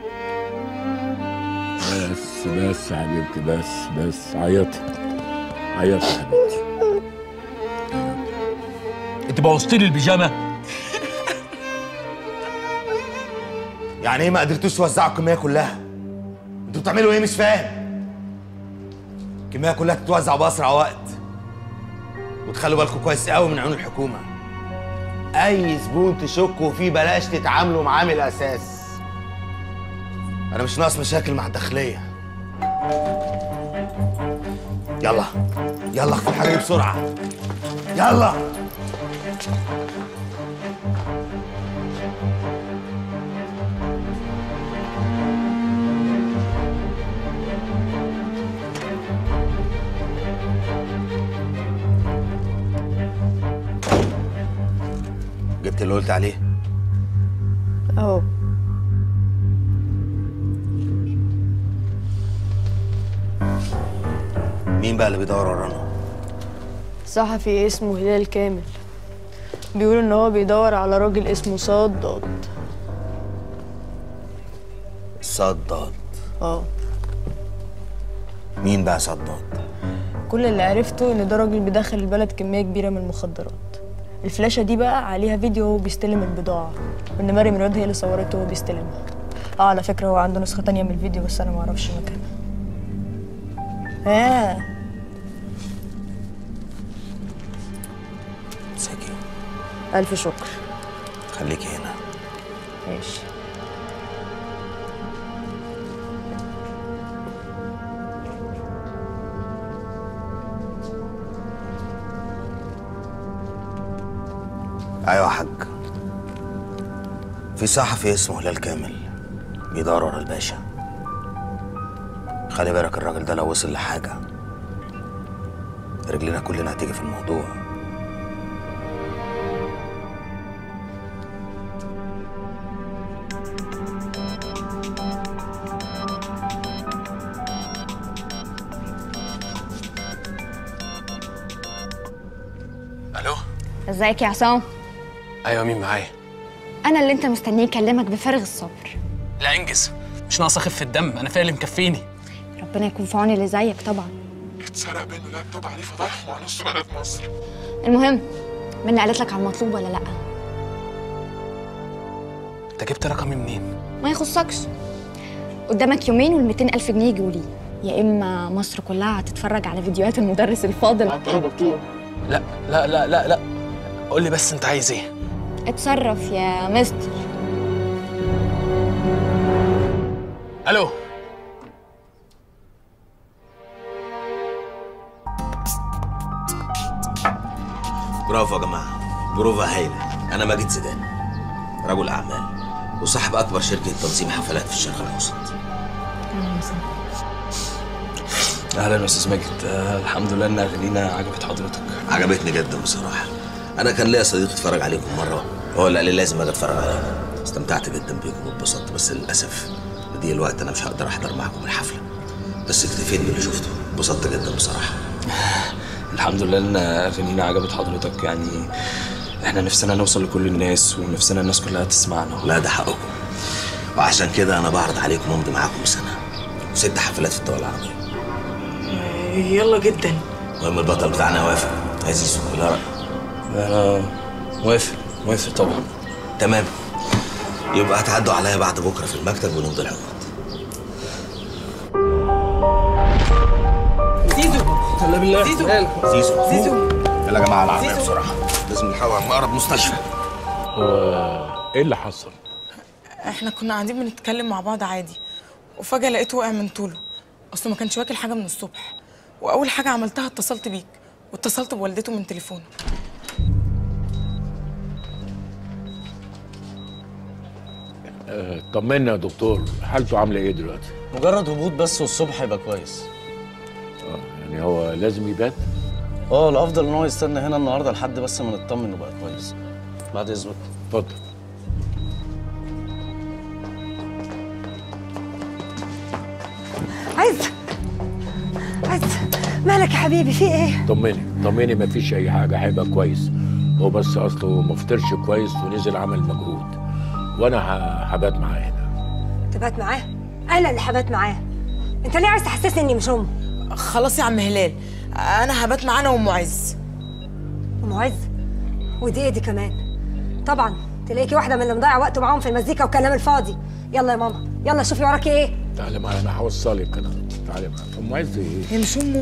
بس بس يا حبيبتي بس بس عيطي عيطي يا حبيبتي انت بوظتي لي البيجامه يعني ايه ما قدرتوش توزعوا الكميه كلها؟ انتوا بتعملوا ايه مش فاهم؟ الكميه كلها تتوزع باسرع وقت وتخلوا بالكم كويس قوي من عيون الحكومه اي زبون تشكوا فيه بلاش تتعاملوا معاه من الاساس انا مش ناقص مشاكل مع الداخليه يلا يلا اخفوا الحاجه دي بسرعه يلا جبت اللي قلت عليه اهو مين بقى اللي بيدور ورانا صحفي اسمه هلال كامل بيقول ان هو بيدور على راجل اسمه صداد صداد اه مين بقى صداد كل اللي عرفته ان ده راجل بيدخل البلد كميه كبيره من المخدرات الفلاشه دي بقى عليها فيديو وهو بيستلم البضاعه وان مريم رياض هي اللي صورته وهو بيستلمها اه على فكره هو عنده نسخه تانية من الفيديو بس انا ما اعرفش مكانها اه ساكي الف شكر خليكي هنا ماشي ايوه يا حاج في صحفي اسمه هلال كامل بيدور ورا الباشا خلي بالك الراجل ده لو وصل لحاجه رجلنا كلنا هتيجي في الموضوع ازيك يا عصام ايوه مين معايا انا اللي انت مستنيه يكلمك بفارغ الصبر لا انجز مش ناقص اخف الدم انا فيا اللي مكفيني ربنا يكون في عون اللي زيك طبعا اتسرق منه لابتوب عليه فضحه على نص بلد مصر المهم منى قالت لك على المطلوب ولا لا انت جبت رقمي منين ما يخصكش قدامك يومين وال 200 الف جنيه يجوا لي يا اما مصر كلها هتتفرج على فيديوهات المدرس الفاضل لا لا لا لا لا قول لي بس انت عايز ايه اتصرف يا مستر الو برافو يا جماعه بروفا هايله انا ماجد زيدان رجل اعمال وصاحب اكبر شركه تنظيم حفلات في الشرق الاوسط اهلا يا استاذ ماجد آه الحمد لله ان اغانينا عجبت حضرتك عجبتني جدا بصراحه انا كان ليا صديق اتفرج عليكم مره هو اللي قال لي لازم اجي اتفرج عليكم استمتعت جدا بيكم واتبسطت بس للاسف دي الوقت انا مش هقدر احضر معاكم الحفله بس اكتفيت باللي شفته اتبسطت جدا بصراحه الحمد لله ان اغانينا عجبت حضرتك يعني احنا نفسنا نوصل لكل الناس ونفسنا الناس كلها تسمعنا لا ده حقكم وعشان كده انا بعرض عليكم امضي معاكم سنه ست حفلات في الدول العربيه يلا جدا المهم البطل بتاعنا وافق عزيز ايه رايك؟ انا موافق موافق طبعا تمام يبقى هتعدوا عليا بعد بكره في المكتب ونمضي العقود زيزو لا بالله زيزو زيزو زيزو يلا يا جماعه العربيه بسرعه لازم نحاول على اقرب مستشفى هو ايه اللي حصل؟ احنا كنا قاعدين بنتكلم مع بعض عادي وفجأة لقيته وقع من طوله اصله ما كانش واكل حاجة من الصبح واول حاجة عملتها اتصلت بيك واتصلت بوالدته من تليفونه آه، طمنا يا دكتور حالته عامله ايه دلوقتي؟ مجرد هبوط بس والصبح هيبقى كويس يعني هو لازم يبات؟ اه الافضل ان هو يستنى هنا النهارده لحد بس ما نطمن انه بقى كويس بعد اذنك اتفضل عز عز مالك يا حبيبي في ايه؟ طمني طمني مفيش اي حاجه هيبقى كويس هو بس اصله ما فطرش كويس ونزل عمل مجهود وانا ه- هبات معاه هنا تبات معاه؟ انا اللي هبات معاه انت ليه عايز تحسسني اني مش امه؟ خلاص يا عم هلال انا هبات معانا وام عز ام عز ودي ايه دي كمان طبعا تلاقيكي واحده من اللي مضيع وقته معاهم في المزيكا والكلام الفاضي يلا يا ماما يلا شوفي وراكي ايه تعالي معايا انا هوصلك انا تعالي معايا ام عز ايه؟ هي مش امه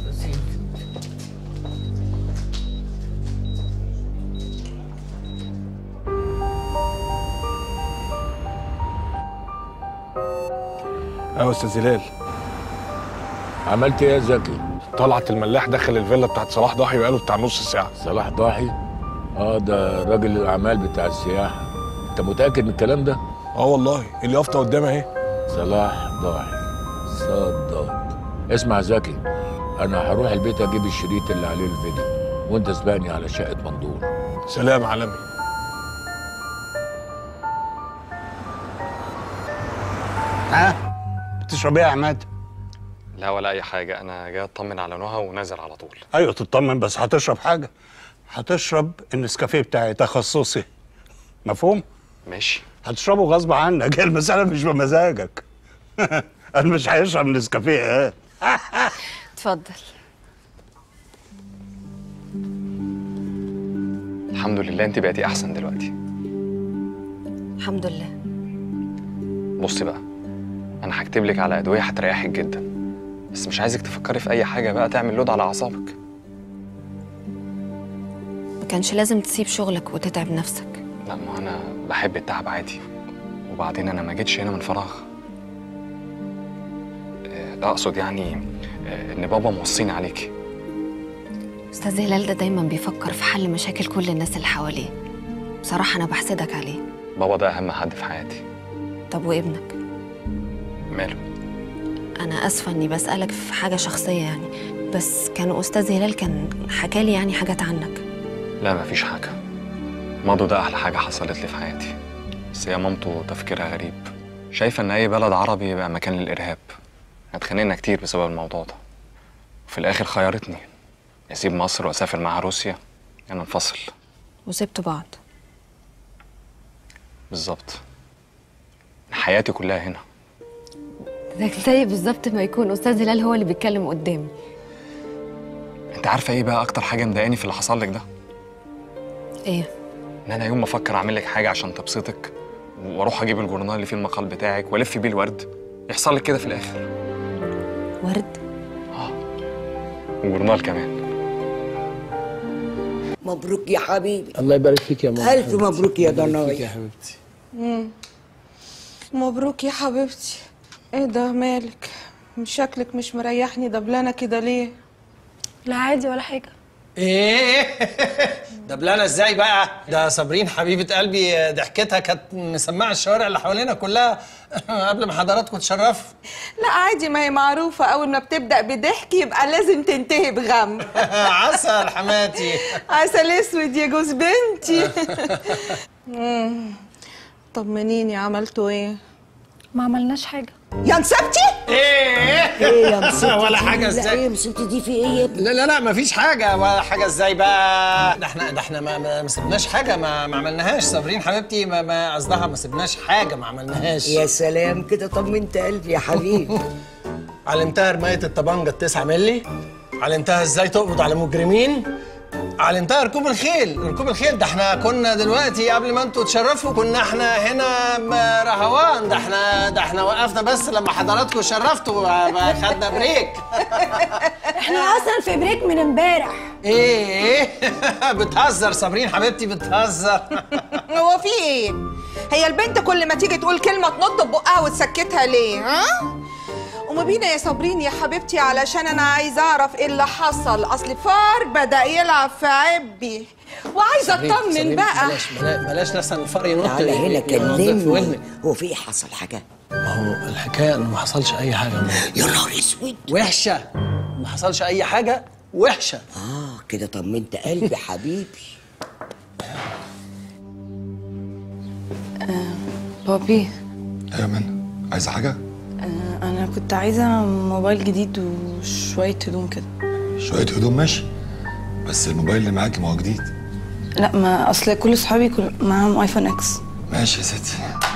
ايوه استاذ هلال عملت ايه يا زكي؟ طلعت الملاح دخل الفيلا بتاعت صلاح ضاحي وقاله بتاع نص ساعه صلاح ضاحي؟ اه ده راجل الاعمال بتاع السياحه انت متاكد من الكلام ده؟ اه والله اليافطه قدامي اهي صلاح ضاحي صدق اسمع زكي انا هروح البيت اجيب الشريط اللي عليه الفيديو وانت سبقني على شقه مندور سلام عالمي ها بتشرب ايه يا عماد لا ولا اي حاجه انا جاي اطمن على نهى ونازل على طول ايوه تطمن بس هتشرب حاجه هتشرب النسكافيه بتاعي تخصصي مفهوم ماشي هتشربه غصب عنك هي المساله مش بمزاجك انا مش هيشرب نسكافيه ايه اتفضل الحمد لله انت بقيتي احسن دلوقتي الحمد لله بصي بقى انا هكتب لك على ادويه هتريحك جدا بس مش عايزك تفكري في اي حاجه بقى تعمل لود على اعصابك ما كانش لازم تسيب شغلك وتتعب نفسك لا ما انا بحب التعب عادي وبعدين انا ما جيتش هنا من فراغ آه، اقصد يعني آه، ان بابا موصيني عليكي استاذ هلال ده دايما بيفكر في حل مشاكل كل الناس اللي حواليه بصراحة أنا بحسدك عليه بابا ده اهم حد في حياتي طب وابنك ماله أنا آسفة إني بسألك في حاجة شخصية يعني بس كان أستاذ هلال كان حكالي يعني حاجات عنك لا مفيش حاجه ماضو ده احلى حاجه حصلت لي في حياتي بس هي مامته تفكيرها غريب شايفه ان اي بلد عربي يبقى مكان للارهاب اتخانقنا كتير بسبب الموضوع ده وفي الاخر خيرتني اسيب مصر واسافر معاها روسيا انا انفصل وسبتوا بعض بالظبط حياتي كلها هنا ده زي بالظبط ما يكون استاذ هلال هو اللي بيتكلم قدامي انت عارفه ايه بقى اكتر حاجه مضايقاني في اللي حصل لك ده ايه ان انا يوم ما افكر اعمل لك حاجه عشان تبسطك واروح اجيب الجورنال اللي فيه المقال بتاعك والف بيه الورد يحصل لك كده في الاخر ورد وجورنال كمان مبروك يا حبيبي الله يبارك فيك يا ماما ألف مبروك يا الله يبارك ضنايا. فيك يا حبيبتي مم. مبروك يا حبيبتي ايه ده مالك مش شكلك مش مريحني دبلانه كده ليه لا عادي ولا حاجه ايه ده بلانا ازاي بقى ده صابرين حبيبه قلبي ضحكتها كانت مسمعه الشوارع اللي حوالينا كلها قبل ما حضراتكم تشرفوا لا عادي ما هي معروفه اول ما بتبدا بضحك يبقى لازم تنتهي بغم عسل حماتي عسل اسود يا جوز بنتي مم. طمنيني عملتوا ايه ما عملناش حاجه يا نسبتي ايه ايه يا مسكتي ولا دي؟ حاجه لا ازاي ايه مسكتي دي في ايه يا ابني لا لا لا مفيش حاجة ولا حاجة ازاي بقى؟ ده احنا ده احنا ما, ما, ما سبناش حاجة ما, ما عملناهاش صابرين حبيبتي ما ما قصدها ما سبناش حاجة ما عملناهاش يا سلام كده طمنت قلبي يا حبيبي علمتها رماية الطبنجة التسعة ملي علمتها ازاي تقبض على مجرمين علمتها ركوب الخيل ركوب الخيل ده احنا كنا دلوقتي قبل ما انتوا تشرفوا كنا احنا هنا ب- رهوان ده احنا ده احنا وقفنا بس لما حضراتكم شرفتوا خدنا بريك احنا اصلا في بريك من امبارح ايه بتهزر صابرين حبيبتي بتهزر هو في ايه هي البنت كل ما تيجي تقول كلمه تنط ببقها وتسكتها ليه ها وما بينا يا صابرين يا حبيبتي علشان انا عايزه اعرف ايه اللي حصل اصل فار بدا يلعب في عبي وعايزه صابرين، اطمن صابرين، بقى بلاش بلاش, بلاش لسه الفار ينط تعالى هنا ينط في كلمني ودني هو في ايه حصل حاجه ما هو الحكايه انه ما حصلش اي حاجه يا نهار اسود وحشه ما حصلش اي حاجه وحشه اه كده طمنت قلبي حبيبي بابي يا من عايزه حاجه آه، انا كنت عايزه موبايل جديد وشويه هدوم كده شويه هدوم ماشي بس الموبايل اللي معاكي ما هو جديد لا ما اصل كل صحابي كل معاهم ايفون اكس ماشي يا ستي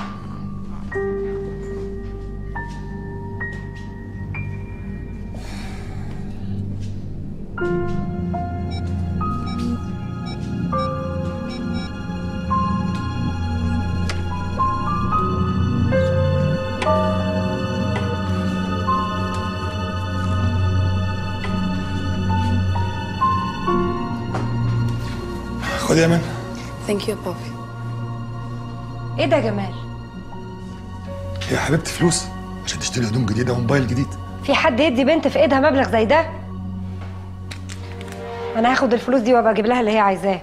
خد يا من ثانك يو بابي ايه ده يا جمال يا حبيبتي فلوس عشان تشتري هدوم جديده وموبايل جديد في حد يدي بنت في ايدها مبلغ زي ده انا هاخد الفلوس دي وابقى اجيب لها اللي هي عايزاه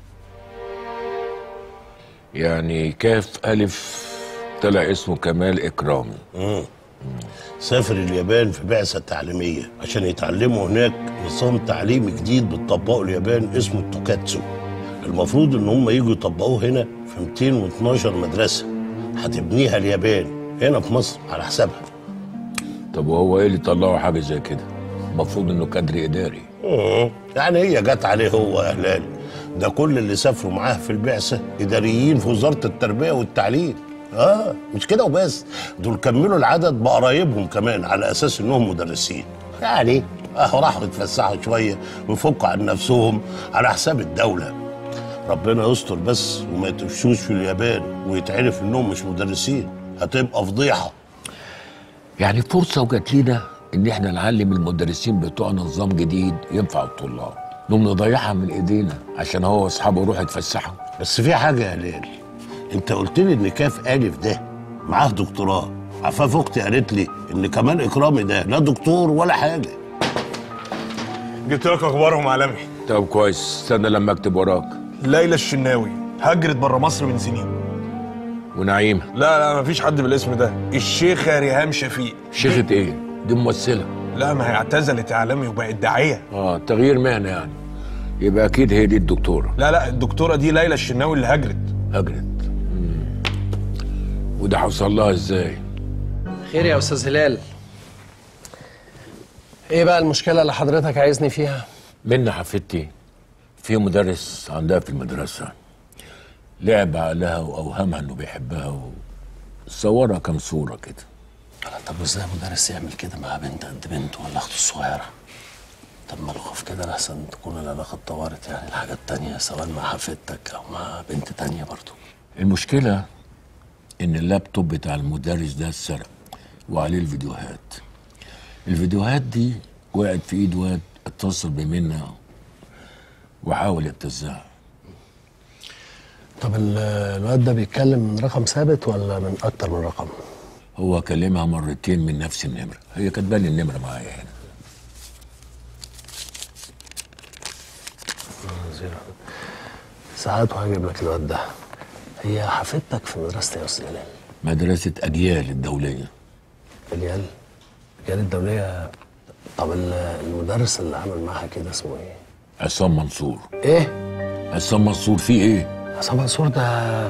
يعني كاف ألف طلع اسمه كمال إكرامي مم. سافر اليابان في بعثة تعليمية عشان يتعلموا هناك نظام تعليمي جديد بتطبقه اليابان اسمه التوكاتسو المفروض ان هم يجوا يطبقوه هنا في 212 مدرسة هتبنيها اليابان هنا في مصر على حسابها طب وهو إيه اللي طلعه حاجة زي كده؟ المفروض إنه كادر إداري مم. يعني هي جت عليه هو يا هلال ده كل اللي سافروا معاه في البعثة إداريين في وزارة التربية والتعليم اه مش كده وبس دول كملوا العدد بقرايبهم كمان على اساس انهم مدرسين يعني اهو راحوا يتفسحوا شويه ويفكوا عن نفسهم على حساب الدوله ربنا يستر بس وما يتفشوش في اليابان ويتعرف انهم مش مدرسين هتبقى فضيحه يعني فرصة وجات لنا إن إحنا نعلم المدرسين بتوعنا نظام جديد ينفع الطلاب نقوم نضيعها من إيدينا عشان هو وأصحابه يروحوا يتفسحوا بس في حاجه يا هلال انت قلت لي ان كاف الف ده معاه دكتوراه عفاف اختي قالت لي ان كمال اكرامي ده لا دكتور ولا حاجه جبت لك اخبارهم عالمي طب كويس استنى لما أكتب وراك ليلى الشناوي هجرت بره مصر من سنين ونعيمة لا لا مفيش حد بالاسم ده الشيخه ريهام شفيق شيخة إيه؟ دي ممثلة لا ما هي اعتزلت اعلامي وبقت داعيه اه تغيير مهنة يعني يبقى أكيد هي دي الدكتورة لا لا الدكتوره دي ليلى الشناوي اللي هجرت هجرت وده حصل لها إزاي؟ خير يا استاذ هلال ايه بقى المشكله اللي حضرتك عايزني فيها منى حفيدتي في مدرس عندها في المدرسة لعب عقلها واوهمها انه بيحبها وصورها كام صوره كده طب وازاي مدرس يعمل كده مع بنت قد بنته ولا اخته الصغيره طب ما الخوف كده لحسن تكون العلاقه اتطورت يعني لحاجات تانية سواء مع حفيدتك او مع بنت تانية برضو المشكله ان اللابتوب بتاع المدرس ده اتسرق وعليه الفيديوهات الفيديوهات دي وقعت في ايد واد اتصل بمنى وحاول يبتزها طب ال- الواد ده بيتكلم من رقم ثابت ولا من اكتر من رقم هو كلمها مرتين من نفس النمره هي كاتبه لي النمره معايا هنا زيرو. ساعات وهجيب لك الواد ده هي حفيدتك في مدرسة يا أستاذ هلال مدرسه اجيال الدوليه اليال اليال الدولية طب ال- المدرس اللي عمل معاها كده اسمه ايه؟ عصام منصور ايه؟ عصام منصور فيه ايه؟ عصام منصور ده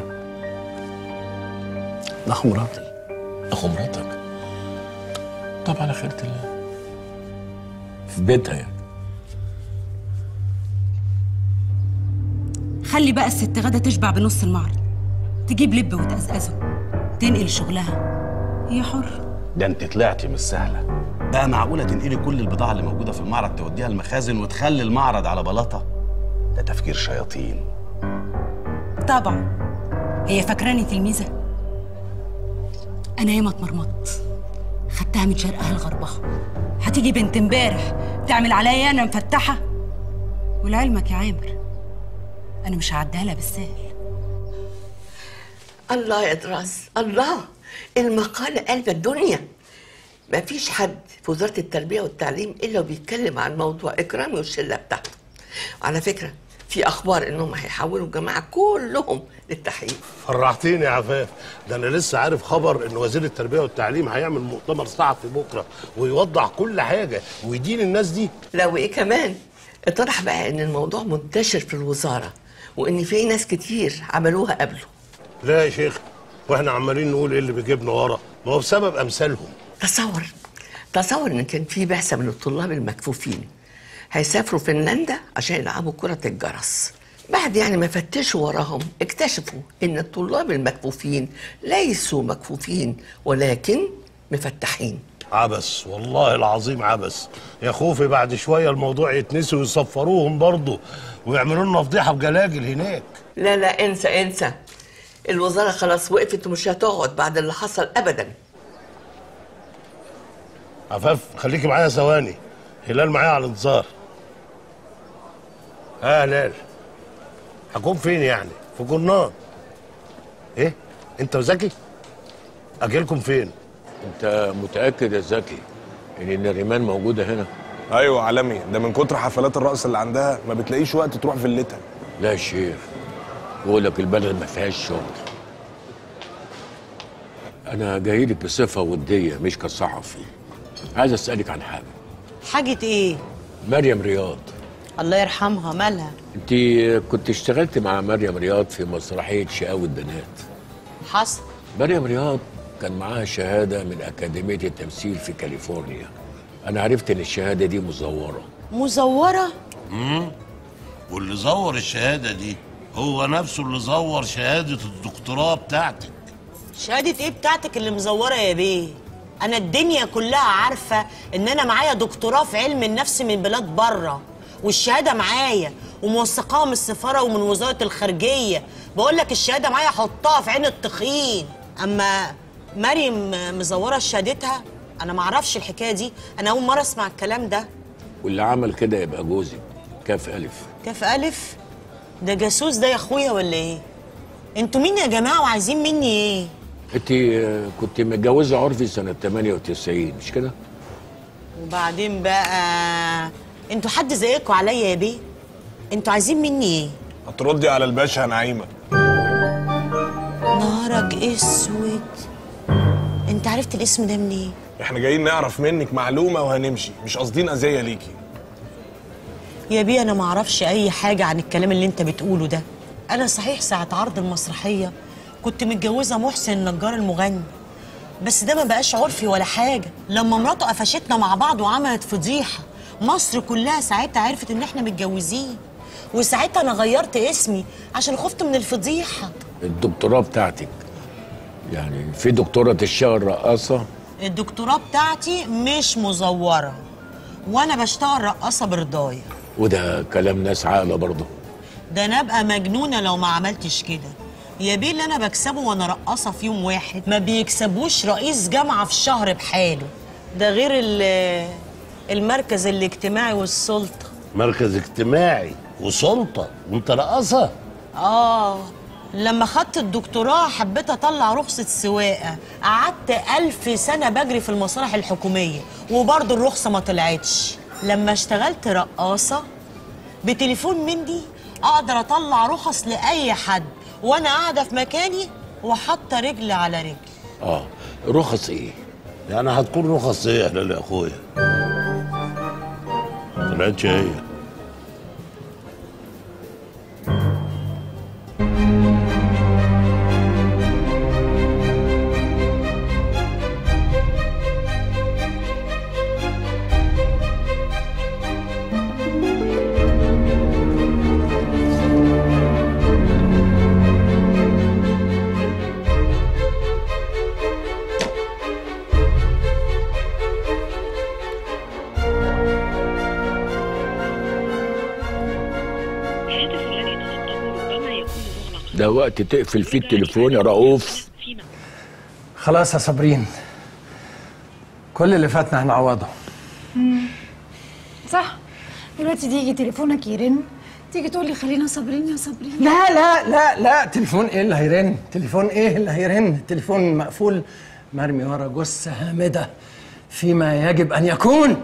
ده اخو مراتي اخو مراتك طب على خيرة الله في بيتها يعني خلي بقى الست غدا تشبع بنص المعرض تجيب لب وتقزقزه تنقل شغلها هي حر ده انت طلعتي مش سهله بقى معقوله تنقلي كل البضاعه اللي موجوده في المعرض توديها المخازن وتخلي المعرض على بلاطه ده تفكير شياطين طبعا هي فاكراني تلميذه انا ياما اتمرمطت خدتها من شرقها لغربها هتيجي بنت امبارح تعمل عليا انا مفتحه ولعلمك يا عامر انا مش هعديها لها بالسهل الله يا دراس الله المقالة قلب الدنيا ما فيش حد في وزارة التربية والتعليم إلا وبيتكلم عن موضوع إكرامي والشلة بتاعته على فكرة في أخبار إنهم هيحولوا الجماعة كلهم للتحقيق فرحتيني يا عفاف ده انا لسه عارف خبر ان وزير التربيه والتعليم هيعمل مؤتمر صحفي بكره ويوضح كل حاجه ويدين الناس دي لا وإيه كمان اتضح بقى إن الموضوع منتشر في الوزارة وإن في ناس كتير عملوها قبله لا يا شيخ واحنا عمالين نقول ايه اللي بيجيبنا ورا ما هو بسبب امثالهم تصور تصور ان كان في بعثه من الطلاب المكفوفين هيسافروا فنلندا عشان يلعبوا كره الجرس بعد يعني ما فتشوا وراهم اكتشفوا ان الطلاب المكفوفين ليسوا مكفوفين ولكن مفتحين عبس والله العظيم عبس يا خوفي بعد شويه الموضوع يتنسي ويصفروهم برضه ويعملوا لنا فضيحه بجلاجل هناك لا لا انسى انسى الوزاره خلاص وقفت ومش هتقعد بعد اللي حصل ابدا عفاف خليكي معايا ثواني هلال معايا على الانتظار ها هلال هكون فين يعني في جرنان ايه انت وزكي اجيلكم فين انت متاكد يا زكي ان الريمان موجوده هنا ايوه عالمي ده من كتر حفلات الرقص اللي عندها ما بتلاقيش وقت تروح فيلتها لا يا شيخ بقول لك البلد ما فيهاش شغل انا جاي لك بصفه وديه مش كصحفي عايز اسالك عن حاجه حاجة ايه؟ مريم رياض الله يرحمها مالها؟ انت كنت اشتغلت مع مريم رياض في مسرحيه شقاوة البنات حصل مريم رياض كان معاها شهاده من اكاديميه التمثيل في كاليفورنيا انا عرفت ان الشهاده دي مزوره مزورة؟ امم واللي زور الشهاده دي هو نفسه اللي زور شهاده الدكتوراه بتاعتك شهادة ايه بتاعتك اللي مزورة يا بيه؟ أنا الدنيا كلها عارفة إن أنا معايا دكتوراه في علم النفس من بلاد بره والشهادة معايا وموثقاها من السفارة ومن وزارة الخارجية بقول لك الشهادة معايا حطها في عين التخين أما مريم مزورة شهادتها أنا معرفش الحكاية دي أنا أول مرة أسمع الكلام ده واللي عمل كده يبقى جوزك كاف الف كاف ألف ده جاسوس ده يا أخويا ولا إيه؟ انتوا مين يا جماعة وعايزين مني إيه؟ انت آه، كنت متجوزه عرفي سنه 98 مش كده وبعدين بقى انتوا حد زيكوا عليا يا بيه انتوا عايزين مني ايه هتردي على الباشا يا نعيمه نهارك اسود انت عرفت الاسم ده منين احنا جايين نعرف منك معلومه وهنمشي مش قاصدين اذيه ليكي يا بيه انا ما اعرفش اي حاجه عن الكلام اللي انت بتقوله ده انا صحيح ساعه عرض المسرحيه كنت متجوزه محسن النجار المغني بس ده ما بقاش عرفي ولا حاجه لما مراته قفشتنا مع بعض وعملت فضيحه مصر كلها ساعتها عرفت ان احنا متجوزين وساعتها انا غيرت اسمي عشان خفت من الفضيحه الدكتوراه بتاعتك يعني في دكتورة تشتغل رقاصة الدكتوراه بتاعتي مش مزوره وانا بشتغل رقاصه برضايا وده كلام ناس عاقلة برضه ده انا ابقى مجنونه لو ما عملتش كده يا بيه اللي انا بكسبه وانا رقاصه في يوم واحد ما بيكسبوش رئيس جامعه في الشهر بحاله ده غير ال- المركز الاجتماعي والسلطه مركز اجتماعي وسلطه وانت رقاصه اه لما خدت الدكتوراه حبيت اطلع رخصة سواقة قعدت ألف سنة بجري في المصالح الحكومية وبرضه الرخصة ما طلعتش لما اشتغلت رقاصة بتليفون مندي اقدر اطلع رخص لأي حد وانا قاعدة في مكاني وحاطة رجل على رجل اه رخص ايه؟ يعني هتكون رخص ايه يا اخويا طلعتش هي ده وقت تقفل فيه التليفون يا رؤوف خلاص يا صابرين كل اللي فاتنا هنعوضه صح دلوقتي تيجي تليفونك يرن تيجي تقول لي خلينا صابرين يا صابرين لا لا لا لا تليفون ايه اللي هيرن تليفون ايه اللي هيرن التليفون مقفول مرمي ورا جثة هامدة فيما يجب أن يكون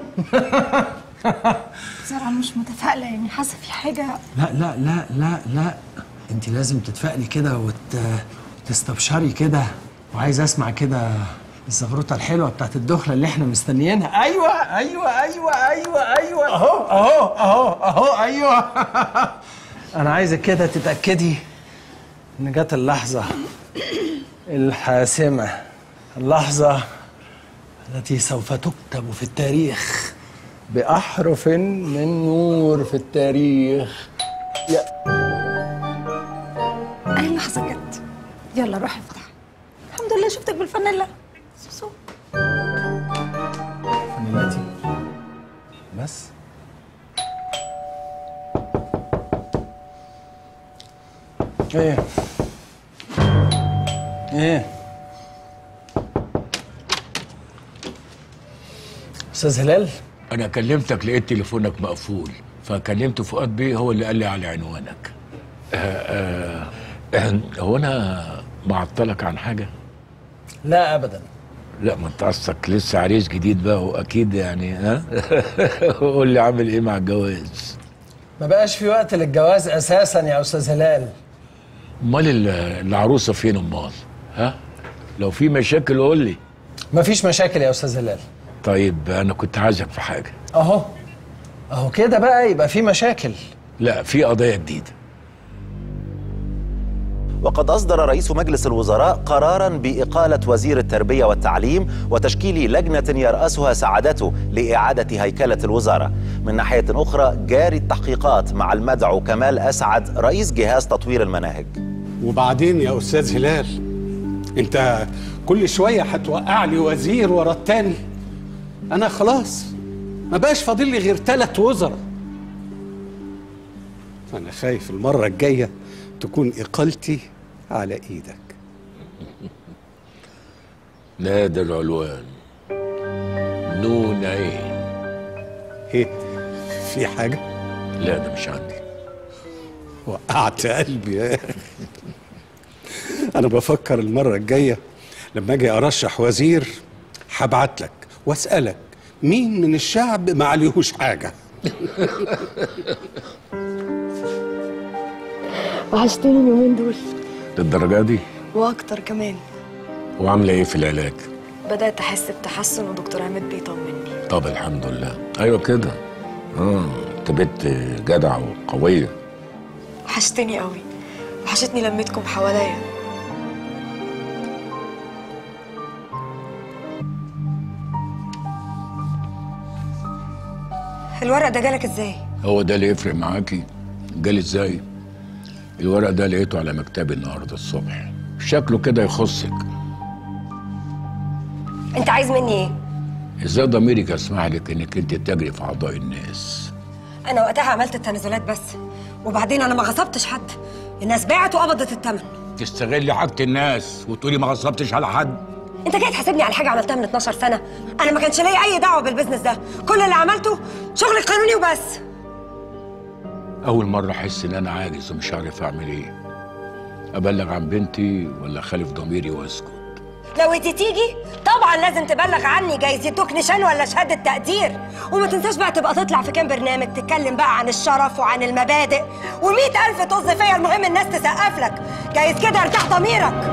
بصراحة مش متفائلة يعني حاسة في حاجة لا لا لا لا لا انت لازم تتفائلي كده وت... وتستبشري كده وعايز اسمع كده الزغروطه الحلوه بتاعت الدخله اللي احنا مستنيينها ايوه ايوه ايوه ايوه ايوه اهو اهو اهو اهو ايوه انا عايزك كده تتاكدي ان جت اللحظه الحاسمه اللحظه التي سوف تكتب في التاريخ باحرف من نور في التاريخ يا أي لحظة جت يلا روح افتح الحمد لله شفتك بالفانيلا سوسو فانيلاتي بس ايه ايه استاذ هلال انا كلمتك لقيت تليفونك مقفول فكلمت فؤاد بيه هو اللي قال لي على عنوانك آه آه هو انا معطلك عن حاجه لا ابدا لا ما انت اصلك لسه عريس جديد بقى واكيد يعني ها قول لي عامل ايه مع الجواز ما بقاش في وقت للجواز اساسا يا استاذ هلال امال ال- العروسه فين امال ها لو في مشاكل قول لي مفيش مشاكل يا استاذ هلال طيب انا كنت عايزك في حاجه اهو اهو كده بقى يبقى في مشاكل لا في قضيه جديده وقد أصدر رئيس مجلس الوزراء قرارا بإقالة وزير التربية والتعليم وتشكيل لجنة يرأسها سعادته لإعادة هيكلة الوزارة من ناحية أخرى جاري التحقيقات مع المدعو كمال أسعد رئيس جهاز تطوير المناهج وبعدين يا استاذ هلال انت كل شويه هتوقع لي وزير ورا التاني انا خلاص ما بقاش فاضل لي غير ثلاث وزراء انا خايف المره الجايه تكون اقالتي على ايدك لا ده العنوان نون عين ايه في حاجه لا ده مش عندي وقعت قلبي يا اخي انا بفكر المره الجايه لما اجي ارشح وزير هبعت لك واسالك مين من الشعب ما عليهوش حاجه وحشتني اليومين دول للدرجه دي واكتر كمان وعامله ايه في العلاج بدات احس بتحسن ودكتور عماد بيطمني طب الحمد لله ايوه كده اه انت بنت جدعه وقويه وحشتني قوي وحشتني لمتكم حواليا الورق ده جالك ازاي؟ هو ده اللي يفرق معاكي جالي ازاي الورق ده لقيته على مكتبي النهارده الصبح شكله كده يخصك انت عايز مني ايه ازاي ضميرك يسمح لك انك انت تجري في اعضاء الناس انا وقتها عملت التنازلات بس وبعدين انا ما غصبتش حد الناس باعت وقبضت الثمن تستغلي حاجه الناس وتقولي ما غصبتش على حد انت جاي تحاسبني على حاجه عملتها من 12 سنه انا ما كانش ليا اي دعوه بالبزنس ده كل اللي عملته شغل قانوني وبس اول مره احس ان انا عاجز ومش عارف اعمل ايه ابلغ عن بنتي ولا خالف ضميري واسكت لو انت تيجي طبعا لازم تبلغ عني جايز يدوك نشان ولا شهاده تقدير وما تنساش بقى تبقى تطلع في كام برنامج تتكلم بقى عن الشرف وعن المبادئ ومئة ألف طز فيا المهم الناس تسقف لك جايز كده ارتاح ضميرك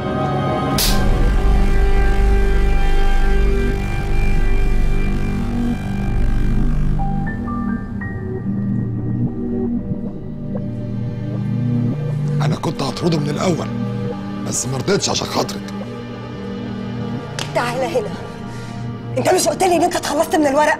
انا كنت هطرده من الاول بس ما رضيتش عشان خاطرك تعالى هنا انت مش قلت لي ان انت اتخلصت من الورق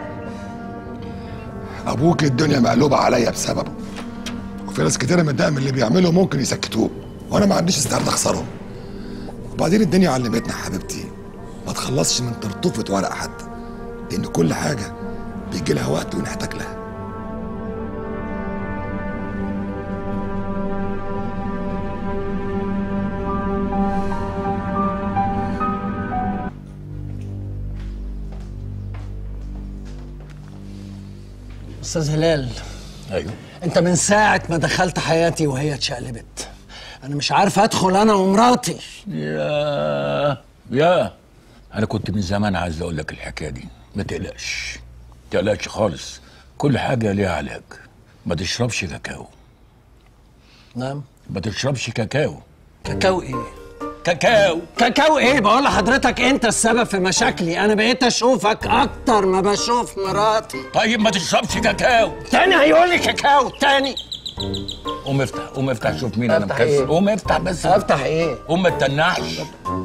ابوك الدنيا مقلوبه عليا بسببه وفي ناس كتيره متضايقه من اللي بيعمله ممكن يسكتوه وانا ما عنديش استعداد اخسرهم وبعدين الدنيا علمتنا يا حبيبتي ما تخلصش من طرطوفه ورق حتى لان كل حاجه بيجي لها وقت ونحتاج لها استاذ هلال ايوه انت من ساعه ما دخلت حياتي وهي اتشقلبت انا مش عارف ادخل انا ومراتي يا يا انا كنت من زمان عايز اقول لك الحكايه دي ما تقلقش ما تقلقش خالص كل حاجه ليها علاج ما تشربش كاكاو نعم ما تشربش كاكاو كاكاو ايه كاكاو كاكاو ايه بقول لحضرتك انت السبب في مشاكلي انا بقيت اشوفك اكتر ما بشوف مراتي طيب ما تشربش كاكاو تاني هيقول لي كاكاو تاني قوم افتح قوم افتح شوف مين انا افتح مكسر ايه؟ قوم افتح بس افتح ايه قوم ما تتنحش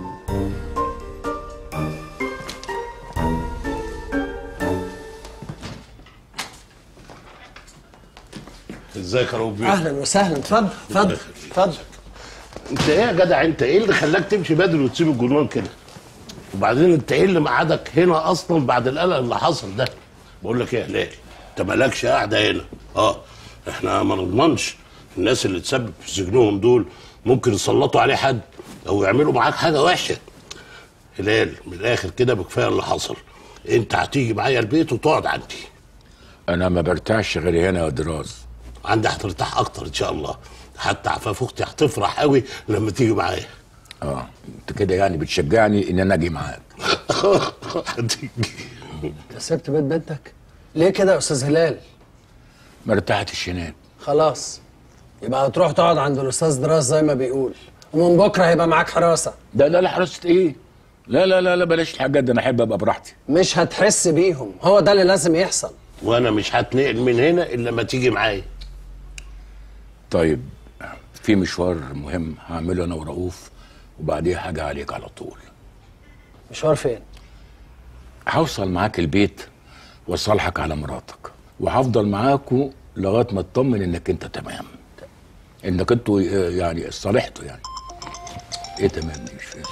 ازيك يا ربي اهلا وسهلا اتفضل اتفضل اتفضل انت ايه يا جدع انت ايه اللي خلاك تمشي بدري وتسيب الجنون كده وبعدين انت ايه اللي مقعدك هنا اصلا بعد القلق اللي حصل ده بقول لك ايه يا هلال انت مالكش قاعده هنا اه احنا ما نضمنش الناس اللي تسبب في سجنهم دول ممكن يسلطوا عليه حد او يعملوا معاك حاجه وحشه هلال من الاخر كده بكفايه اللي حصل انت هتيجي معايا البيت وتقعد عندي انا ما برتاحش غير هنا يا دراز عندي هترتاح اكتر ان شاء الله حتى عفاف اختي هتفرح قوي لما تيجي معايا اه انت كده يعني بتشجعني ان انا اجي معاك هتيجي انت سبت بيت بنتك ليه كده يا استاذ هلال ما ارتحتش هناك خلاص يبقى هتروح تقعد عند الاستاذ دراس زي ما بيقول ومن بكره هيبقى معاك حراسه ده لا لا حراسه ايه لا لا لا لا بلاش الحاجات دي انا احب ابقى براحتي مش هتحس بيهم هو ده اللي لازم يحصل وانا مش هتنقل من هنا الا لما تيجي معايا طيب في مشوار مهم هعمله انا ورؤوف وبعديها حاجه عليك على طول مشوار فين هوصل معاك البيت واصالحك على مراتك وهفضل معاكوا لغايه ما اطمن انك انت تمام انك انتوا آه، يعني صالحتوا يعني ايه تمام دي مش فاهم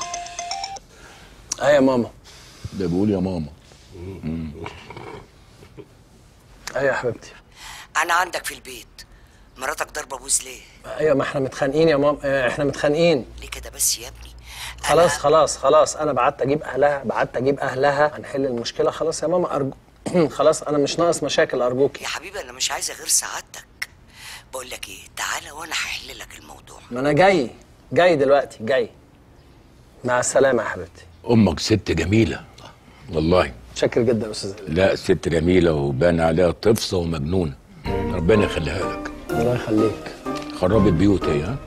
ايه يا ماما ده بيقول يا ماما مم. ايه يا حبيبتي انا عندك في البيت مراتك ضربه بوز ليه ايوه ما احنا متخانقين يا ماما اه، احنا متخانقين ليه كده بس يا ابني خلاص خلاص خلاص انا بعت اجيب اهلها بعت اجيب اهلها هنحل المشكله خلاص يا ماما ارجو خلاص انا مش ناقص مشاكل ارجوكي يا حبيبي انا مش عايزه غير سعادتك بقول لك ايه تعالى وانا هحل لك الموضوع ما انا جاي جاي دلوقتي جاي مع السلامه يا حبيبتي امك ست جميله والله شكر جدا يا استاذ هلال. لا ست جميله وبان عليها طفصه ومجنونه ربنا يخليها لك الله يخليك خربت بيوت هي ها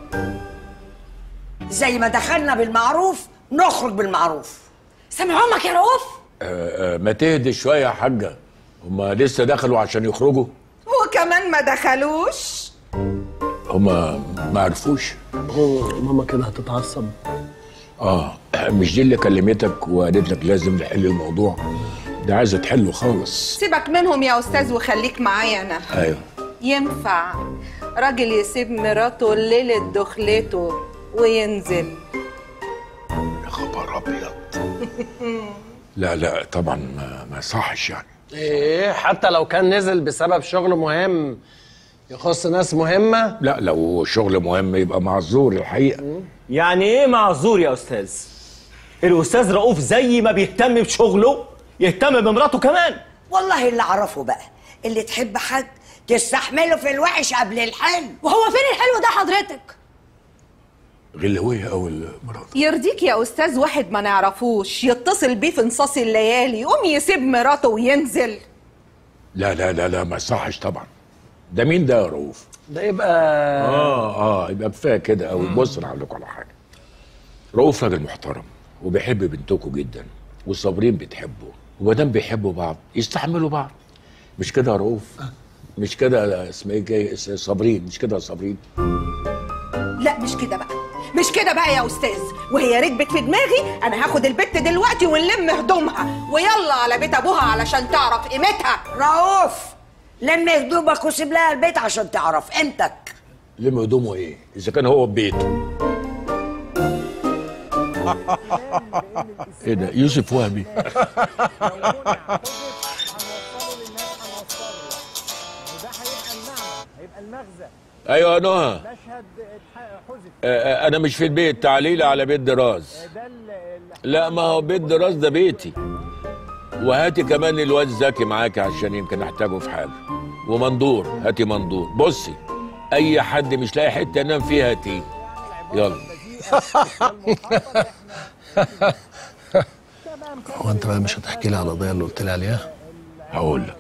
زي ما دخلنا بالمعروف نخرج بالمعروف سامع امك يا رؤوف آه، آه، ما تهدي شويه يا حاجه هما لسه دخلوا عشان يخرجوا وكمان ما دخلوش هما ما عرفوش ماما كده هتتعصب اه مش دي اللي كلمتك وقالت لك لازم نحل الموضوع ده عايزه تحله خالص سيبك منهم يا استاذ وخليك معايا انا ايوه ينفع راجل يسيب مراته ليلة دخلته وينزل يا خبر ابيض لا لا طبعا ما, ما صحش يعني ايه حتى لو كان نزل بسبب شغل مهم يخص ناس مهمه لا لو شغل مهم يبقى معذور الحقيقه يعني ايه معذور يا استاذ الاستاذ رؤوف زي ما بيهتم بشغله يهتم بمراته كمان والله اللي اعرفه بقى اللي تحب حد تستحمله في الوحش قبل الحلو وهو فين الحلو ده حضرتك غلويه او المرات يرضيك يا استاذ واحد ما نعرفوش يتصل بيه في نصاص الليالي يقوم يسيب مراته وينزل لا لا لا لا ما صحش طبعا ده مين ده يا رؤوف ده يبقى اه اه يبقى كفايه كده قوي بص انا هقول لكم على حاجه رؤوف راجل محترم وبيحب بنتكم جدا والصابرين بتحبه وما دام بيحبوا بعض يستحملوا بعض مش كده يا رؤوف مش كده اسمها ايه جاي اس- صابرين مش كده يا صابرين لا مش كده بقى مش كده بقى يا استاذ وهي ركبت في دماغي انا هاخد البت دلوقتي ونلم هدومها ويلا على بيت ابوها علشان تعرف قيمتها رؤوف لم هدومك وسيب لها البيت عشان تعرف قيمتك لم هدومه ايه اذا كان هو في بيته ايه ده يوسف وهبي ايوه يا نهى آه، آه، انا مش في البيت تعالي لي على بيت دراز لا ما هو بيت دراز ده بيتي وهاتي كمان الواد زكي معاكي عشان يمكن احتاجه في حاجه ومندور هاتي مندور بصي اي حد مش لاقي حته ينام فيها هاتيه يلا هو انت بقى مش هتحكي لي على القضيه اللي قلت لي عليها هقول لك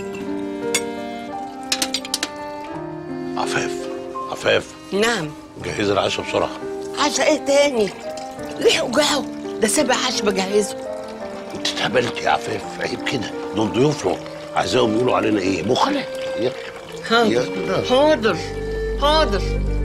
عفاف عفاف نعم جهز العشاء بسرعه عشا ايه تاني ليه وجعه ده سابع عشا بجهزه انت اتهبلت يا عفاف عيب كده دول ضيوفنا عايزاهم يقولوا علينا ايه بخلة يلا حاضر يلا. حاضر حاضر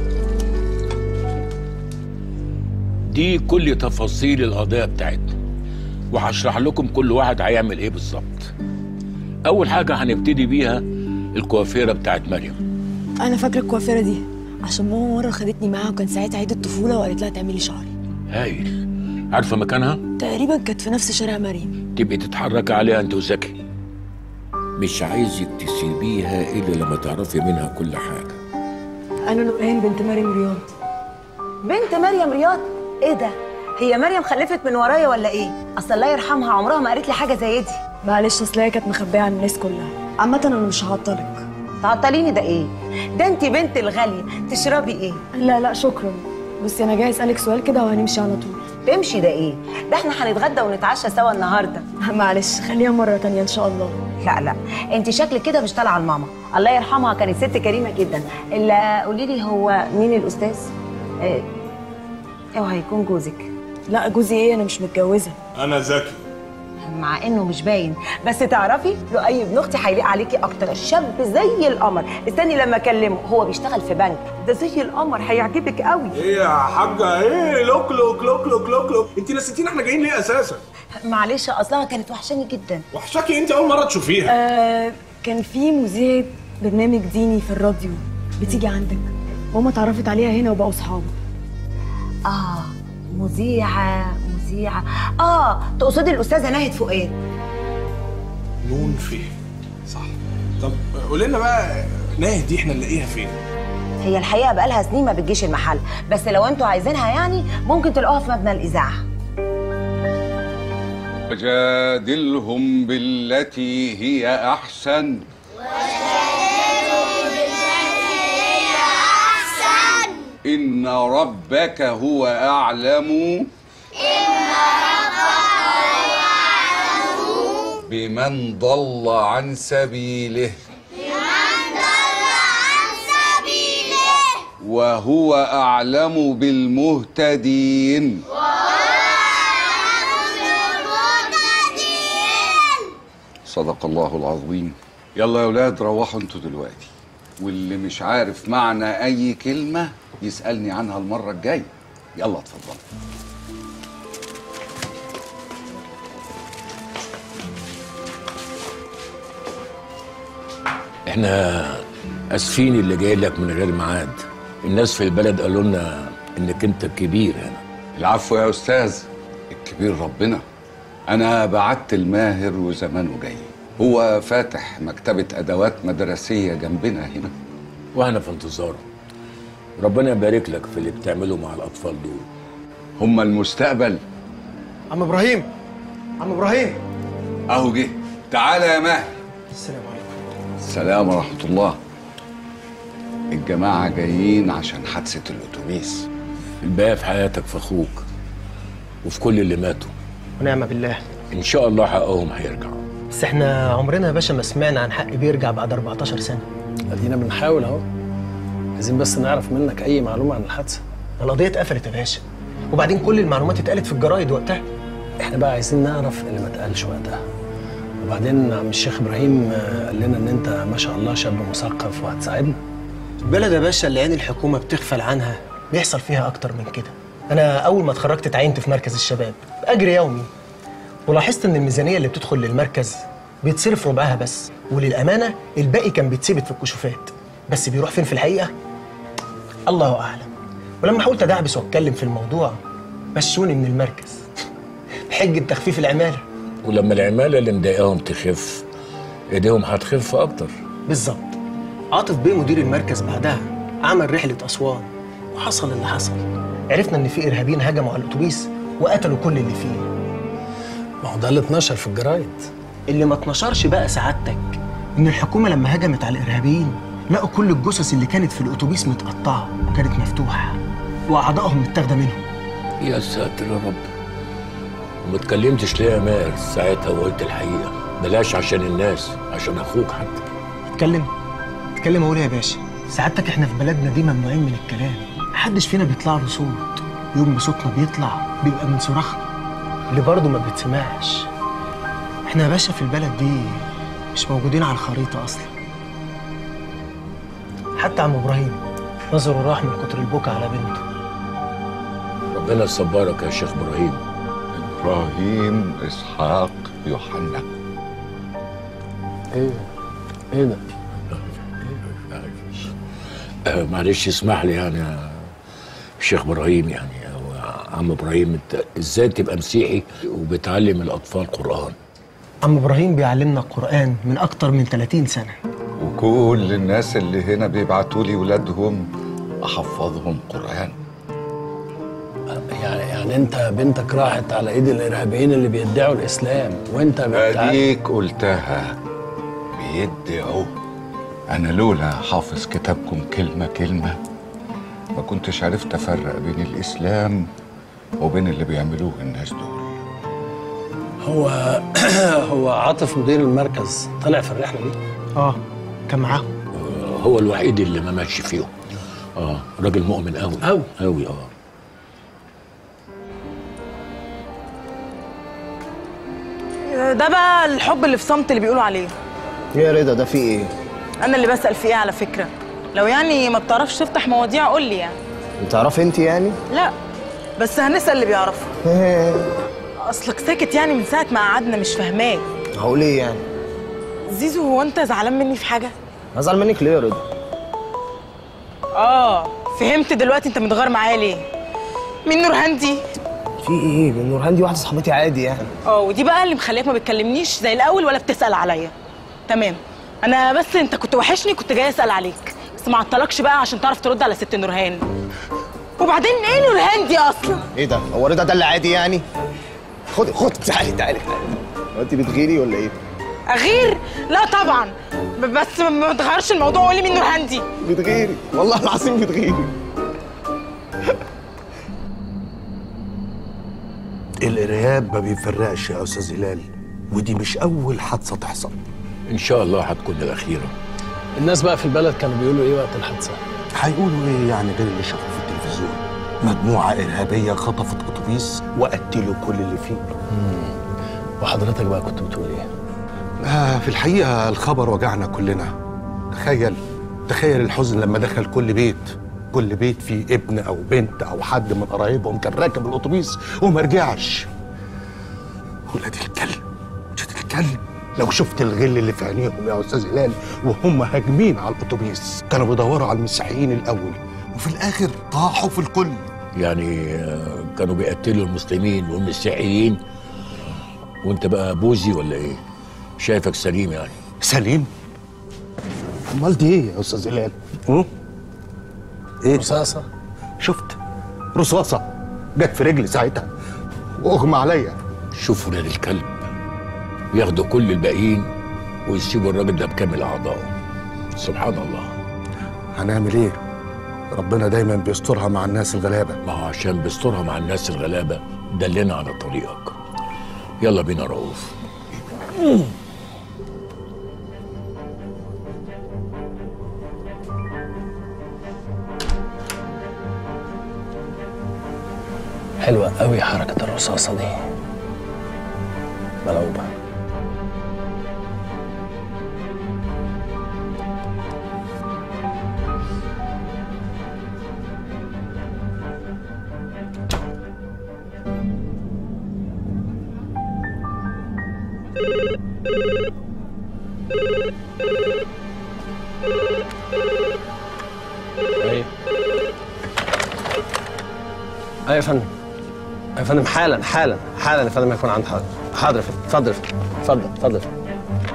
دي كل تفاصيل القضيه بتاعتنا وهشرح لكم كل واحد هيعمل ايه بالظبط اول حاجه هنبتدي بيها الكوافيره بتاعت مريم انا فاكره الكوافيره دي عشان ماما مره خدتني معاها وكان ساعتها عيد الطفوله وقالت لها تعملي شعري هايل عارفه مكانها تقريبا كانت في نفس شارع مريم تبقي تتحركي عليها انت وزكي مش عايزك تسيبيها الا لما تعرفي منها كل حاجه انا نورهان بنت مريم رياض بنت مريم رياض ايه ده هي مريم خلفت من ورايا ولا ايه اصل الله يرحمها عمرها ما قالت لي حاجه زي دي معلش اصل هي كانت مخبيه عن الناس كلها عامه انا مش هعطلك تعطليني ده ايه ده انت بنت الغاليه تشربي ايه لا لا شكرا بصي انا جاي اسالك سؤال كده وهنمشي على طول تمشي ده ايه ده احنا هنتغدى ونتعشى سوا النهارده معلش خليها مره تانية ان شاء الله لا لا انت شكلك كده مش طالعه لماما الله يرحمها كانت ست كريمه جدا الا قولي لي هو مين الاستاذ ايه اوعى يكون جوزك لا جوزي ايه انا مش متجوزه انا ذكي مع انه مش باين بس تعرفي لؤي ابن اختي هيليق عليكي اكتر شاب زي القمر استني لما اكلمه هو بيشتغل في بنك ده زي القمر هيعجبك قوي ايه يا حاجه ايه لوك لوك لوك لوك لوك لوك انت نسيتينا احنا جايين ليه اساسا معلش اصلها كانت وحشاني جدا وحشاكي انت اول مره تشوفيها آه كان في مذيعة برنامج ديني في الراديو بتيجي عندك ماما اتعرفت عليها هنا وبقوا صحاب اه مذيعه مذيعه اه تقصدي الاستاذه ناهد فؤاد نون فيه صح طب قولي لنا بقى ناهد دي احنا نلاقيها فين هي الحقيقه بقالها سنين ما بتجيش المحل بس لو انتوا عايزينها يعني ممكن تلاقوها في مبنى الاذاعه وجادلهم بالتي هي أحسن إن ربك هو أعلم بمن ضل عن سبيله وهو أعلم بالمهتدين صدق الله العظيم يلا يا ولاد روحوا انتوا دلوقتي واللي مش عارف معنى اي كلمة يسألني عنها المرة الجاية يلا اتفضل احنا اسفين اللي جاي لك من غير ميعاد الناس في البلد قالوا لنا انك انت كبير هنا العفو يا استاذ الكبير ربنا انا بعت الماهر وزمانه جاي هو فاتح مكتبة ادوات مدرسية جنبنا هنا واحنا في انتظاره ربنا يبارك لك في اللي بتعمله مع الاطفال دول هم المستقبل عم ابراهيم عم ابراهيم اهو جه تعالى يا ماهر السلام عليكم السلام ورحمة الله الجماعة جايين عشان حادثة الأتوبيس الباقي في حياتك في اخوك وفي كل اللي ماتوا ونعم بالله ان شاء الله حقهم هيرجع بس احنا عمرنا يا باشا ما سمعنا عن حق بيرجع بعد 14 سنه ادينا بنحاول اهو عايزين بس نعرف منك اي معلومه عن الحادثه القضيه اتقفلت يا باشا وبعدين كل المعلومات اتقالت في الجرايد وقتها احنا بقى عايزين نعرف اللي ما اتقالش وقتها وبعدين عم الشيخ ابراهيم آه، قال لنا ان انت ما شاء الله شاب مثقف وهتساعدنا البلد يا باشا اللي عين الحكومه بتغفل عنها بيحصل فيها اكتر من كده انا اول ما اتخرجت اتعينت في مركز الشباب باجر يومي ولاحظت ان الميزانيه اللي بتدخل للمركز بيتصرف ربعها بس وللامانه الباقي كان بيتثبت في الكشوفات بس بيروح فين في الحقيقه الله اعلم ولما حاولت ادعبس واتكلم في الموضوع مشوني من المركز بحجه تخفيف العماله ولما العماله اللي مضايقاهم تخف ايديهم هتخف اكتر بالظبط عاطف بيه مدير المركز بعدها عمل رحله اسوان وحصل اللي حصل عرفنا ان في ارهابيين هجموا على الاتوبيس وقتلوا كل اللي فيه ما هو ده اللي اتنشر في الجرايد اللي ما اتنشرش بقى سعادتك ان الحكومه لما هجمت على الارهابيين لقوا كل الجثث اللي كانت في الاتوبيس متقطعه وكانت مفتوحه واعضائهم متاخده منهم يا ساتر يا رب وما اتكلمتش ليه يا ماهر ساعتها وقلت الحقيقه بلاش عشان الناس عشان اخوك حتى اتكلم اتكلم اقول يا باشا سعادتك احنا في بلدنا دي ممنوعين من الكلام محدش فينا بيطلع له صوت يوم ما صوتنا بيطلع بيبقى من صراخنا اللي برضه ما بيتسمعش احنا يا باشا في البلد دي مش موجودين على الخريطه اصلا حتى عم ابراهيم نظره راح من كتر البكا على بنته ربنا يصبرك يا شيخ ابراهيم ابراهيم اسحاق يوحنا ايه ايه ده آه، معلش اسمح لي يعني يا شيخ ابراهيم يعني أو عم ابراهيم انت ازاي تبقى مسيحي وبتعلم الاطفال قران عم ابراهيم بيعلمنا القران من اكتر من 30 سنه وكل الناس اللي هنا بيبعتوا لي ولادهم احفظهم قران يعني يعني انت بنتك راحت على ايد الارهابيين اللي بيدعوا الاسلام وانت بتع... اديك قلتها بيدعوا انا لولا حافظ كتابكم كلمه كلمه ما كنتش عرفت افرق بين الاسلام وبين اللي بيعملوه الناس دول هو هو عاطف مدير المركز طلع في الرحله دي اه كان معاهم هو الوحيد اللي ما ماتش فيهم اه راجل مؤمن قوي قوي قوي اه ده بقى الحب اللي في صمت اللي بيقولوا عليه يا رضا ده في ايه؟ انا اللي بسأل فيه على فكرة لو يعني ما بتعرفش تفتح مواضيع قول لي يعني بتعرفي انت يعني؟ لا بس هنسأل اللي بيعرفه اصلك ساكت يعني من ساعة ما قعدنا مش فاهماك هقول ايه يعني؟ زيزو هو انت زعلان مني في حاجة هزعل منك ليه يا رضا؟ اه فهمت دلوقتي انت متغير معايا ليه مين نورهان دي في ايه؟ من نورهان دي واحده صاحبتي عادي يعني اه ودي بقى اللي مخليك ما بتكلمنيش زي الاول ولا بتسأل عليا تمام انا بس انت كنت وحشني كنت جاي اسأل عليك بس ما عطلكش بقى عشان تعرف ترد على ست نورهان وبعدين ايه نورهان دي اصلا ايه ده؟ هو رضا ده اللي عادي يعني؟ خدي خدي تعالي تعالي تعالي هو انت بتغيري ولا ايه؟ اغير لا طبعا ب- بس ما- ما تغيرش الموضوع وقولي مين نورهان دي بتغيري والله العظيم بتغيري الارهاب ما بيفرقش يا استاذ هلال ودي مش اول حادثه تحصل ان شاء الله هتكون الاخيره الناس بقى في البلد كانوا بيقولوا ايه وقت الحادثه هيقولوا ايه يعني غير اللي شافوه في التلفزيون مجموعه ارهابيه خطفت اتوبيس وقتلوا كل اللي فيه وحضرتك بقى كنت بتقول ايه آه في الحقيقه الخبر وجعنا كلنا تخيل تخيل الحزن لما دخل كل بيت كل بيت فيه ابن او بنت او حد من قرايبهم كان راكب الاتوبيس وما رجعش ولاد الكلب ولاد الكلب لو شفت الغل اللي في عينيهم يا استاذ هلال وهم هاجمين على الاتوبيس كانوا بيدوروا على المسيحيين الاول وفي الاخر طاحوا في الكل يعني آه، كانوا بيقتلوا المسلمين والمسيحيين وانت بقى بوزي ولا ايه شايفك سليم يعني سليم امال دي ايه يا استاذ هلال هم؟ ايه رصاصه شفت رصاصه جت في رجلي ساعتها واغمى عليا شوفوا ولاد الكلب ياخدوا كل الباقيين ويسيبوا الراجل ده بكامل اعضائه سبحان الله هنعمل ايه ربنا دايما بيسترها مع الناس الغلابه ما هو عشان بيسترها مع الناس الغلابه دلنا على طريقك يلا بينا رؤوف حلوة قوي حركة الرصاصة دي ملعوبة ايه ايه يا فندم يا فندم حالا حالا حالا يا فندم يكون عند حضرتك حاضر يا فندم اتفضل يا فندم اتفضل اتفضل يا فندم.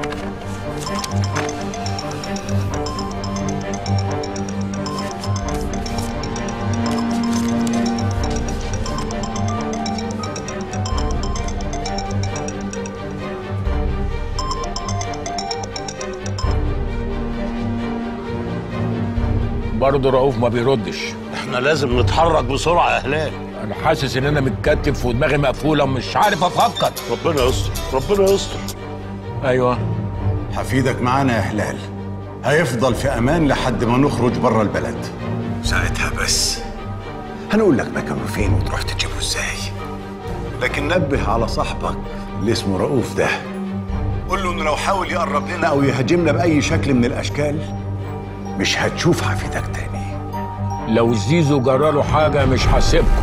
برضه رؤوف ما بيردش احنا لازم نتحرك بسرعه يا هلال انا حاسس ان انا متكتف ودماغي مقفوله ومش عارف افكر ربنا يستر ربنا يستر ايوه حفيدك معانا يا هلال هيفضل في امان لحد ما نخرج بره البلد ساعتها بس هنقول لك مكانه فين وتروح تجيبه ازاي لكن نبه على صاحبك اللي اسمه رؤوف ده قول له انه لو حاول يقرب لنا او يهاجمنا باي شكل من الاشكال مش هتشوف حفيدك تاني لو زيزو جراله حاجه مش هسيبكم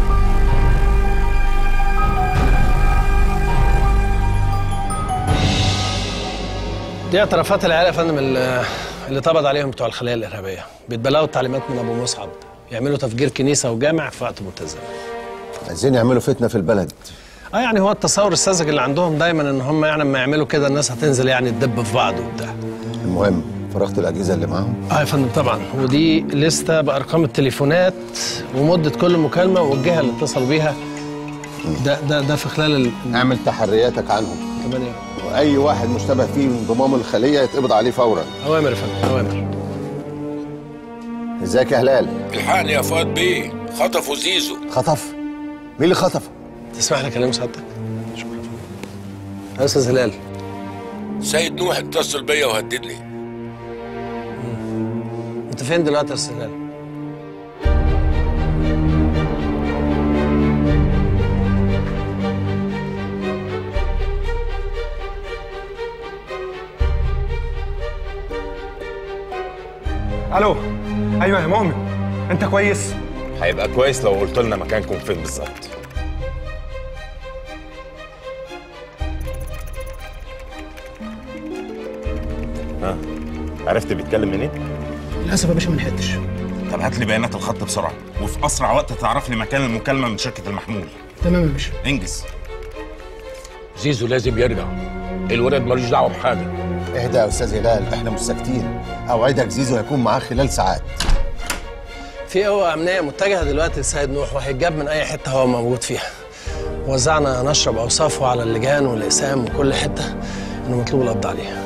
دي اعترافات العيال يا فندم اللي اللي اتقبض عليهم بتوع الخليه الارهابيه بيتبلغوا التعليمات من ابو مصعب يعملوا تفجير كنيسه وجامع في وقت متزن عايزين يعملوا فتنه في البلد اه يعني هو التصور الساذج اللي عندهم دايما ان هم يعني لما يعملوا كده الناس هتنزل يعني تدب في بعض وبتاع المهم فرغت الاجهزه اللي معاهم اه يا فندم طبعا ودي لسته بارقام التليفونات ومده كل مكالمه والجهه اللي اتصلوا بيها ده ده ده في خلال ال... اعمل تحرياتك عنهم تمانية واي واحد مشتبه فيه من ضمام الخليه يتقبض عليه فورا اوامر يا فندم اوامر ازيك يا هلال الحقني يا فؤاد بيه خطفوا زيزو خطف مين اللي خطفه تسمح لي اكلم سعادتك شكرا يا استاذ هلال سيد نوح اتصل بيا وهددني انت فين دلوقتي يا استاذ هلال الو ايوه يا مؤمن انت كويس هيبقى كويس لو قلت لنا مكانكم فين بالظبط ها عرفت بيتكلم منين؟ للاسف يا باشا ما لحقتش طب هات لي بيانات الخط بسرعه وفي اسرع وقت تعرف لي مكان المكالمه من شركه المحمول تمام يا باشا انجز زيزو لازم يرجع الولد ملوش دعوه بحاجه اهدى يا استاذ هلال احنا مش ساكتين اوعدك زيزو هيكون معاه خلال ساعات في قوة أمنية متجهة دلوقتي لسيد نوح وهيتجاب من أي حتة هو موجود فيها. وزعنا نشرب أوصافه على اللجان والأقسام وكل حتة إنه مطلوب القبض عليه.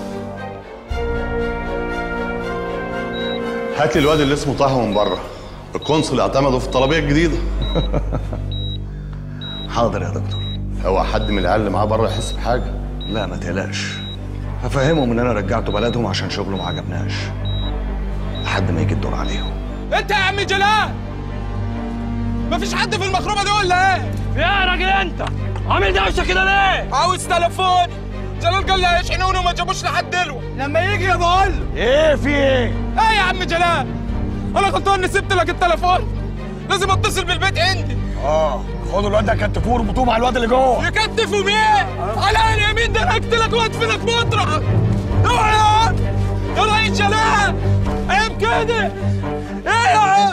هات لي الواد اللي اسمه طه من بره القنصل اعتمده في الطلبيه الجديده حاضر يا دكتور هو حد من العيال اللي معاه بره يحس بحاجه لا ما تقلقش هفهمهم ان انا رجعته بلدهم عشان شغله ما عجبناش لحد ما يجي الدور عليهم انت يا عم جلال مفيش حد في المخروبه دي ولا ايه؟ يا راجل انت عامل دوشه كده ليه؟ عاوز تليفون جلال قال لي هيشحنوني وما جابوش لحد دلوقتي لما يجي يا بقول ايه في ايه؟ ايه يا عم جلال؟ انا غلطان اني سبت لك التليفون لازم اتصل بالبيت عندي اه خدوا الواد ده كتفوه وربطوه مع الواد اللي جوه يكتفوا مين؟ على اليمين ده اقتلك وادفنك مطرح اوعى يا عم يا رئيس شلال عيب كده ايه يا عم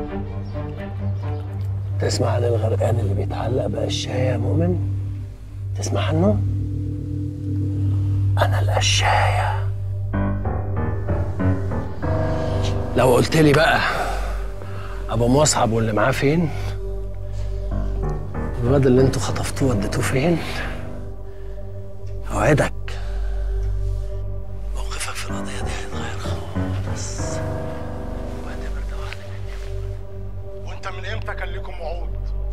تسمع عن الغرقان اللي بيتعلق بقشاية يا مؤمن؟ تسمع عنه؟ أنا القشاية لو قلت لي بقى أبو مصعب واللي معاه فين؟ الواد اللي انتوا خطفتوه وديتوه فين؟ أوعدك موقفك في القضية دي هيتغير خالص وانت من امتى كان لكم وعود؟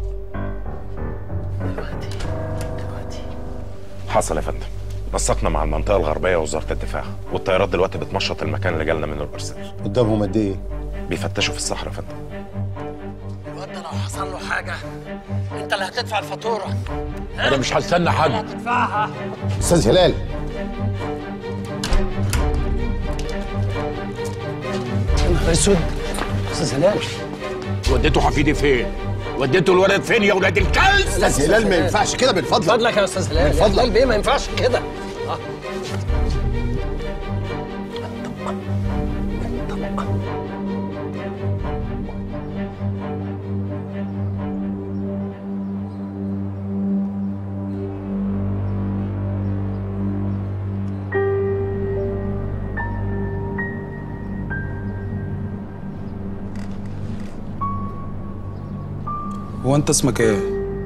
حصل يا فندم نسقنا مع المنطقة الغربية ووزارة الدفاع والطيارات دلوقتي بتمشط المكان اللي جالنا منه الإرسال قدامهم قد ايه؟ بيفتشوا في الصحراء يا فندم الواد ده لو حصل له حاجة أنت اللي هتدفع الفاتورة انا مش هستنى حد هتدفعها استاذ هلال يا نهار اسود استاذ هلال وديتوا حفيدي فين؟ وديتوا الولد فين يا ولاد الكلب؟ استاذ هلال ما ينفعش كده من فضلك فضلك يا استاذ هلال من فضلك. هلال بيه ما ينفعش كده آه. هو انت اسمك ايه؟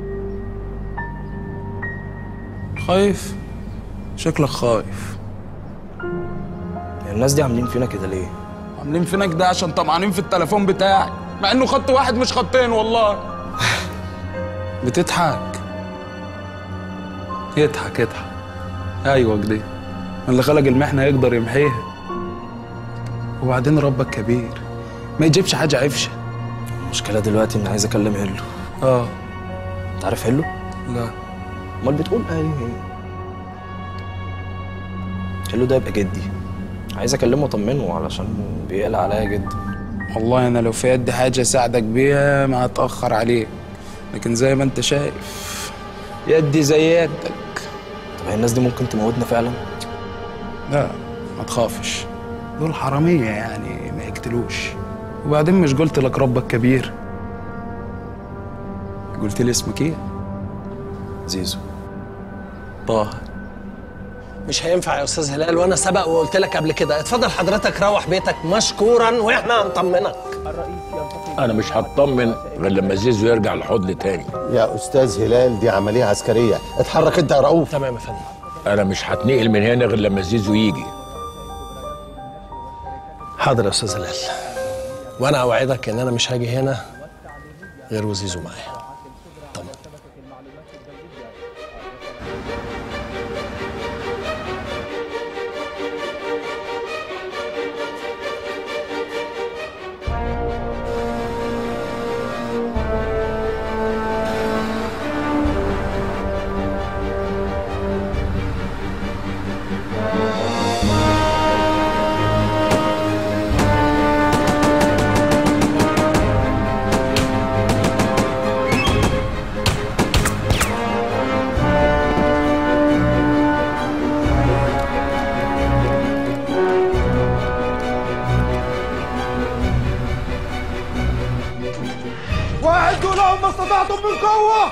خايف؟ شكلك خايف الناس دي عاملين فينا كده ليه؟ عاملين فينك ده عشان طمعانين في التليفون بتاعك مع انه خط واحد مش خطين والله بتضحك يضحك يضحك ايوه كده اللي خلق المحنه يقدر يمحيها وبعدين ربك كبير ما يجيبش حاجه عفشه المشكله دلوقتي اني عايز اكلم هلو اه انت عارف هلو؟ لا امال بتقول ايه هلو ده يبقى جدي عايز اكلمه واطمنه علشان بيقلق عليا جدا والله انا لو في يدي حاجه اساعدك بيها ما هتاخر عليك لكن زي ما انت شايف يدي زي يدك طب هي الناس دي ممكن تموتنا فعلا لا ما تخافش دول حراميه يعني ما يقتلوش وبعدين مش قلت لك ربك كبير قلت لي اسمك ايه زيزو طه مش هينفع يا استاذ هلال وانا سبق وقلت لك قبل كده اتفضل حضرتك روح بيتك مشكورا واحنا هنطمنك انا مش هطمن غير لما زيزو يرجع الحضن تاني يا استاذ هلال دي عمليه عسكريه اتحرك انت يا رؤوف تمام يا فندم انا مش هتنقل من هنا غير لما زيزو يجي حاضر يا استاذ هلال وانا اوعدك ان انا مش هاجي هنا غير وزيزو معايا طمن واعدوا لهم ما استطعتم من قوة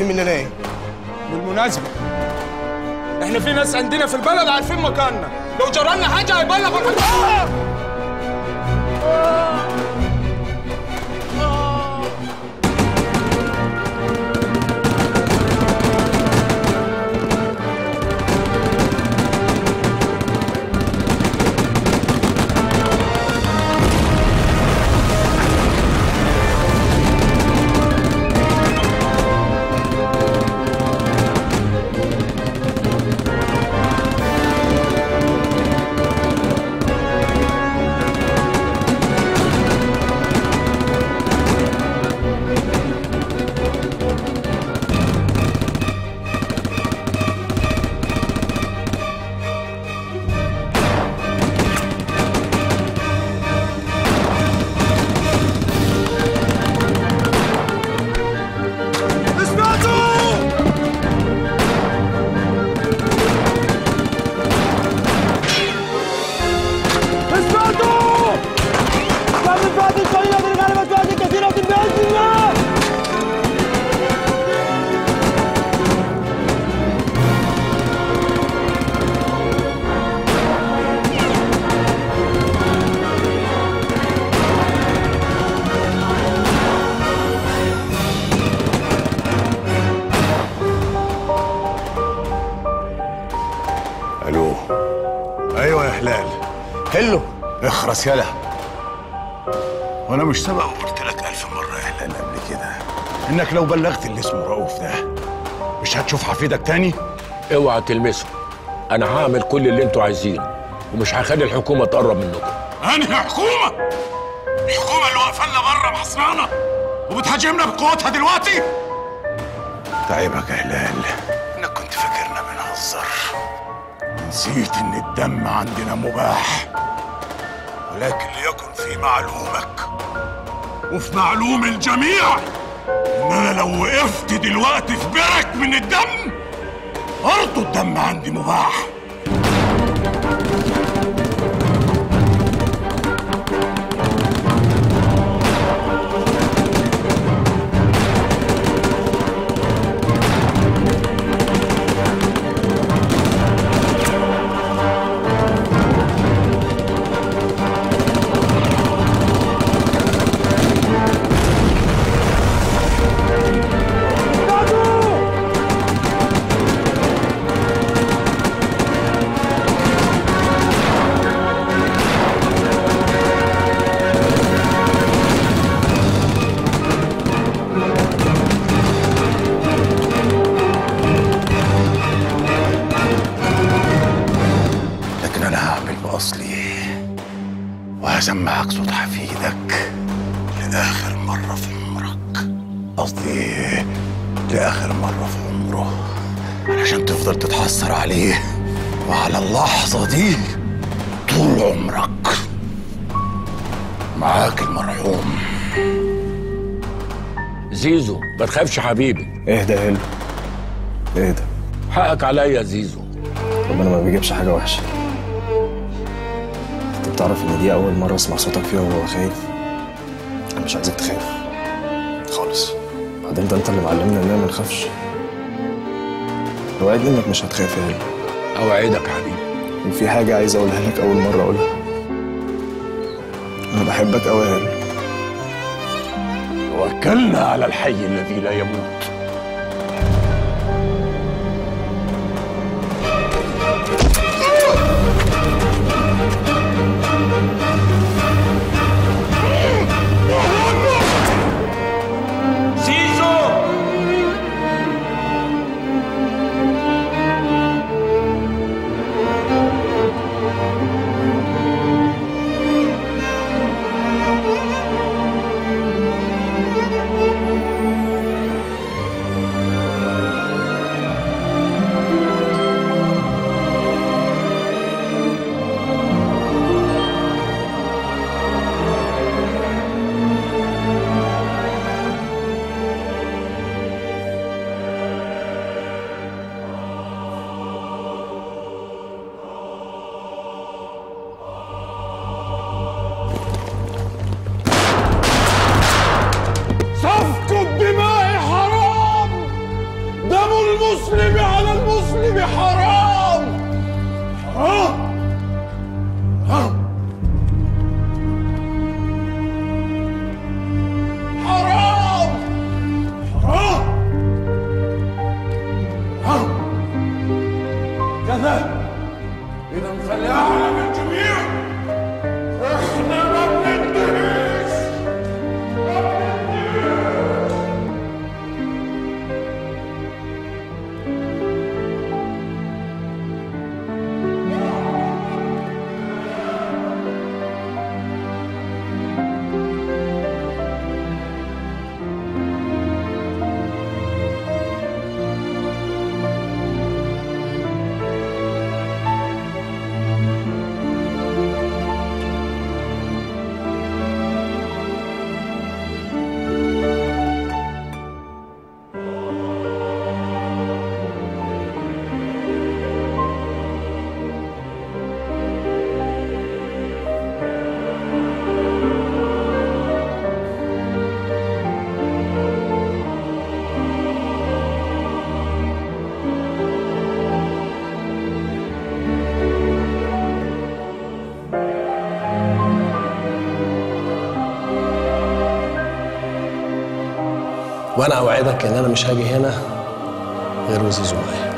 عايزين مننا ايه بالمناسبة احنا في ناس عندنا في البلد عارفين مكاننا لو جرالنا حاجة هيبلغوا الحكومة اسمعتوا فمن بعد القليلة من غلبة فئة كثيرة بإذن الله الو ايوه يا هلال هلو اخرس يلا وانا مش سبق وقلت لك الف مره يا هلال قبل كده انك لو بلغت اللي اسمه رؤوف ده مش هتشوف حفيدك تاني اوعى تلمسه انا هعمل كل اللي انتوا عايزينه ومش هخلي الحكومه تقرب منكم انهي حكومه الحكومه اللي واقفه لنا بره محصنانا وبتهاجمنا بقوتها دلوقتي تعبك يا هلال انك كنت فاكرنا بنهزر نسيت ان الدم عندنا مباح ولكن ليكن في معلومك وفي معلوم الجميع ان انا لو وقفت دلوقتي في برك من الدم برضه الدم عندي مباح لكن انا هعمل باصلي وهسمعك صوت حفيدك لاخر مره في عمرك قصدي لاخر مره في عمره علشان تفضل تتحسر عليه وعلى اللحظه دي طول عمرك معاك المرحوم زيزو ما تخافش حبيبي اهدى يا هلو اهدى حقك عليا يا زيزو ربنا ما بيجيبش حاجة وحشة انت بتعرف ان دي أول مرة أسمع صوتك فيها وهو خايف أنا مش عايزك تخاف خالص بعدين ده أنت اللي معلمنا إننا ما نخافش وعدني إنك مش هتخاف يا هلو أوعدك يا حبيبي وفي حاجة عايز أقولها لك أول مرة أقولها أنا بحبك أوي يا هلو توكلنا على الحي الذي لا يموت زيزو إذا نخليها أعلى من الجميع إحنا ما بننتهيش وانا اوعدك ان انا مش هاجي هنا غير وزيزو معايا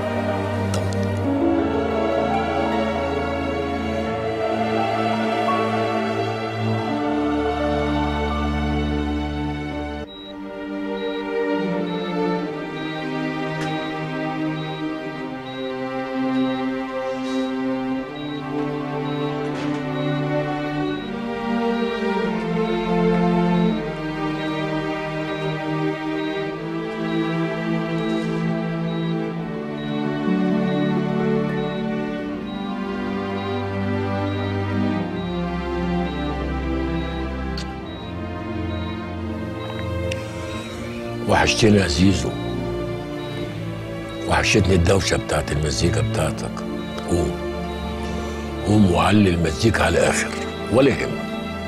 وحشتني يا زيزو وحشتني الدوشة بتاعت المزيكا بتاعتك قوم قوم وعلي المزيكا على الآخر ولا يهمك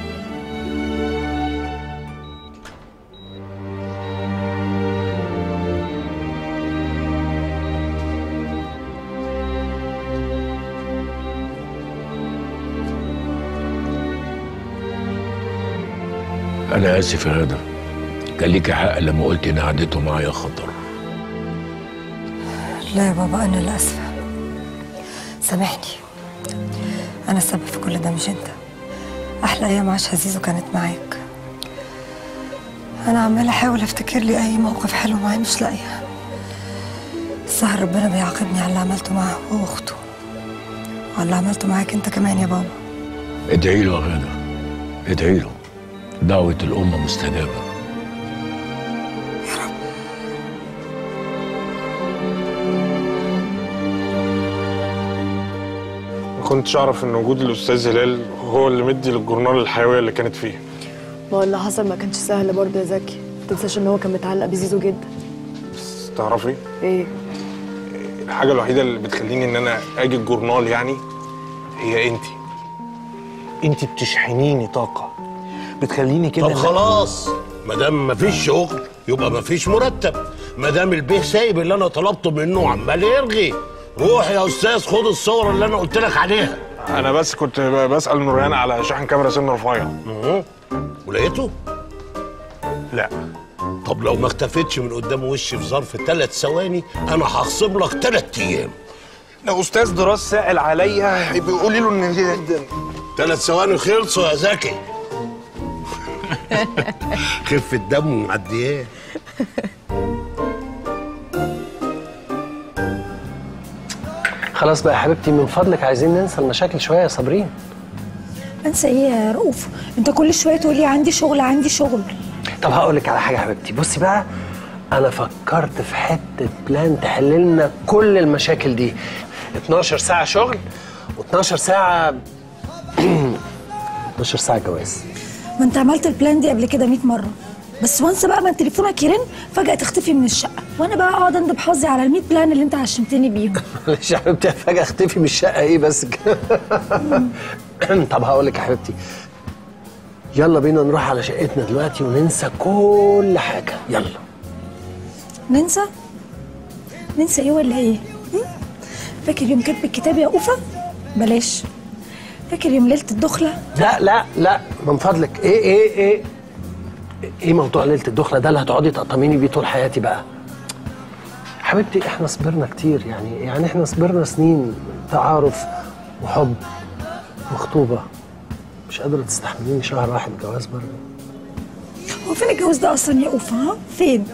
أنا آسف يا هدى كان ليكي حق لما قلت إن قعدته معايا خطر لا يا بابا انا اللي اسفه سامحني انا السبب في كل ده مش انت احلى ايام عاشها زيزو كانت معاك انا عماله احاول افتكر لي اي موقف حلو معاه مش لاقيه الظاهر ربنا بيعاقبني على اللي عملته معاه هو واخته وعلى اللي عملته معاك انت كمان يا بابا ادعي له يا غادة ادعي له دعوة الأمة مستجابة ما كنتش اعرف ان وجود الاستاذ هلال هو اللي مدي للجورنال الحيويه اللي كانت فيه ما هو اللي حصل ما كانش سهل برضه يا زكي ما تنساش ان هو كان متعلق بزيزو جدا بس تعرفي ايه الحاجه الوحيده اللي بتخليني ان انا اجي الجورنال يعني هي انت انت بتشحنيني طاقه بتخليني كده طب خلاص ما دام مفيش شغل يبقى مفيش مرتب ما دام البيه سايب اللي انا طلبته منه عمال يرغي روح يا استاذ خد الصور اللي انا قلت لك عليها انا بس كنت ب- بسال نوريان على شحن كاميرا سن رفيع ولقيته لا طب لو ما اختفتش من قدام وشي في ظرف ثلاث ثواني انا هخصم لك ثلاث ايام لو استاذ دراس سائل عليا بيقولي له ان ثلاث ثواني خلصوا يا زكي خفة دم ومعديات خلاص بقى يا حبيبتي من فضلك عايزين ننسى المشاكل شويه يا صابرين انسى ايه يا رؤوف انت كل شويه تقولي عندي شغل عندي شغل طب هقول لك على حاجه يا حبيبتي بصي بقى انا فكرت في حته بلان تحل لنا كل المشاكل دي 12 ساعه شغل و12 ساعه 12 ساعه جواز ما انت عملت البلان دي قبل كده 100 مره بس وانس بقى ما تليفونك يرن فجاه تختفي من الشقه وانا بقى اقعد اندب حظي على ال 100 بلان اللي انت عشمتني بيهم معلش يا حبيبتي فجاه اختفي من الشقه ايه بس كده طب هقول لك يا حبيبتي يلا بينا نروح على شقتنا دلوقتي وننسى كل حاجه يلا ننسى ننسى ايه ولا ايه هم؟ فاكر يوم كتب الكتاب يا اوفا بلاش فاكر يوم ليله الدخله لا لا لا من فضلك ايه ايه ايه ايه موضوع ليله الدخله ده اللي هتقعدي تقطميني بيه طول حياتي بقى حبيبتي احنا صبرنا كتير يعني يعني احنا صبرنا سنين تعارف وحب وخطوبة مش قادرة تستحمليني شهر واحد جواز برضه هو فين الجواز ده اصلا يا اوفا ها فين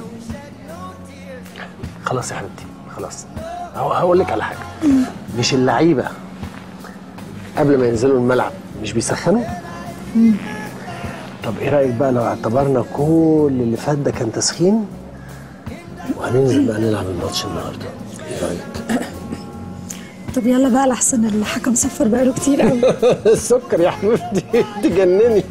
خلاص يا حبيبتي خلاص هو- هقول لك على حاجة مش اللعيبة قبل ما ينزلوا الملعب مش بيسخنوا طب ايه رأيك بقى لو اعتبرنا كل اللي فات ده كان تسخين وهننزل بقى نلعب الماتش النهارده ايه رأيك طب يلا بقى لحسن الحكم صفر بقاله كتير قوي السكر يا حبيبتي تجنني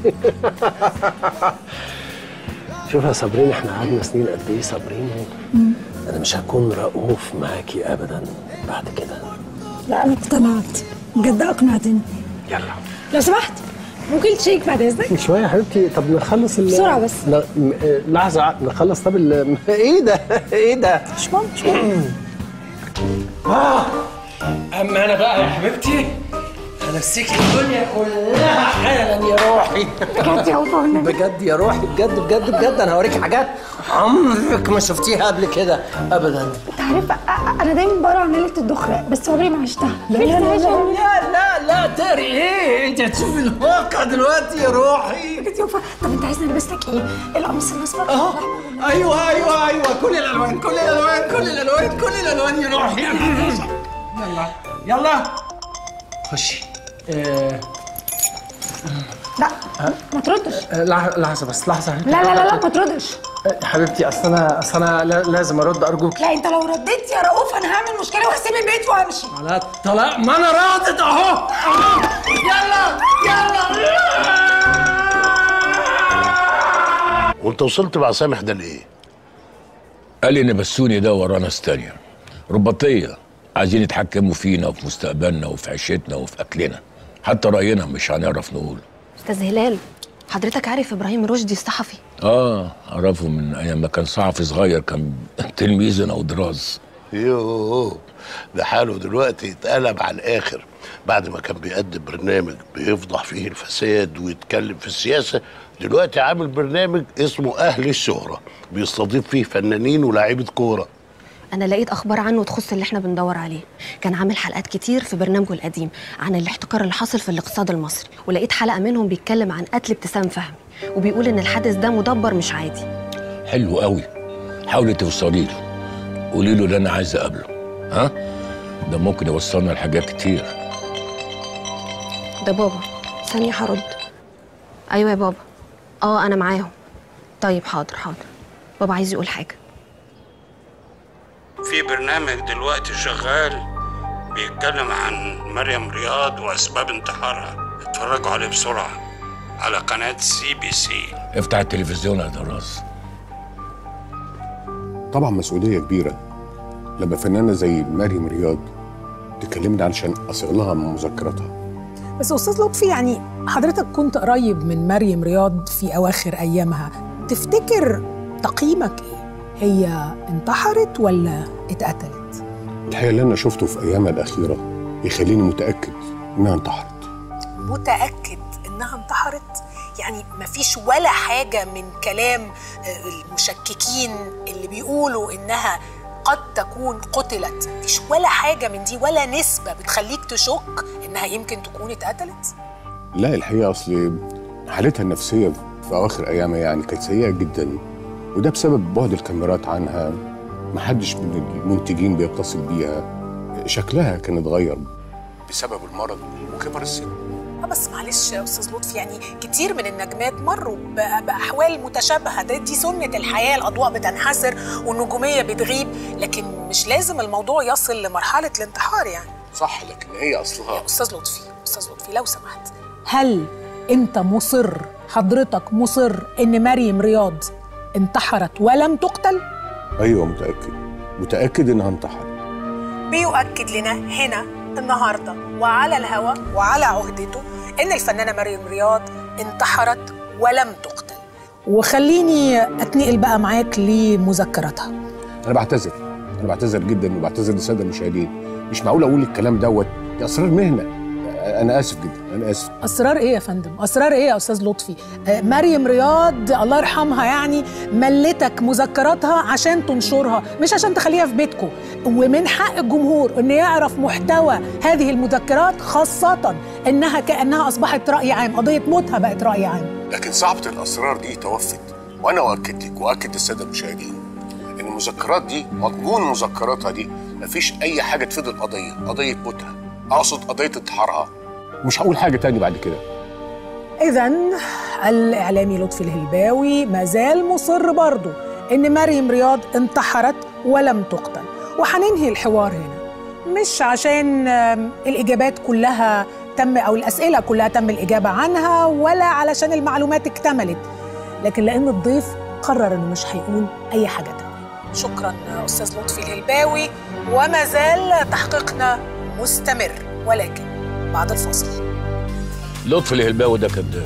شوف يا صابرين احنا قعدنا سنين قد ايه صابرين انا مش هكون رؤوف معاكي ابدا بعد كده لا انا اقتنعت بجد اقنعتني يلا لو سمحت ممكن تشيك بعد اذنك شويه يا حبيبتي طب نخلص ال- بسرعة بس. لا م- آه، لحظه نخلص طب ال- ايه ده ايه ده مش مهم مش مهم آه. اما انا بقى يا حبيبتي هنسيك الدنيا كلها حالا يا روحي بجد يا أوفا والنبي. بجد يا روحي بجد بجد بجد انا هوريك حاجات عمرك ما شفتيها قبل كده ابدا انت عارف أ- أ- انا دايما بقرا عن ليله الدخله بس عمري ما عشتها لا لا لا لا لا لا تقري ايه انت هتشوفي الواقع دلوقتي يا روحي بجد يا أوفا طب انت عايزني البس لك ايه القميص الاصفر اه ايوه ايوه ايوه كل الالوان كل الالوان كل الالوان كل الالوان يا روحي يلا يلا خشي آه، لا ما تردش آه، لح- لحظه بس لحظه لا لا لا لا ما تردش آه، حبيبتي اصل انا اصل انا لا- لازم ارد ارجوك لا انت لو رديت يا رؤوف انا هعمل مشكله وهسيب البيت وامشي على الطلاق ما انا راضت اهو اهو يلا يلا وانت وصلت مع سامح ده لايه؟ قال لي ان بسوني ده وراه ناس تانية رباطية عايزين يتحكموا فينا وفي مستقبلنا وفي عيشتنا وفي اكلنا حتى راينا مش هنعرف نقول استاذ هلال حضرتك عارف ابراهيم رشدي الصحفي اه اعرفه من ايام ما كان صحفي صغير كان تلميذنا ودراز يوه ده حاله دلوقتي اتقلب على الاخر بعد ما كان بيقدم برنامج بيفضح فيه الفساد ويتكلم في السياسه دلوقتي عامل برنامج اسمه اهل الشهره بيستضيف فيه فنانين ولاعيبه كوره انا لقيت اخبار عنه تخص اللي احنا بندور عليه كان عامل حلقات كتير في برنامجه القديم عن الاحتكار اللي حاصل في الاقتصاد المصري ولقيت حلقه منهم بيتكلم عن قتل ابتسام فهمي وبيقول ان الحادث ده مدبر مش عادي حلو قوي حاولي توصلي له قولي له اللي انا عايز اقابله ها ده ممكن يوصلنا لحاجات كتير ده بابا ثانيه هرد ايوه يا بابا اه انا معاهم طيب حاضر حاضر بابا عايز يقول حاجه في برنامج دلوقتي شغال بيتكلم عن مريم رياض واسباب انتحارها اتفرجوا عليه بسرعه على قناه سي بي سي افتح التلفزيون يا دراز طبعا مسؤولية كبيرة لما فنانة زي مريم رياض تكلمني علشان أصيغ لها من مذكراتها بس استاذ لطفي يعني حضرتك كنت قريب من مريم رياض في اواخر ايامها تفتكر تقييمك ايه هي انتحرت ولا اتقتلت الحقيقة اللي أنا شفته في أيامها الأخيرة يخليني متأكد إنها انتحرت متاكد انها انتحرت يعني مفيش ولا حاجه من كلام آه، المشككين اللي بيقولوا انها قد تكون قتلت مفيش ولا حاجه من دي ولا نسبه بتخليك تشك انها يمكن تكون اتقتلت لا الحقيقة أصل حالتها النفسية في أواخر أيامها يعني كانت سيئة جدا وده بسبب بعد الكاميرات عنها محدش من المنتجين بيتصل بيها شكلها كان اتغير بسبب المرض وكبر السن آه بس معلش يا استاذ لطفي يعني كتير من النجمات مروا ب- باحوال متشابهه ده دي سنه الحياه الاضواء بتنحسر والنجوميه بتغيب لكن مش لازم الموضوع يصل لمرحله الانتحار يعني صح لكن هي أصلها استاذ لطفي استاذ لطفي لو سمحت هل انت مصر حضرتك مصر ان مريم رياض انتحرت ولم تقتل أيوة متأكد متأكد إنها انتحرت بيؤكد لنا هنا النهارده وعلى الهوا وعلى عهدته ان الفنانه مريم رياض انتحرت ولم تقتل وخليني اتنقل بقى معاك لمذكراتها أنا بعتذر أنا بعتذر جدا وبعتذر للسادة المشاهدين مش معقول أقول الكلام دوت دي أسرار مهنة انا اسف جدا انا اسف اسرار ايه يا فندم اسرار ايه يا استاذ لطفي آه، مريم رياض الله يرحمها يعني ملتك مذكراتها عشان تنشرها مش عشان تخليها في بيتكم ومن حق الجمهور ان يعرف محتوى هذه المذكرات خاصه انها كانها اصبحت راي عام قضيه موتها بقت راي عام لكن صعبة الأسرار دي توفت وأنا أؤكد لك وأؤكد للسادة المشاهدين إن المذكرات دي مضمون مذكراتها دي مفيش أي حاجة تفيد القضية قضية موتها أقصد قضية انتحارها مش هقول حاجة تاني بعد كده إذا الإعلامي لطفي الهلباوي ما زال مصر برضه إن مريم رياض انتحرت ولم تقتل وهننهي الحوار هنا مش عشان آم، الإجابات كلها تم أو الأسئلة كلها تم الإجابة عنها ولا علشان المعلومات اكتملت لكن لأن الضيف قرر إنه مش هيقول أي حاجة تانية شكرا أستاذ لطفي الهلباوي وما زال تحقيقنا مستمر ولكن بعد الفاصل لطفي الهلباوي ده كذاب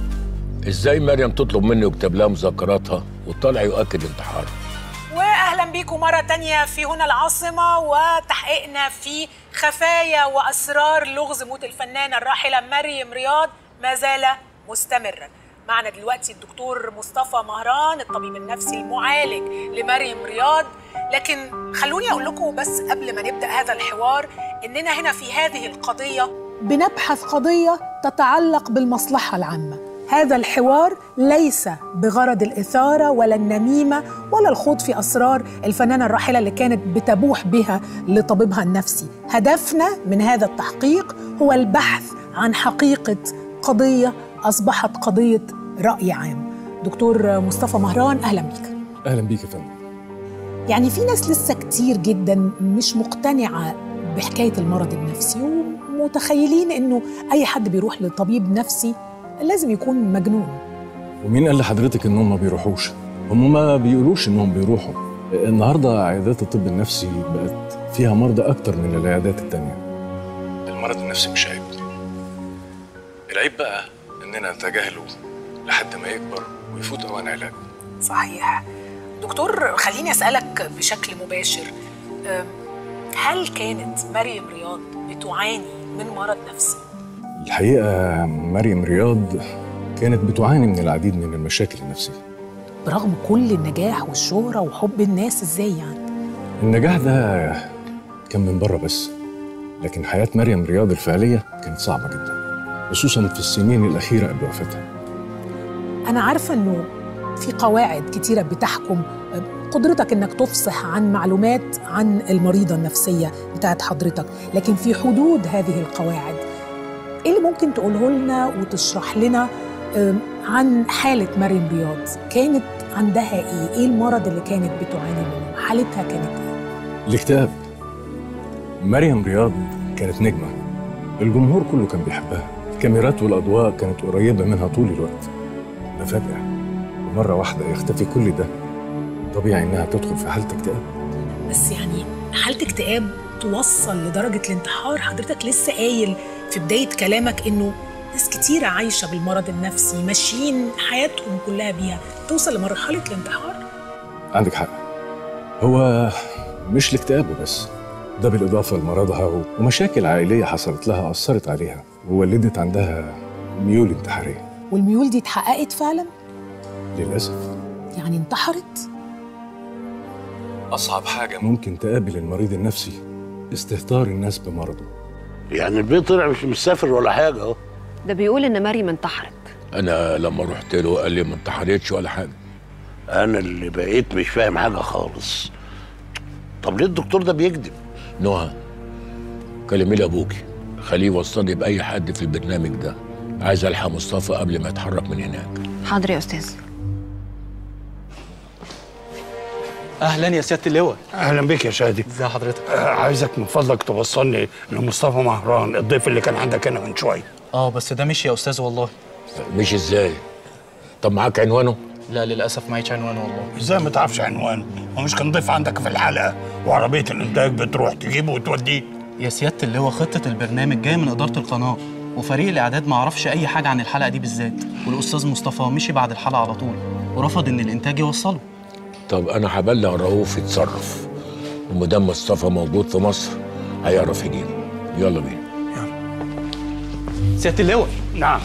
ازاي مريم تطلب منه يكتب لها مذكراتها وطلع يؤكد انتحاره واهلا بيكم مره تانية في هنا العاصمه وتحقيقنا في خفايا واسرار لغز موت الفنانه الراحله مريم رياض ما زال مستمرا معنا دلوقتي الدكتور مصطفى مهران الطبيب النفسي المعالج لمريم رياض لكن خلوني اقول لكم بس قبل ما نبدا هذا الحوار اننا هنا في هذه القضيه بنبحث قضيه تتعلق بالمصلحه العامه هذا الحوار ليس بغرض الإثارة ولا النميمة ولا الخوض في أسرار الفنانة الراحلة اللي كانت بتبوح بها لطبيبها النفسي هدفنا من هذا التحقيق هو البحث عن حقيقة قضية أصبحت قضية رأي عام دكتور مصطفى مهران أهلا بيك اهلا بيك يا فندم يعني في ناس لسه كتير جدا مش مقتنعة بحكاية المرض النفسي ومتخيلين إنه أي حد بيروح لطبيب نفسي لازم يكون مجنون ومين قال لحضرتك انهم ما بيروحوش هم ما بيقولوش انهم بيروحوا النهارده عيادات الطب النفسي بقت فيها مرضى اكتر من العيادات التانية المرض النفسي مش عيب العيب بقى اننا نتجاهله لحد ما يكبر ويفوت اوان علاجه صحيح دكتور خليني أسألك بشكل مباشر أم، هل كانت مريم رياض بتعاني من مرض نفسي؟ الحقيقه مريم رياض كانت بتعاني من العديد من المشاكل النفسيه برغم كل النجاح والشهرة وحب الناس ازاي يعني؟ النجاح ده كان من بره بس لكن حياة مريم رياض الفعلية كانت صعبة جدا خصوصا في السنين الأخيرة قبل وفاتها أنا عارفة إنه في قواعد كتيرة بتحكم قدرتك إنك تفصح عن معلومات عن المريضة النفسية بتاعت حضرتك لكن في حدود هذه القواعد إيه اللي ممكن تقوله لنا وتشرح لنا أم، عن حالة مريم رياض كانت عندها إيه؟ إيه المرض اللي كانت بتعاني منه؟ حالتها كانت إيه؟ الاكتئاب مريم رياض كانت نجمة الجمهور كله كان بيحبها الكاميرات والأضواء كانت قريبة منها طول الوقت ده فجأة مرة واحدة يختفي كل ده طبيعي إنها تدخل في حالة اكتئاب بس يعني حالة اكتئاب توصل لدرجة الانتحار حضرتك لسه قايل في بداية كلامك إنه ناس كتيرة عايشة بالمرض النفسي ماشيين حياتهم كلها بيها توصل لمرحلة الانتحار عندك حق هو مش الاكتئاب وبس ده بالإضافة لمرضها ومشاكل عائلية حصلت لها أثرت عليها وولدت عندها ميول انتحارية والميول دي اتحققت فعلا للأسف يعني انتحرت أصعب حاجة ممكن تقابل المريض النفسي استهتار الناس بمرضه يعني البيت طلع مش مسافر ولا حاجه اهو ده بيقول ان مريم انتحرت انا لما رحت له قال لي ما انتحرتش ولا حاجه انا اللي بقيت مش فاهم حاجه خالص طب ليه الدكتور ده بيكذب نهى كلمي لي ابوكي خليه يوصلني باي حد في البرنامج ده عايز الحق مصطفى قبل ما يتحرك من هناك حاضر يا استاذ اهلا يا سياده اللواء اهلا بك يا شادي ازي حضرتك آه، عايزك من فضلك توصلني لمصطفى مهران الضيف اللي كان عندك هنا من شويه اه بس ده مشي يا استاذ والله مش ازاي طب معاك عنوانه لا للاسف معيش عنوان والله ازاي ما تعرفش عنوانه هو مش كان ضيف عندك في الحلقه وعربيه الانتاج بتروح تجيبه وتوديه يا سياده اللواء خطه البرنامج جايه من اداره القناه وفريق الاعداد ما عرفش اي حاجه عن الحلقه دي بالذات والاستاذ مصطفى مشي بعد الحلقه على طول ورفض ان الانتاج يوصله طب انا هبلغ رؤوف يتصرف ومدام مصطفى موجود في مصر هيعرف يجيبه يلا بينا سياده اللواء نعم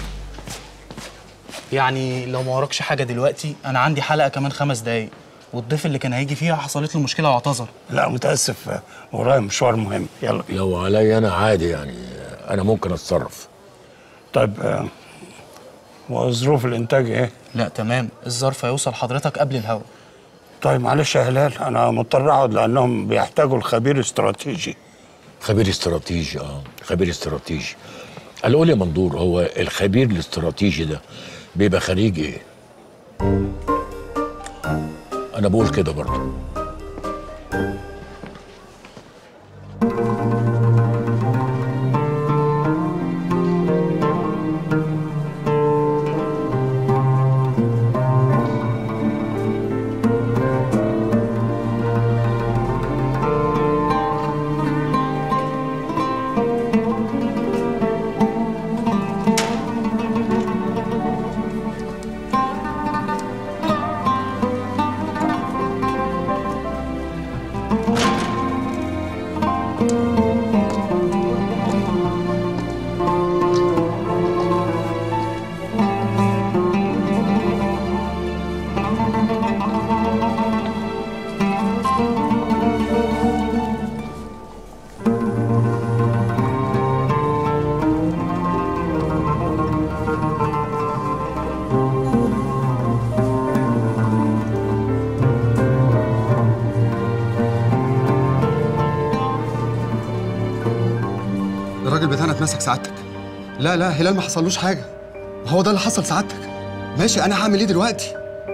يعني لو ما وراكش حاجه دلوقتي انا عندي حلقه كمان خمس دقايق والضيف اللي كان هيجي فيها حصلت له مشكله واعتذر لا متاسف ورايا مشوار مهم يلا لو عليا انا عادي يعني انا ممكن اتصرف طيب آه، وظروف الانتاج ايه لا تمام الظرف هيوصل حضرتك قبل الهوا طيب معلش يا هلال انا مضطر اقعد لانهم بيحتاجوا الخبير استراتيجي خبير استراتيجي اه خبير استراتيجي قال قول يا مندور هو الخبير الاستراتيجي ده بيبقى خريج ايه انا بقول كده برضه الراجل بتاعنا اتمسك سعادتك لا لا هلال ما حصلوش حاجه هو ده اللي حصل سعادتك ماشي انا هعمل ايه دلوقتي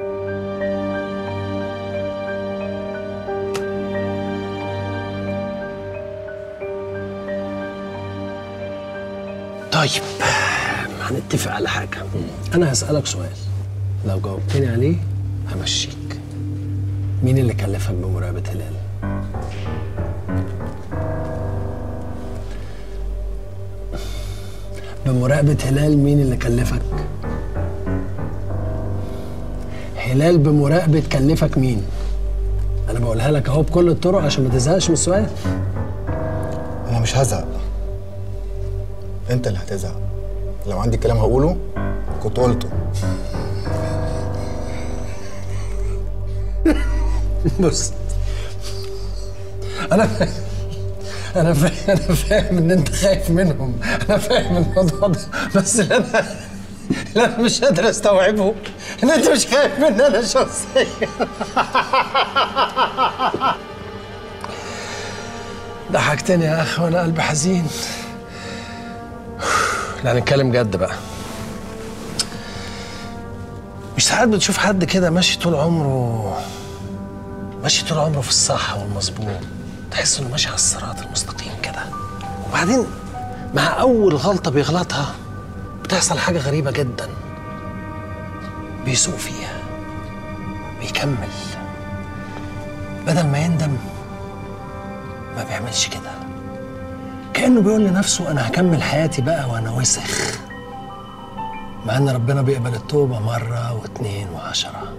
طيب هنتفق على حاجة أنا هسألك سؤال لو جاوبتني عليه همشيك مين اللي كلفك بمراقبة هلال؟ بمراقبة هلال مين اللي كلفك؟ هلال بمراقبة كلفك مين؟ أنا بقولها لك أهو بكل الطرق عشان ما تزهقش من السؤال انا مش هزهق انت اللي هتزهق لو عندي كلام هقوله كنت قلته بص انا انا فاهم انا فاهم ان انت خايف منهم انا فاهم الموضوع ده بس اللي انا اللي انا مش قادر استوعبه ان انت مش خايف مني انا شخصيا ضحكتني يا اخي وانا قلبي حزين لا نتكلم جد بقى مش ساعات بتشوف حد كده ماشي طول عمره ماشي طول عمره في الصح والمظبوط تحس انه ماشي على الصراط المستقيم كده وبعدين مع اول غلطه بيغلطها بتحصل حاجه غريبه جدا بيسوق فيها بيكمل بدل ما يندم ما بيعملش كده كانه بيقول لنفسه انا هكمل حياتي بقى وانا وسخ مع ان ربنا بيقبل التوبه مره واتنين وعشره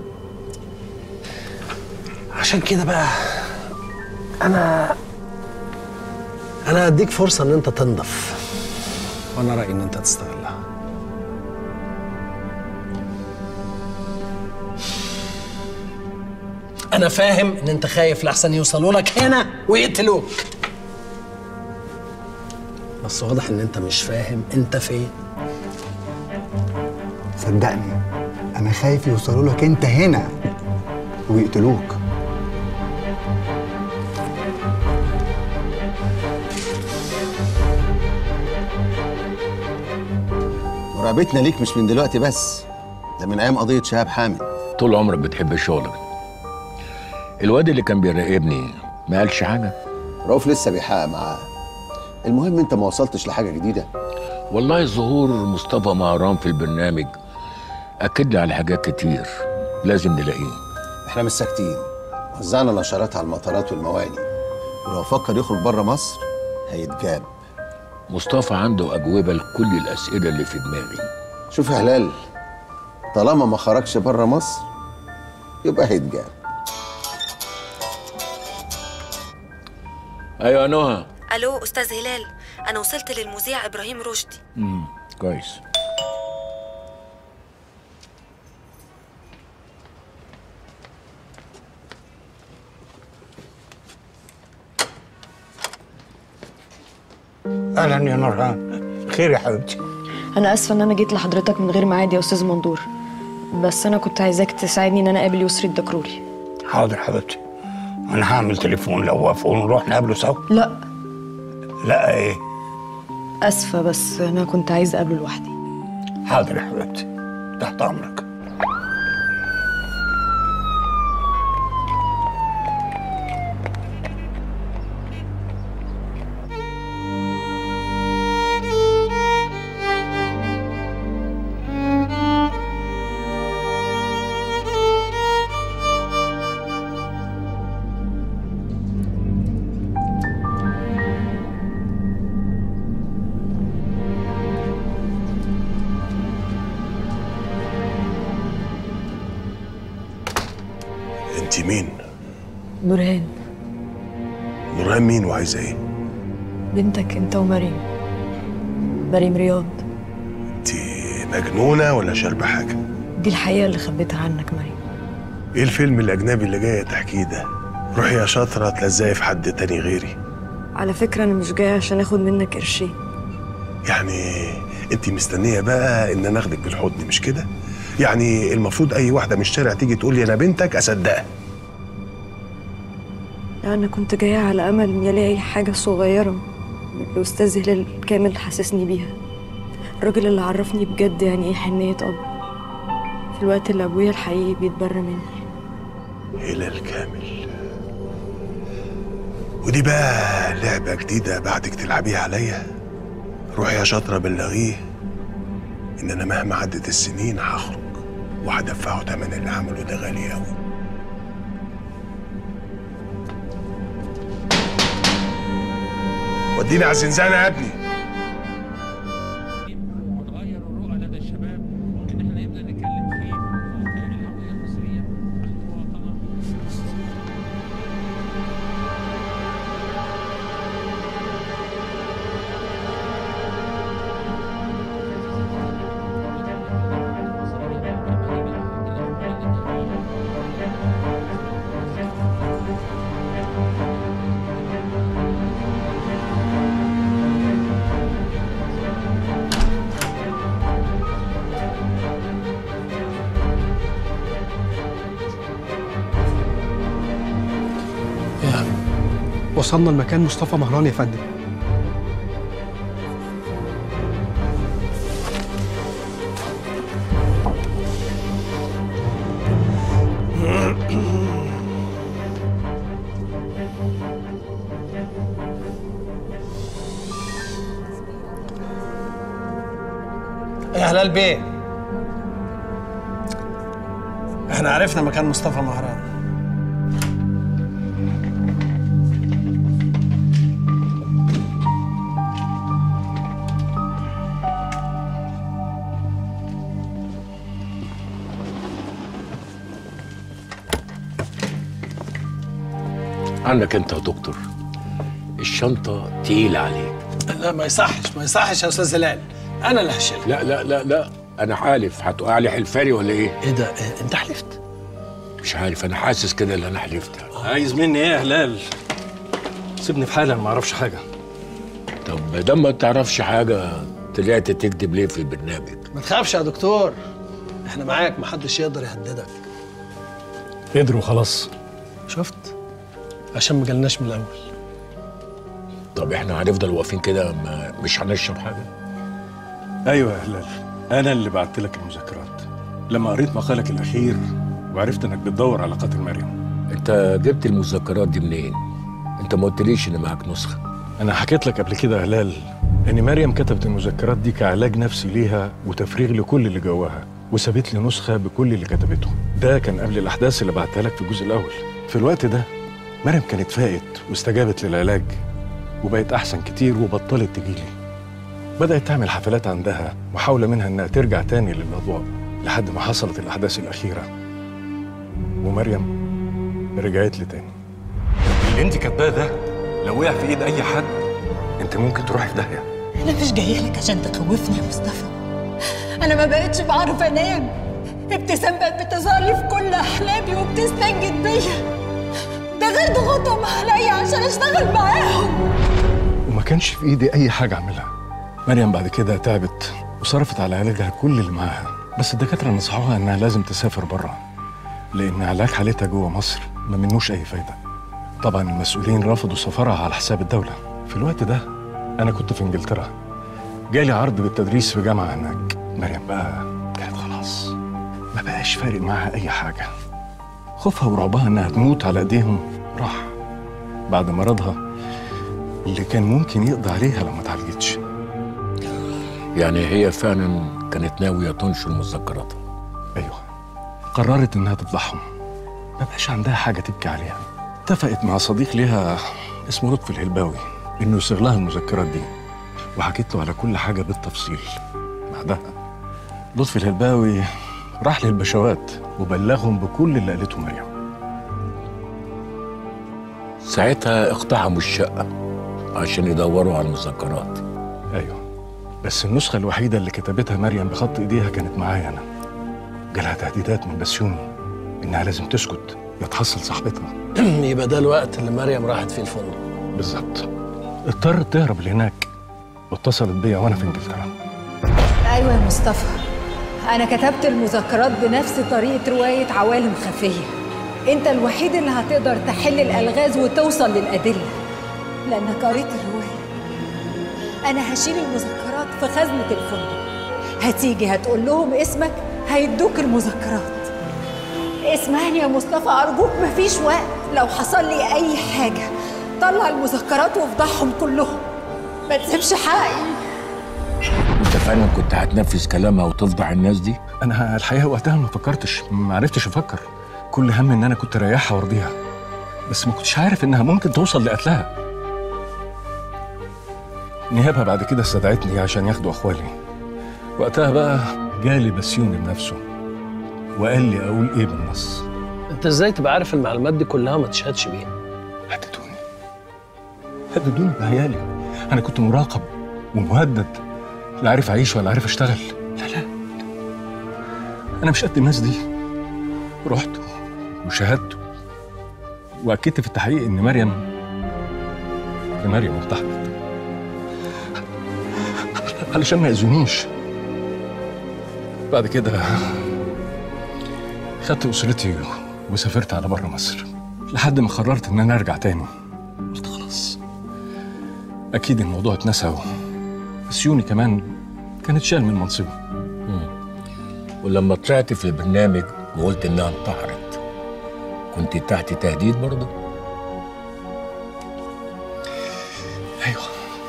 عشان كده بقى انا انا اديك فرصه ان انت تنضف وانا رايي ان انت تستغلها انا فاهم ان انت خايف لاحسن يوصلوا لك هنا ويقتلوك بس واضح ان انت مش فاهم انت فين صدقني انا خايف يوصلوا لك انت هنا ويقتلوك مراقبتنا ليك مش من دلوقتي بس ده من ايام قضيه شهاب حامد طول عمرك بتحب شغلك الواد اللي كان بيراقبني ما قالش حاجه رؤوف لسه بيحقق معاه المهم انت ما وصلتش لحاجه جديده والله ظهور مصطفى مهران في البرنامج اكد لي على حاجات كتير لازم نلاقيه احنا مش ساكتين وزعنا نشرات على المطارات والمواني ولو فكر يخرج بره مصر هيتجاب مصطفى عنده اجوبه لكل الاسئله اللي في دماغي شوف يا هلال طالما ما خرجش بره مصر يبقى هيتجاب ايوه نهى الو استاذ هلال انا وصلت للمذيع ابراهيم رشدي مم. كويس اهلا يا نورهان خير يا حبيبتي انا اسفه ان انا جيت لحضرتك من غير ميعاد يا استاذ مندور بس انا كنت عايزاك تساعدني ان انا اقابل يسري الدكروري حاضر حبيبتي انا هعمل تليفون لو وافقوا نروح نقابله سوا لا لا ايه اسفه بس انا كنت عايزه اقابله لوحدي حاضر يا حبيبتي تحت امرك انت مين؟ نورهان نورهان مين وعايزه ايه؟ بنتك انت ومريم مريم رياض انت مجنونه ولا شاربه حاجه؟ دي الحقيقه اللي خبيتها عنك مريم ايه الفيلم الاجنبي اللي جايه تحكيه ده؟ روحي يا شاطره تلزقي في حد تاني غيري على فكره انا مش جايه عشان اخد منك قرشين يعني انت مستنيه بقى ان انا اخدك بالحضن مش كده؟ يعني المفروض اي واحده من الشارع تيجي تقول لي انا بنتك اصدقها انا كنت جايه على امل اني الاقي حاجه صغيره الاستاذ هلال كامل حسسني بيها الراجل اللي عرفني بجد يعني ايه حنيه اب في الوقت اللي ابويا الحقيقي بيتبرى مني هلال كامل ودي بقى لعبة جديدة بعدك تلعبيها عليا روحي يا شاطرة بلغيه إن أنا مهما عدت السنين هخرج وهدفعه تمن اللي عمله ده غالي أوي وديني على الزنزانة يا ابني وصلنا لمكان مصطفى مهران يا فندم يا هلال بيه احنا عرفنا مكان مصطفى مهران عنك انت يا دكتور الشنطة تقيلة عليك لا ما يصحش ما يصحش يا استاذ هلال انا اللي هشيلها لا لا لا لا انا حالف هتقع لي حلفاني ولا ايه؟ ايه ده إيه انت حلفت؟ مش عارف انا حاسس كده اللي انا حلفت عايز مني ايه يا هلال؟ سيبني في حالي انا ما اعرفش حاجه طب ما دام ما تعرفش حاجة طلعت تكذب ليه في البرنامج؟ ما تخافش يا دكتور احنا معاك محدش يقدر يهددك قدروا خلاص شفت عشان ما جالناش من الاول طب احنا هنفضل واقفين كده ما- مش هنشرب حاجة؟ ايوه يا هلال انا اللي بعت لك المذكرات لما قريت مقالك الاخير وعرفت انك بتدور على قاتل مريم انت جبت المذكرات دي منين؟ انت ما قلتليش ان معاك نسخة انا حكيت لك قبل كده يا هلال ان مريم كتبت المذكرات دي كعلاج نفسي ليها وتفريغ لكل اللي جواها وسابت لي نسخه بكل اللي كتبته ده كان قبل الاحداث اللي بعتها لك في الجزء الاول في الوقت ده مريم كانت فاقت واستجابت للعلاج وبقت احسن كتير وبطلت تجيلي بدات تعمل حفلات عندها محاوله منها انها ترجع تاني للاضواء لحد ما حصلت الاحداث الاخيره ومريم رجعت لي تاني اللي انت كاتباه ده لو وقع في ايد اي حد انت ممكن تروحي في داهيه انا مش جايه لك عشان تخوفني يا مصطفى انا ما بقتش بعرف انام ابتسام بقت بتظهر لي في كل احلامي وبتستنجد بيا ده غير ضغوطهم عليا عشان اشتغل معاهم وما كانش في ايدي اي حاجه اعملها مريم بعد كده تعبت وصرفت على علاجها كل اللي معاها بس الدكاتره نصحوها انها لازم تسافر بره لان علاج حالتها جوه مصر ما منوش اي فايده طبعا المسؤولين رفضوا سفرها على حساب الدوله في الوقت ده انا كنت في انجلترا جالي عرض بالتدريس في جامعه هناك مريم بقى كانت خلاص ما بقاش فارق معاها اي حاجه خوفها ورعبها انها تموت على ايديهم راح بعد مرضها اللي كان ممكن يقضي عليها لو ما اتعالجتش يعني هي فعلا كانت ناوية تنشر مذكراتها ايوه قررت انها تفضحهم ما بقاش عندها حاجه تبكي عليها اتفقت مع صديق ليها اسمه لطفي الهلباوي انه يصيغ لها المذكرات دي وحكيت له على كل حاجه بالتفصيل بعدها لطفي الهلباوي راح للبشوات وبلغهم بكل اللي قالته مريم ساعتها اقتحموا الشقة عشان يدوروا على المذكرات ايوه بس النسخه الوحيده اللي كتبتها مريم بخط ايديها كانت معايا انا جالها تهديدات من بسيوني انها لازم تسكت يا تحصل صاحبتها يبقى ده الوقت اللي مريم راحت فيه الفندق بالظبط اضطرت تهرب لهناك واتصلت بيا وانا في انجلترا ايوه يا مصطفى انا كتبت المذكرات بنفس طريقه روايه عوالم خفيه انت الوحيد اللي هتقدر تحل الالغاز وتوصل للادله لانك قريت الروايه انا هشيل المذكرات في خزنه الفندق هتيجي هتقول لهم اسمك هيدوك المذكرات اسمعني يا مصطفى ارجوك مفيش وقت لو حصل لي اي حاجه طلع المذكرات وافضحهم كلهم ما تسيبش حقي انت فعلا كنت هتنفذ كلامها وتفضح الناس دي انا الحقيقه وقتها ما فكرتش ما عرفتش افكر كل هم ان انا كنت اريحها وارضيها بس ما كنتش عارف انها ممكن توصل لقتلها نيابها بعد كده استدعتني عشان ياخدوا اخوالي وقتها بقى جالي بسيوني بنفسه وقال لي اقول ايه بالنص انت ازاي تبقى عارف المعلومات دي كلها ما تشهدش بيها هددوني بعيالي انا كنت مراقب ومهدد لا عارف اعيش ولا عارف اشتغل لا لا انا مش قد الناس دي رحت وشهدت واكدت في التحقيق ان مريم ان مريم انتحرت علشان ما يأذونيش بعد كده خدت اسرتي وسافرت على بره مصر لحد ما قررت ان انا ارجع تاني قلت خلاص اكيد الموضوع اتنسى بس يوني كمان كانت شال من منصبه ولما طلعت في البرنامج وقلت انها انتحرت كنت تحت تهديد برضه ايوه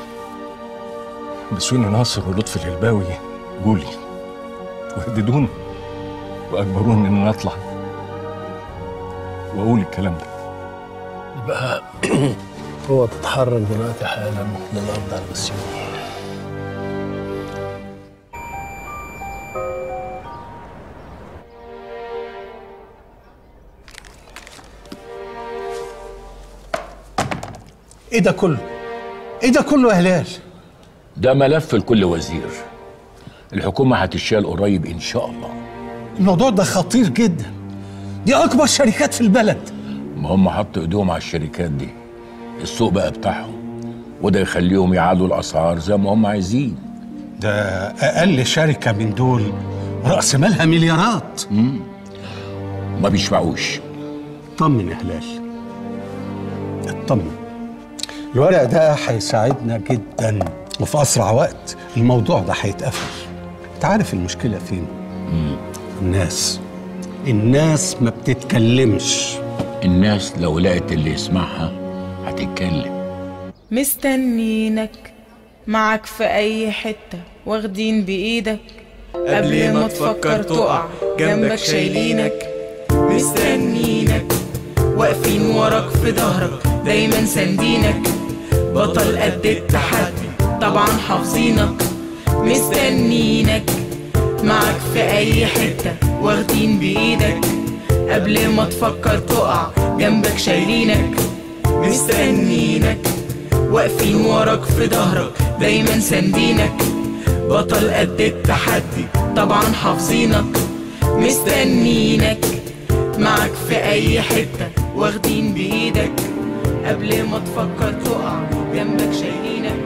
بسوني ناصر ولطفي الهلباوي جولي وهددوني واجبروني ان انا اطلع واقول الكلام ده يبقى هو تتحرك دلوقتي حالا للقبض على البسيوني ايه ده كله؟ ايه ده كله يا هلال؟ ده ملف لكل وزير الحكومة هتشال قريب إن شاء الله الموضوع ده خطير جدا دي اكبر شركات في البلد ما هم حطوا إيديهم على الشركات دي السوق بقى بتاعهم وده يخليهم يعادوا الأسعار زي ما هم عايزين ده اقل شركه من دول راس مالها مليارات ما بيشبعوش اطمن يا هلال اطمن الورق ده هيساعدنا جدا وفي اسرع وقت الموضوع ده هيتقفل انت عارف المشكله فين الناس الناس ما بتتكلمش الناس لو لقت اللي يسمعها هتتكلم مستنينك معك في أي حتة واخدين بإيدك قبل ما تفكر تقع جنبك شايلينك مستنينك واقفين وراك في ظهرك دايما ساندينك بطل قد التحدي طبعا حافظينك مستنينك معك في أي حتة واخدين بإيدك قبل ما تفكر تقع جنبك شايلينك مستنينك واقفين وراك في ظهرك دايما ساندينك بطل قد التحدي طبعا حافظينك مستنينك معك في اي حتة واخدين بايدك قبل ما تفكر تقع جنبك شايلينك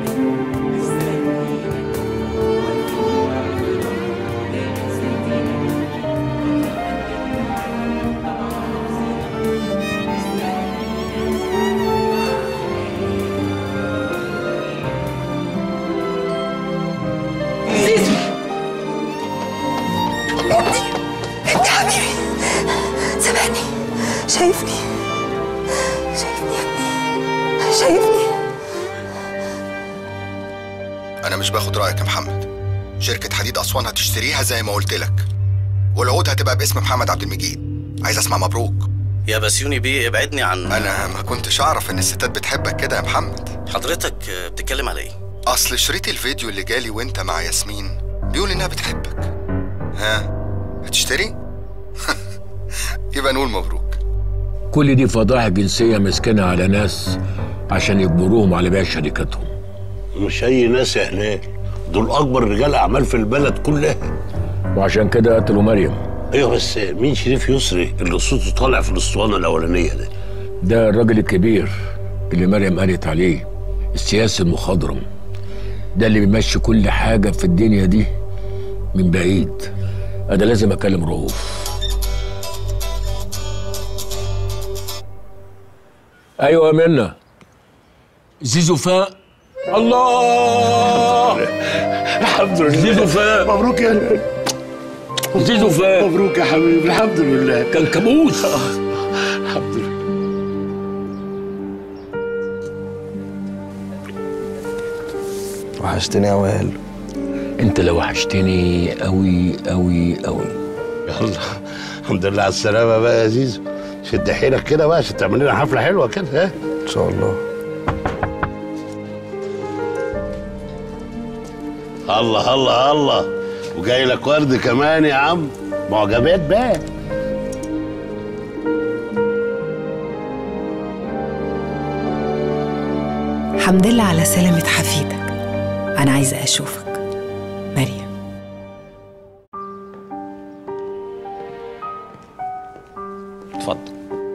زيزو ابني ابني حبيبي سامعني شايفني شايفني يا ابني شايفني انا مش باخد رايك يا محمد شركه حديد اسوان هتشتريها زي ما قلت لك والعقود هتبقى باسم محمد عبد المجيد عايز اسمع مبروك يا بسيوني بيه ابعدني عن انا ما كنتش اعرف ان الستات بتحبك كده يا محمد حضرتك بتتكلم على ايه اصل شريط الفيديو اللي جالي وانت مع ياسمين بيقول انها بتحبك ها هتشتري يبقى نقول مبروك كل دي فضائح جنسية مسكنة على ناس عشان يجبروهم على بيع شركتهم مش اي ناس يا هلال دول اكبر رجال اعمال في البلد كلها وعشان كده قتلوا مريم ايوه بس مين شريف يسري اللي صوته طالع في الاسطوانه الاولانيه ده ده الراجل الكبير اللي مريم قالت عليه السياسي المخضرم ده اللي بيمشي كل حاجة في الدنيا دي من بعيد أنا لازم أكلم رؤوف أيوة يا منى زيزو فاق الله الحمد لله زيزو فاق مبروك يا هلال زيزو فاق مبروك يا حبيبي الحمد لله كان كابوس الحمد لله وحشتني قوي يا هلو انت لو وحشتني قوي قوي قوي يلا الحمد لله على السلامه بقى يا زيزو شد حيلك كده بقى عشان تعمل لنا حفله حلوه كده ها ان شاء الله الله الله الله وجاي لك ورد كمان يا عم معجبات بقى حمد لله على سلامة حفيدك أنا عايزة أشوفك مريم اتفضل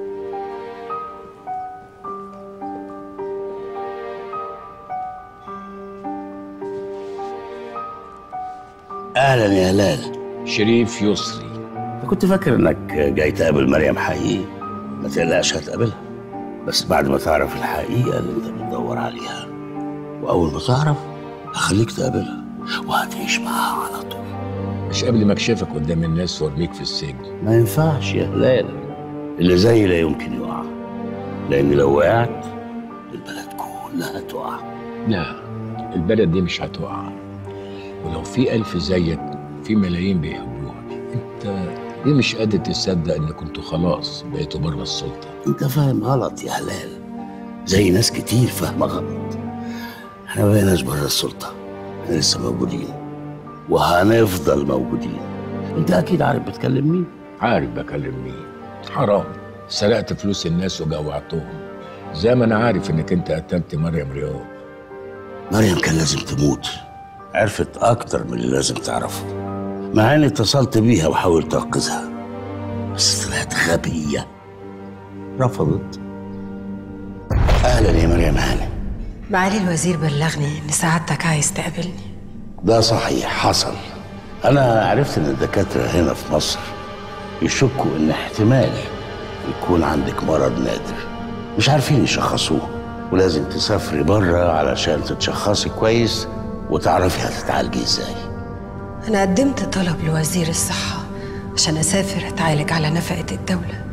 اهلا يا هلال شريف يسري كنت فاكر انك جاي تقابل مريم حقيقي ما تقلقش هتقابلها بس بعد ما تعرف الحقيقه اللي انت بتدور عليها واول ما تعرف هخليك تقابلها وهتعيش معاها على طول مش قبل ما اكشفك قدام الناس وارميك في السجن ما ينفعش يا هلال اللي زيي لا يمكن يقع لان لو وقعت البلد كلها تقع لا البلد دي مش هتقع ولو في ألف زيك في ملايين بيحبوها انت ليه مش قادر تصدق ان كنتوا خلاص بقيتوا بره السلطه انت فاهم غلط يا هلال زي ناس كتير فاهمه غلط احنا ما بقيناش بره السلطه احنا لسه موجودين وهنفضل موجودين انت اكيد عارف بتكلم مين عارف بكلم مين حرام سرقت فلوس الناس وجوعتهم زي ما انا عارف انك انت قتلت مريم رياض مريم كان لازم تموت عرفت اكتر من اللي لازم تعرفه مع اني اتصلت بيها وحاولت انقذها بس طلعت غبيه رفضت اهلا يا مريم هانم معالي الوزير بلغني إن سعادتك عايز تقابلني ده صحيح حصل انا عرفت ان الدكاتره هنا في مصر يشكوا ان احتمال يكون عندك مرض نادر مش عارفين يشخصوه ولازم تسافري بره علشان تتشخصي كويس وتعرفي هتتعالجي ازاي أنا قدمت طلب لوزير الصحة عشان أسافر أتعالج على نفقة الدولة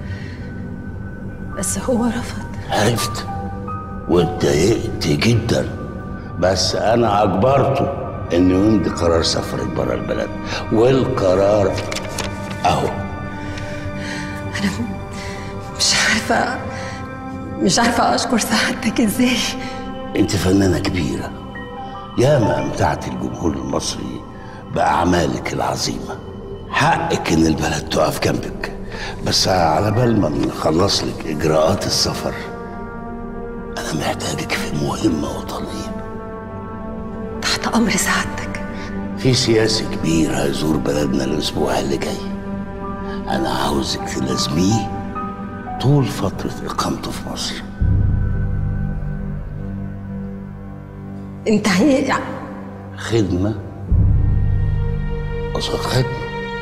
بس هو رفض عرفت واتضايقت جدا بس انا اجبرته انه يمضي قرار سفرك بره البلد والقرار اهو أنا مش عارفة مش عارفة أشكر سعادتك إزاي انت فنانه كبيره ياما امتعت الجمهور المصري باعمالك العظيمه حقك ان البلد تقف جنبك بس على بال ما نخلص لك اجراءات السفر انا انا محتاجك في مهمه وطنيه تحت امر سعادتك في سياسي كبير هيزور بلدنا الاسبوع اللي جاي انا عاوزك تلازميه طول فتره اقامته في مصر انت هي خدمه قصاد خدمه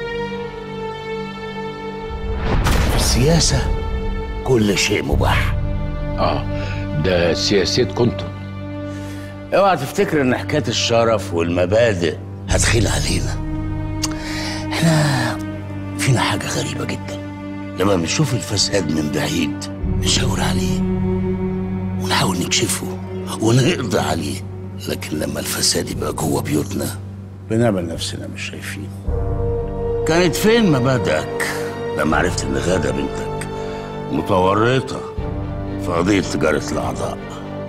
في السياسه كل شيء مباح اه ده سياسات كنتم اوعى تفتكر ان حكايه الشرف والمبادئ هتخيل علينا احنا فينا حاجه غريبه جدا لما بنشوف الفساد من بعيد نشاور عليه ونحاول نكشفه ونقضي عليه لكن لما الفساد يبقى جوه بيوتنا بنعمل نفسنا مش شايفينه كانت فين مبادئك لما عرفت ان غادة بنتك متورطة في قضية تجارة الأعضاء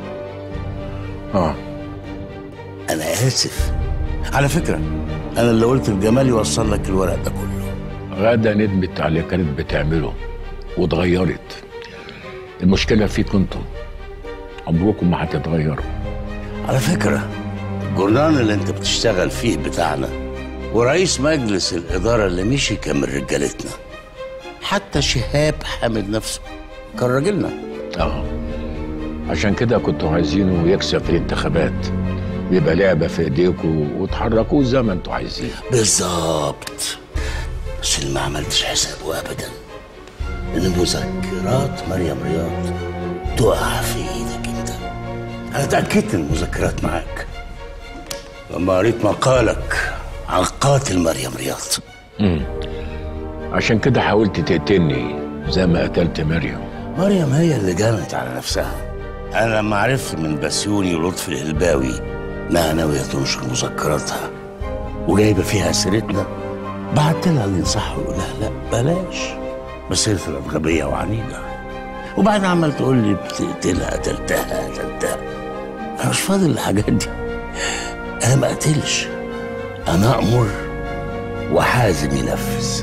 اه أنا آسف على فكرة أنا اللي قلت لجمال يوصل لك الورق ده كله غادة ندمت على اللي كانت بتعمله واتغيرت المشكلة فيكم انتم عمركم ما هتتغيروا على فكرة الجورنال اللي انت بتشتغل فيه بتاعنا ورئيس مجلس الإدارة اللي مشي كان من رجالتنا حتى شهاب حامد نفسه كان راجلنا اه عشان كده كنتوا عايزينه يكسب في الانتخابات ويبقى لعبة في ايديكوا وتحركوه زي ما انتوا عايزين بالظبط بس اللي ما عملتش حسابه ابدا ان مذكرات مريم رياض تقع في ايدك انت انا اتاكدت ان المذكرات معاك لما قريت مقالك عن قاتل مريم رياض امم عشان كده حاولت تقتلني زي ما قتلت مريم مريم هي اللي جنت على نفسها انا لما عرفت من بسيوني ولطفي الهلباوي انها ناويه تنشر مذكراتها وجايبه فيها سيرتنا بعت لها اللي ينصحها ويقول لها لا بلاش بس هي طلعت غبيه وعنيده وبعدين عمال تقول لي بتقتلها قتلتها قتلتها انا مش فاضي للحاجات دي انا ما قتلش انا امر وحازم ينفذ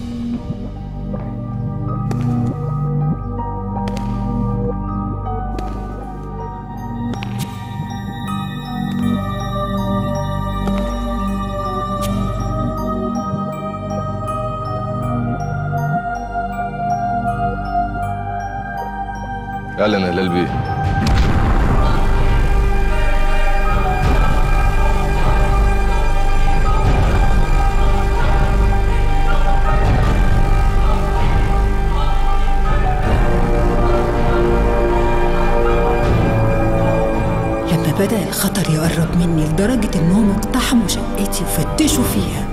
اهلا يا هلال بيه لما بدأ الخطر يقرب مني لدرجة إنهم اقتحموا شقتي وفتشوا فيها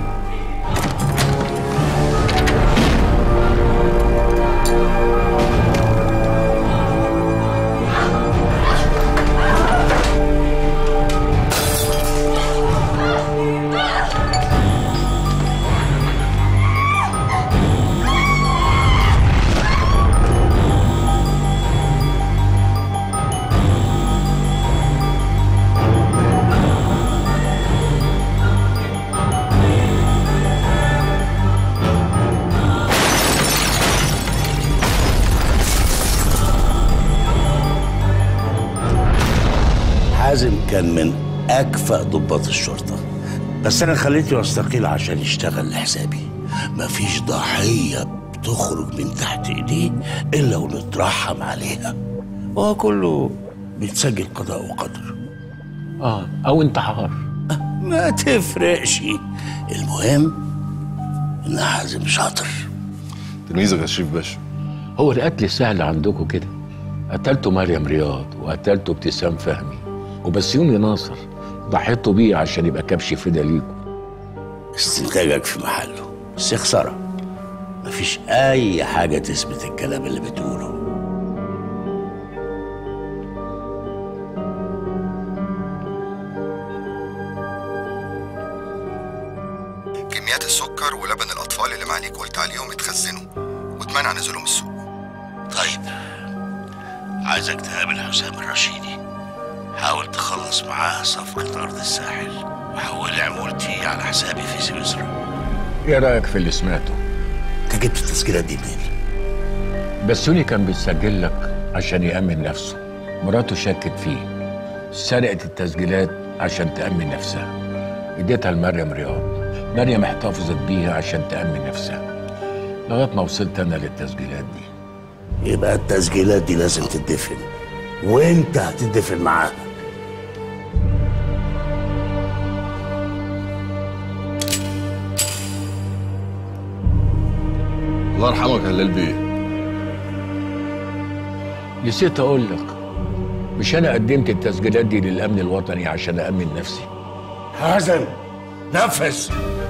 حازم كان من اكفأ ضباط الشرطه بس انا خليته يستقيل عشان يشتغل لحسابي مفيش ضحيه بتخرج من تحت ايديه الا ونترحم عليها هو كله بيتسجل قضاء وقدر اه او انتحار ما تفرقش المهم ان حازم شاطر تلميذك يا شريف باشا هو القتل سهل عندكم كده قتلتوا مريم رياض وقتلتوا ابتسام فهمي وبسيوني ناصر ضحيتوا بيه عشان يبقى كبش فدا ليكم استنتاجك في محله بس يا خساره مفيش اي حاجه تثبت الكلام اللي بتقوله كميات السكر ولبن الأطفال اللي معاليك قلت عليهم اتخزنوا واتمنع نزولهم السوق طيب عايزك تقابل حسام الرشيدي حاول تخلص معاه صفقة أرض الساحل وحول عمولتي على حسابي في سويسرا ايه رايك في اللي سمعته انت جبت التسجيلات دي منين؟ بسيوني كان بيسجل لك عشان يأمن نفسه مراته شكت فيه سرقت التسجيلات عشان تأمن نفسها اديتها لمريم رياض مريم احتفظت بيها عشان تأمن نفسها لغاية ما وصلت أنا للتسجيلات دي يبقى التسجيلات دي لازم تدفن وانت هتدفن معاها الله يرحمك يا هلال بيه نسيت أقول لك مش أنا قدمت التسجيلات دي للأمن الوطني عشان أأمن نفسي حازم نفس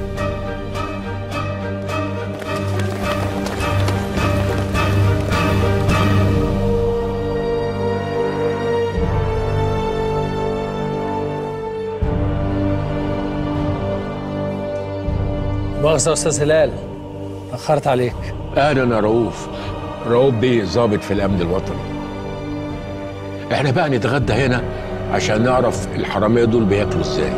مؤاخذة يا أستاذ هلال أخرت عليك أهلا يا رؤوف رؤوف بيه ظابط في الأمن الوطني احنا بقى نتغدى هنا عشان نعرف الحرامية دول بياكلوا ازاي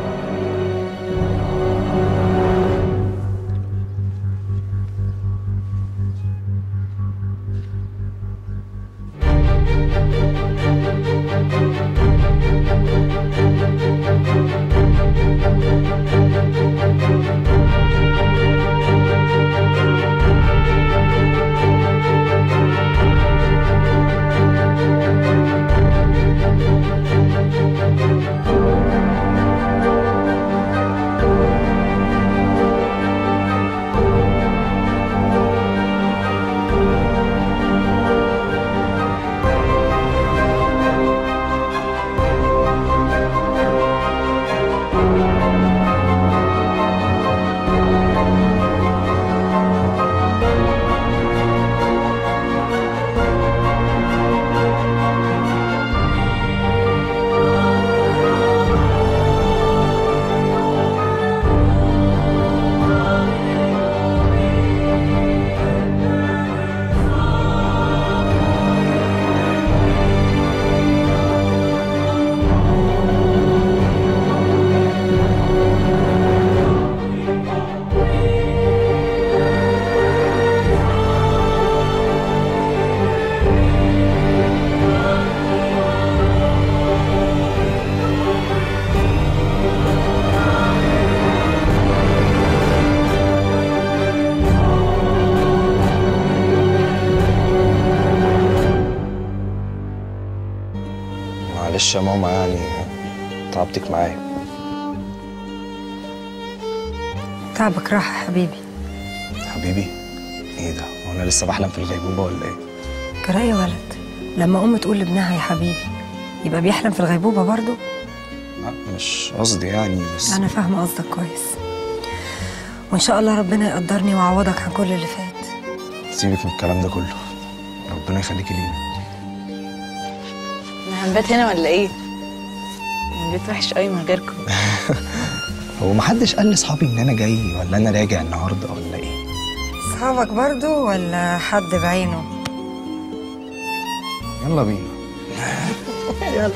معلش يا ماما يعني تعبتك معايا تعبك راح يا حبيبي حبيبي ايه ده وانا لسه بحلم في الغيبوبه ولا ايه جرى يا ولد لما أم تقول لابنها يا حبيبي يبقى بيحلم في الغيبوبة برضه لا مش قصدي يعني بس أنا فاهمة قصدك كويس وإن شاء الله ربنا يقدرني ويعوضك عن كل اللي فات سيبك من الكلام ده كله ربنا يخليكي لينا احنا هنبات هنا ولا ايه؟ البيت وحش قوي من غيركم هو محدش قال لاصحابي ان انا جاي ولا انا راجع النهارده ولا ايه صحابك برضه ولا حد بعينه يلا بينا يلا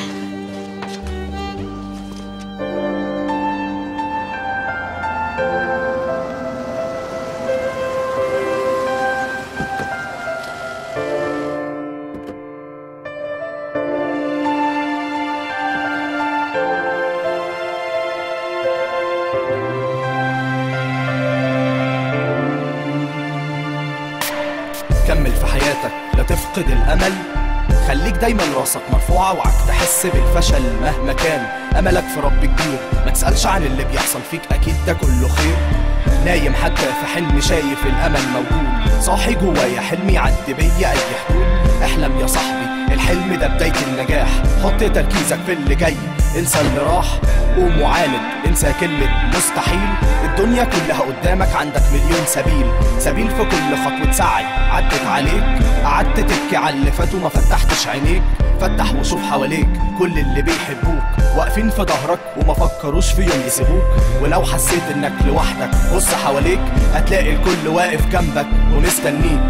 كمل في حياتك لا تفقد الامل خليك دايما راسك مرفوعة وعك تحس بالفشل مهما كان املك في رب كبير ما تسألش عن اللي بيحصل فيك اكيد ده كله خير نايم حتى في حلم شايف الامل موجود صاحي جوايا حلمي يعدي بيا اي حدود احلم يا صاحبي الحلم ده بداية النجاح حط تركيزك في اللي جاي انسى اللي راح قوم وعاند انسى كلمة مستحيل الدنيا كلها قدامك عندك مليون سبيل سبيل في كل خطوة سعي عدت عليك قعدت تبكي على اللي فات وما فتحتش عينيك فتح وشوف حواليك كل اللي بيحبوك واقفين في ظهرك وما فكروش في يوم يسيبوك ولو حسيت انك لوحدك بص حواليك هتلاقي الكل واقف جنبك ومستنيك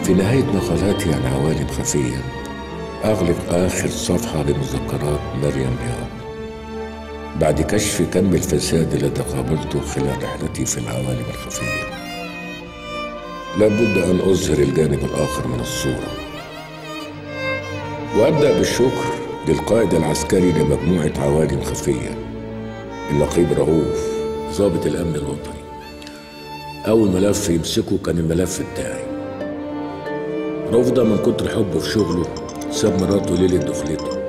في نهاية مقالاتي عن عوالم خفية أغلق آخر صفحة لمذكرات مريم رياض بعد كشف كم الفساد الذي قابلته خلال رحلتي في العوالم الخفية لابد أن أظهر الجانب الآخر من الصورة وأبدأ بالشكر للقائد العسكري لمجموعة عوالم خفية النقيب رؤوف ضابط الأمن الوطني أول ملف يمسكه كان الملف بتاعي رؤوف ده من كتر حبه في شغله ساب مراته ليلة دخلته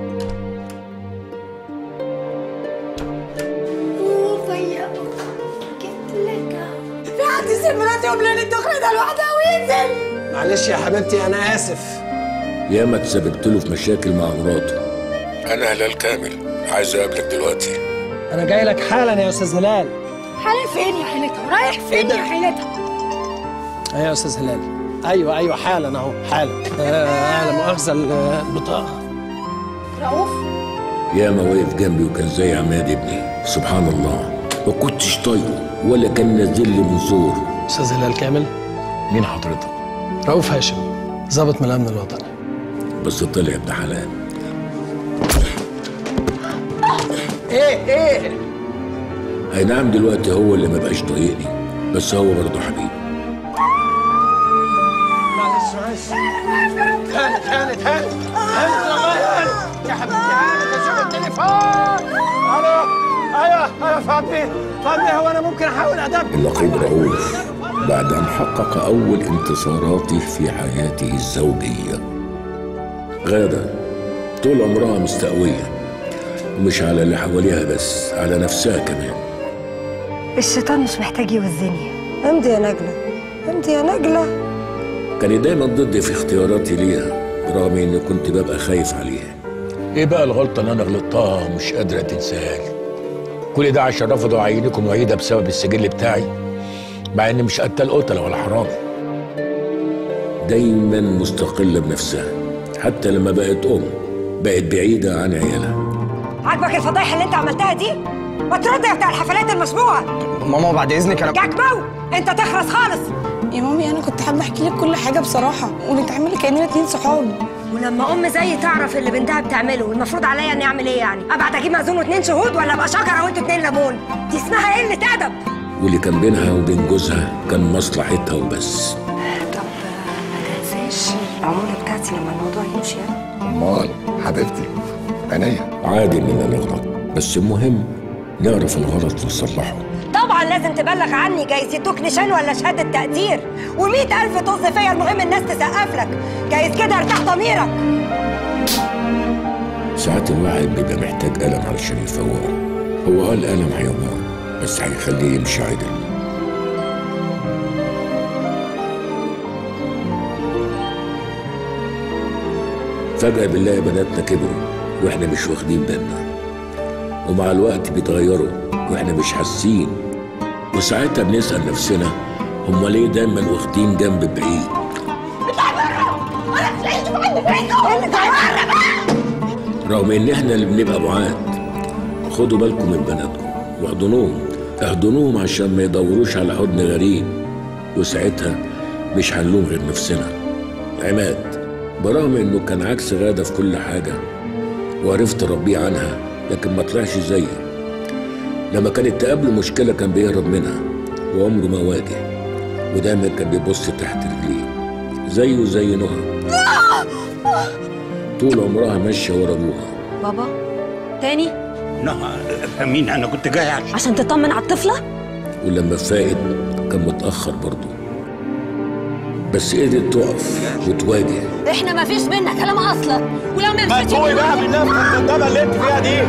وفيا جيت لك في حد يسيب مراتي يوم ليلة الدخل ده لوحدها وينزل معلش يا حبيبتي انا اسف ياما اتسببت له في مشاكل مع مراته أنا هلال كامل عايز أقابلك دلوقتي انا جاي لك حالا يا استاذ هلال حالي فين يا حيلتها رايح فين يا حيلتها ايوه يا استاذ هلال ايوه ايوه حالا اهو حالا آه لا مؤاخذه البطاقه رؤوف ياما واقف جنبي وكان زي عماد ابني سبحان الله ما كنتش طايقه ولا كان نازل لي من زور استاذ هلال كامل مين حضرتك؟ رؤوف هاشم ضابط من الامن الوطني بس طلع ابن حلال ايه ايه اي نعم دلوقتي هو اللي ما بقاش طايقني بس هو برضه حبيبي معلش معلش هانت هانت هانت هانت والله هانت يا حبيبتي هانت اشوف التليفون الو ايوه ايوه فاطمه فاطمه هو انا ممكن احاول ادب النقيب رؤوف بعد أن حقق أول انتصاراته في حياته الزوجية غادة طول عمرها مستقوية ومش على اللي حواليها بس على نفسها كمان الشيطان مش محتاج يوزني امضي يا نجلة امضي يا نجلة كانت دايما ضدي في اختياراتي ليها رغم اني كنت ببقى خايف عليها ايه بقى الغلطة اللي انا غلطتها ومش قادرة تنساها لي كل ده عشان رفضوا اعينكم وعيدة بسبب السجل بتاعي مع اني مش قتال قتلة ولا حرامي دايما مستقلة بنفسها حتى لما بقت ام بقت بعيدة عن عيالها عاجبك الفضايح اللي انت عملتها دي؟ ما ترد يا بتاع الحفلات المشبوهة ماما بعد اذنك انا جاكبو انت تخرس خالص يا مامي انا كنت حابه احكي لك كل حاجه بصراحه ونتعامل كاننا اتنين صحاب ولما ام زيي تعرف اللي بنتها بتعمله المفروض عليا اني اعمل ايه يعني؟ ابعت اجيب مأذون واتنين شهود ولا ابقى شجره وانتوا اتنين ليمون؟ دي اسمها قله ادب واللي كان بينها وبين جوزها كان مصلحتها وبس طب ما تنساش العمولة بتاعتي لما الموضوع يمشي يعني امال حبيبتي عينيا عادي اننا نغلط بس المهم نعرف الغلط ونصلحه طبعا لازم تبلغ عني جايز يدوك نشان ولا شهادة تقدير ومئة ألف طز فيا المهم الناس تسقف لك جايز كده ارتاح ضميرك ساعات الواحد بيبقى محتاج قلم علشان يفوقه هو قال قلم حيوان بس هيخليه يمشي عدل فجأة بنلاقي بناتنا كبروا واحنا مش واخدين بالنا ومع الوقت بيتغيروا واحنا مش حاسين وساعتها بنسأل نفسنا هما ليه دايما واخدين جنب بعيد انا مش عايز اشوف عندك عينكم رغم ان احنا اللي بنبقى بعاد خدوا بالكم من بناتكم واحضنوهم احضنوهم عشان ما يدوروش على حضن غريب وساعتها مش هنلوم غير نفسنا عماد برغم انه كان عكس غادة في كل حاجة وعرفت ربيه عنها لكن ما طلعش زيي لما كانت تقابله مشكلة كان بيهرب منها وعمره ما واجه ودايما كان بيبص تحت رجليه زيه زي نهى طول عمرها ماشية ورا أبوها بابا تاني نهى مين انا كنت جاي عشان عشان تطمن على الطفلة ولما فاقد كان متأخر برضه بس قدرت تقف وتواجه احنا مفيش بينا كلام اصلا ولو ما ما تفوقي بقى بالله من الدبه اللي انت فيها دي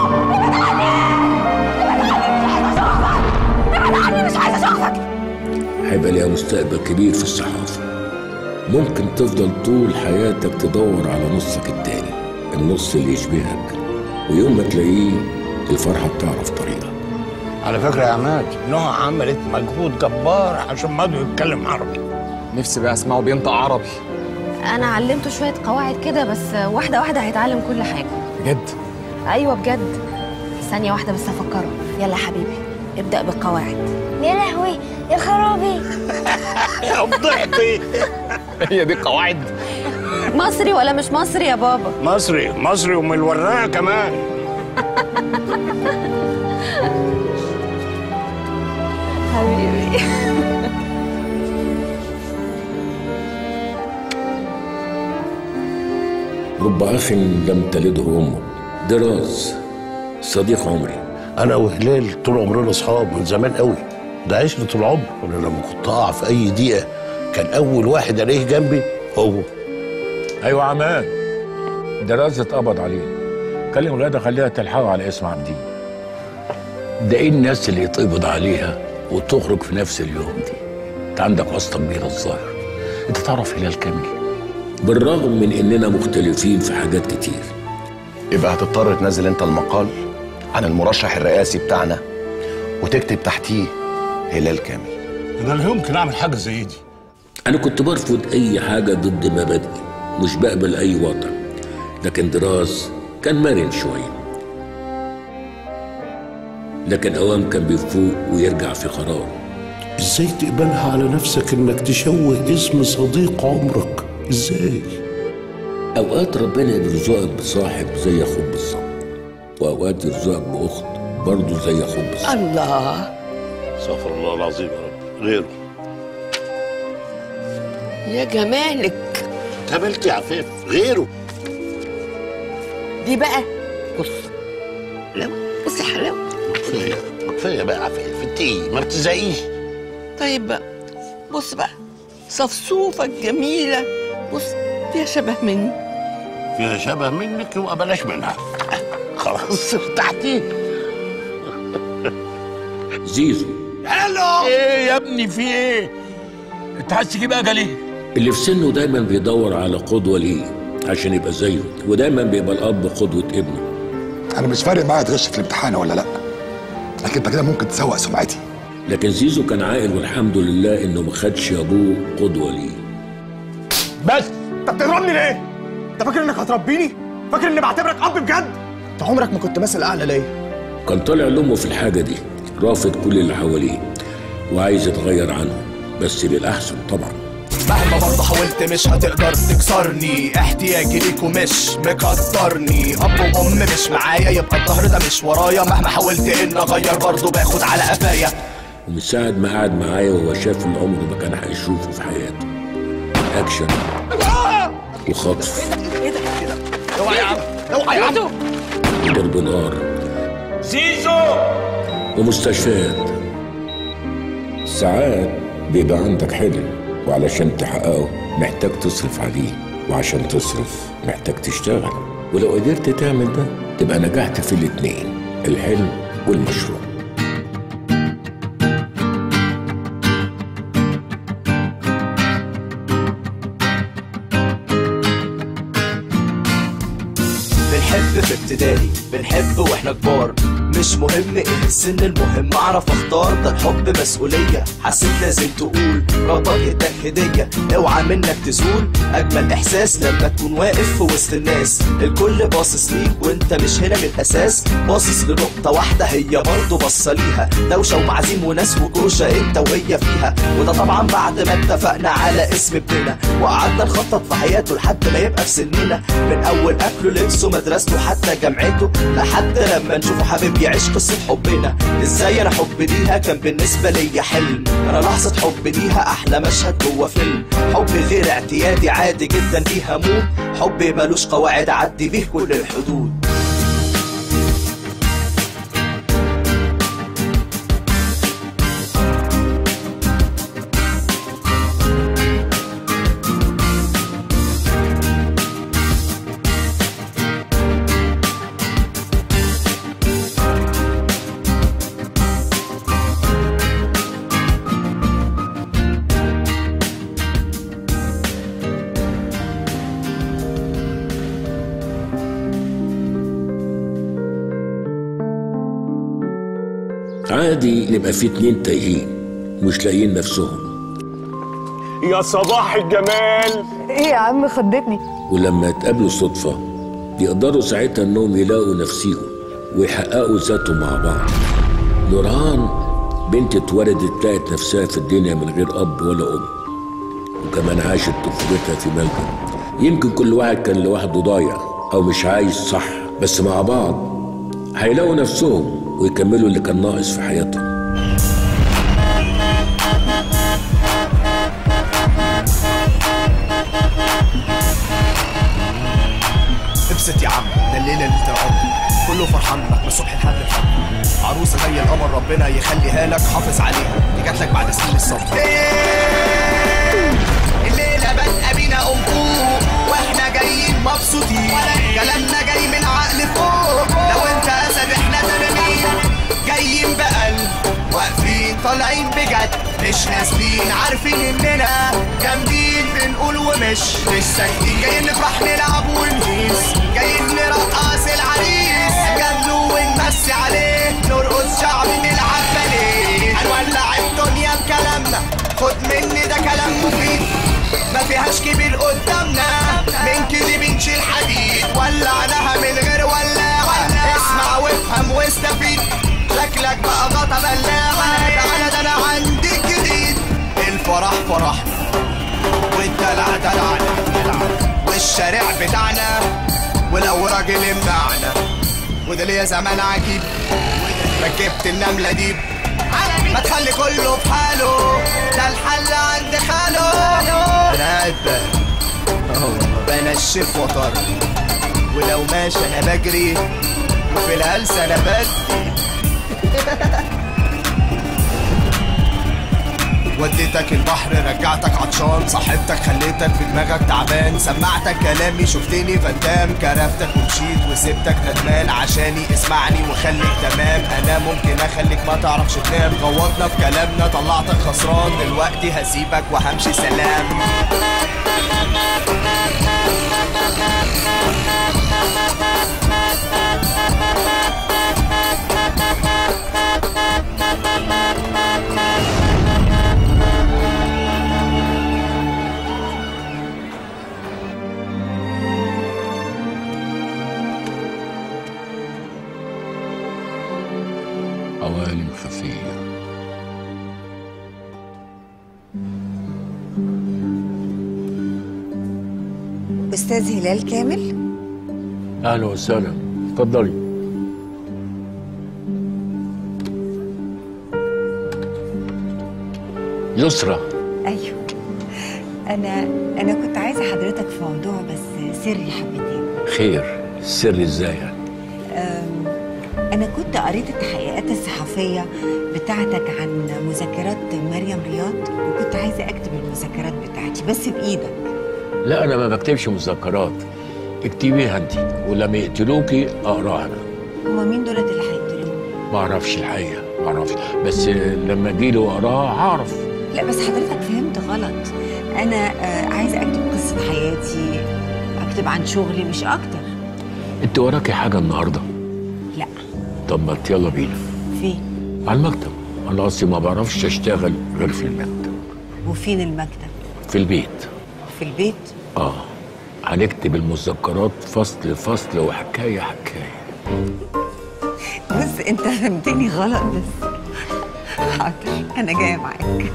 مش عايزه اشوفك هيبقى ليها مستقبل كبير في الصحافة ممكن تفضل طول حياتك تدور على نصك التاني النص اللي يشبهك ويوم ما تلاقيه الفرحة بتعرف طريقها على فكرة يا عماد نهى عملت مجهود جبار عشان مادو يتكلم عربي نفسي بقى اسمعه بينطق عربي انا علمته شويه قواعد كده بس واحده واحده هيتعلم كل حاجه بجد ايوه بجد ثانيه واحده بس افكره يلا حبيبي ابدا بالقواعد يا لهوي يا خرابي فضحتي هي دي قواعد مصري ولا مش مصري يا بابا مصري مصري ومن الوراق كمان حبيبي رب أخ لم تلده أمه دراز صديق عمري انا وهلال طول عمرنا اصحاب من زمان قوي ده عشرة العمر وانا لما كنت اقع في اي دقيقه كان اول واحد الاقيه جنبي هو أيوة عمان دراز اتقبض عليه كلم غادة خليها تلحقه على اسم عبدين ده ايه الناس اللي يتقبض عليها وتخرج في نفس اليوم دي انت عندك واسطه كبيره الظاهر انت تعرف هلال كامل بالرغم من اننا مختلفين في حاجات كتير يبقى هتضطر تنزل انت المقال عن المرشح الرئاسي بتاعنا وتكتب تحتيه هلال كامل انا لا يمكن اعمل حاجه زي دي انا كنت برفض اي حاجه ضد مبادئي مش بقبل اي وضع لكن دراز كان مرن شويه لكن اوام كان بيفوق ويرجع في قراره ازاي تقبلها على نفسك انك تشوه اسم صديق عمرك ازاي اوقات ربنا بيرزقك بصاحب زي اخوك بالظبط واوقات يرزقك باخت برضه زي اخوك بالظبط الله استغفر الله العظيم يا رب غيره يا جمالك قابلت يا عفاف غيره دي بقى بص لو بص يا حلاوه كفايه كفايه بقى يا عفاف انت ايه ما بتزعيش طيب بقى بص بقى صفصوفة الجميلة بص فيها شبه مني فيها شبه منك يبقى بلاش منها خلاص ارتحتي زيزو هلو ايه يا ابني في ايه انت عايز تجيب اجل ايه اللي في سنه دايما بيدور على قدوه ليه عشان يبقى زيه ودايما بيبقى الاب قدوه ابنه انا مش فارق معايا تغش في الامتحان ولا لا لكن انت كده ممكن تسوق سمعتي لكن زيزو كان عاقل والحمد لله انه ما خدش ابوه قدوه ليه بس انت بتضربني ليه؟ انت فاكر انك هتربيني؟ فاكر اني بعتبرك اب بجد؟ انت عمرك ما كنت مثل اعلى ليا كان طالع لامه في الحاجه دي رافض كل اللي حواليه وعايز يتغير عنهم بس للاحسن طبعا مهما برضه حاولت مش هتقدر تكسرني احتياجي ليكوا مش مكترني اب وام مش معايا يبقى الظهر ده مش ورايا مهما حاولت ان اغير برضه باخد على قفايا ومن ساعة ما قعد معايا وهو شاف اللي عمره ما كان هيشوفه في حياته أكشن وخطف ايه ده ايه ده اوعى يا عم اوعى يا عم وضرب نار زيزو ومستشفيات ساعات بيبقى عندك حلم وعلشان تحققه محتاج تصرف عليه وعشان تصرف محتاج تشتغل ولو قدرت تعمل ده تبقى نجحت في الاتنين الحلم والمشروع بنحب في ابتدائي بنحب واحنا كبار مش مهم ايه السن المهم اعرف اختار ده الحب مسؤولية حسيت لازم تقول ربك اداك هدية اوعى منك تزول اجمل احساس لما تكون واقف في وسط الناس الكل باصص ليك وانت مش هنا من الاساس باصص لنقطة واحدة هي برضه باصة ليها دوشة ومعازيم وناس وكوشة انت وهي فيها وده طبعا بعد ما اتفقنا على اسم ابننا وقعدنا نخطط في حياته لحد ما يبقى في سننا من اول اكله لبسه مدرسته حتى جامعته لحد لما نشوفه حبيب يعيش قصة حبنا ازاي انا حب ليها كان بالنسبة ليا حلم انا لحظة حب ليها احلى مشهد جوه فيلم حب غير اعتيادي عادي جدا ليها مود حب ملوش قواعد عدي بيه كل الحدود عادي يبقى في اتنين تايهين مش لاقيين نفسهم يا صباح الجمال ايه يا عم خضتني ولما يتقابلوا صدفة يقدروا ساعتها انهم يلاقوا نفسيهم ويحققوا ذاتهم مع بعض نورهان بنت اتولدت لقت نفسها في الدنيا من غير اب ولا ام وكمان عاشت طفولتها في ملجأ يمكن كل واحد كان لوحده ضايع او مش عايش صح بس مع بعض هيلاقوا نفسهم ويكملوا اللي كان ناقص في حياتهم ابسط يا عم ده الليله ليله العمر كله فرحان لك من الصبح لحد الفجر عروسه زي القمر ربنا يخليها لك حافظ عليها دي جات لك بعد سنين الصبر الليلة بادئة بينا أنفوق واحنا جايين مبسوطين كلامنا جاي من عقل فوق لو انت اسد احنا تنانين جايين بقلب واقفين طالعين بجد مش نازلين عارفين اننا جامدين بنقول ومش مش ساكتين جايين نفرح نلعب ونهيس جايين نرقص العريس جنو ونمسي عليه نرقص شعب نلعب باليه هنولع الدنيا بكلامنا خد مني ده كلام مفيد ما فيهاش كبير قدامنا من كده بنشيل حديد ولعناها من غير ولاعة اسمع وافهم واستفيد شكلك بقى غطا بلاعة تعالى ده انا عندي جديد الفرح فرحنا والدلع دلعنا والشارع بتاعنا ولو راجل يمنعنا وده ليا زمان عجيب ركبت النملة ديب ما تخلي كله في حاله ده الحل عند خاله انا قاعد اهو بنشف وطر ولو ماشي انا بجري وفي الهلسة انا بدي وديتك البحر رجعتك عطشان صاحبتك خليتك في دماغك تعبان سمعتك كلامي شفتني فندام كرفتك ومشيت وسبتك ندمان عشاني اسمعني وخليك تمام انا ممكن اخليك ما تعرفش تنام غوطنا في كلامنا طلعتك خسران دلوقتي هسيبك وهمشي سلام عوالم خفية أستاذ هلال كامل أهلا وسهلا اتفضلي يسرى أيوه أنا أنا كنت عايزة حضرتك في موضوع بس سري حبتين خير السر ازاي يعني أم، أنا كنت قريت التحقيقات الصحفية بتاعتك عن مذكرات مريم رياض وكنت عايزة أكتب المذكرات بتاعتي بس بإيدك لا انا ما بكتبش مذكرات اكتبيها انت ولما يقتلوكي اقراها انا هما مين دولت اللي هيقتلوني؟ ما اعرفش الحقيقه ما اعرفش بس لما اجيلي واقراها هعرف لا بس حضرتك فهمت غلط أنا آه، عايزة أكتب قصة حياتي أكتب عن شغلي مش أكتر انت وراكي حاجه النهارده لا طب ما يلا بينا فين؟ على المكتب انا اصلي ما بعرفش اشتغل غير في المكتب وفين المكتب؟ في البيت في البيت؟ اه هنكتب المذكرات فصل فصل وحكايه حكايه بص أنت فهمتني غلط بس حاضر أنا جاية معاك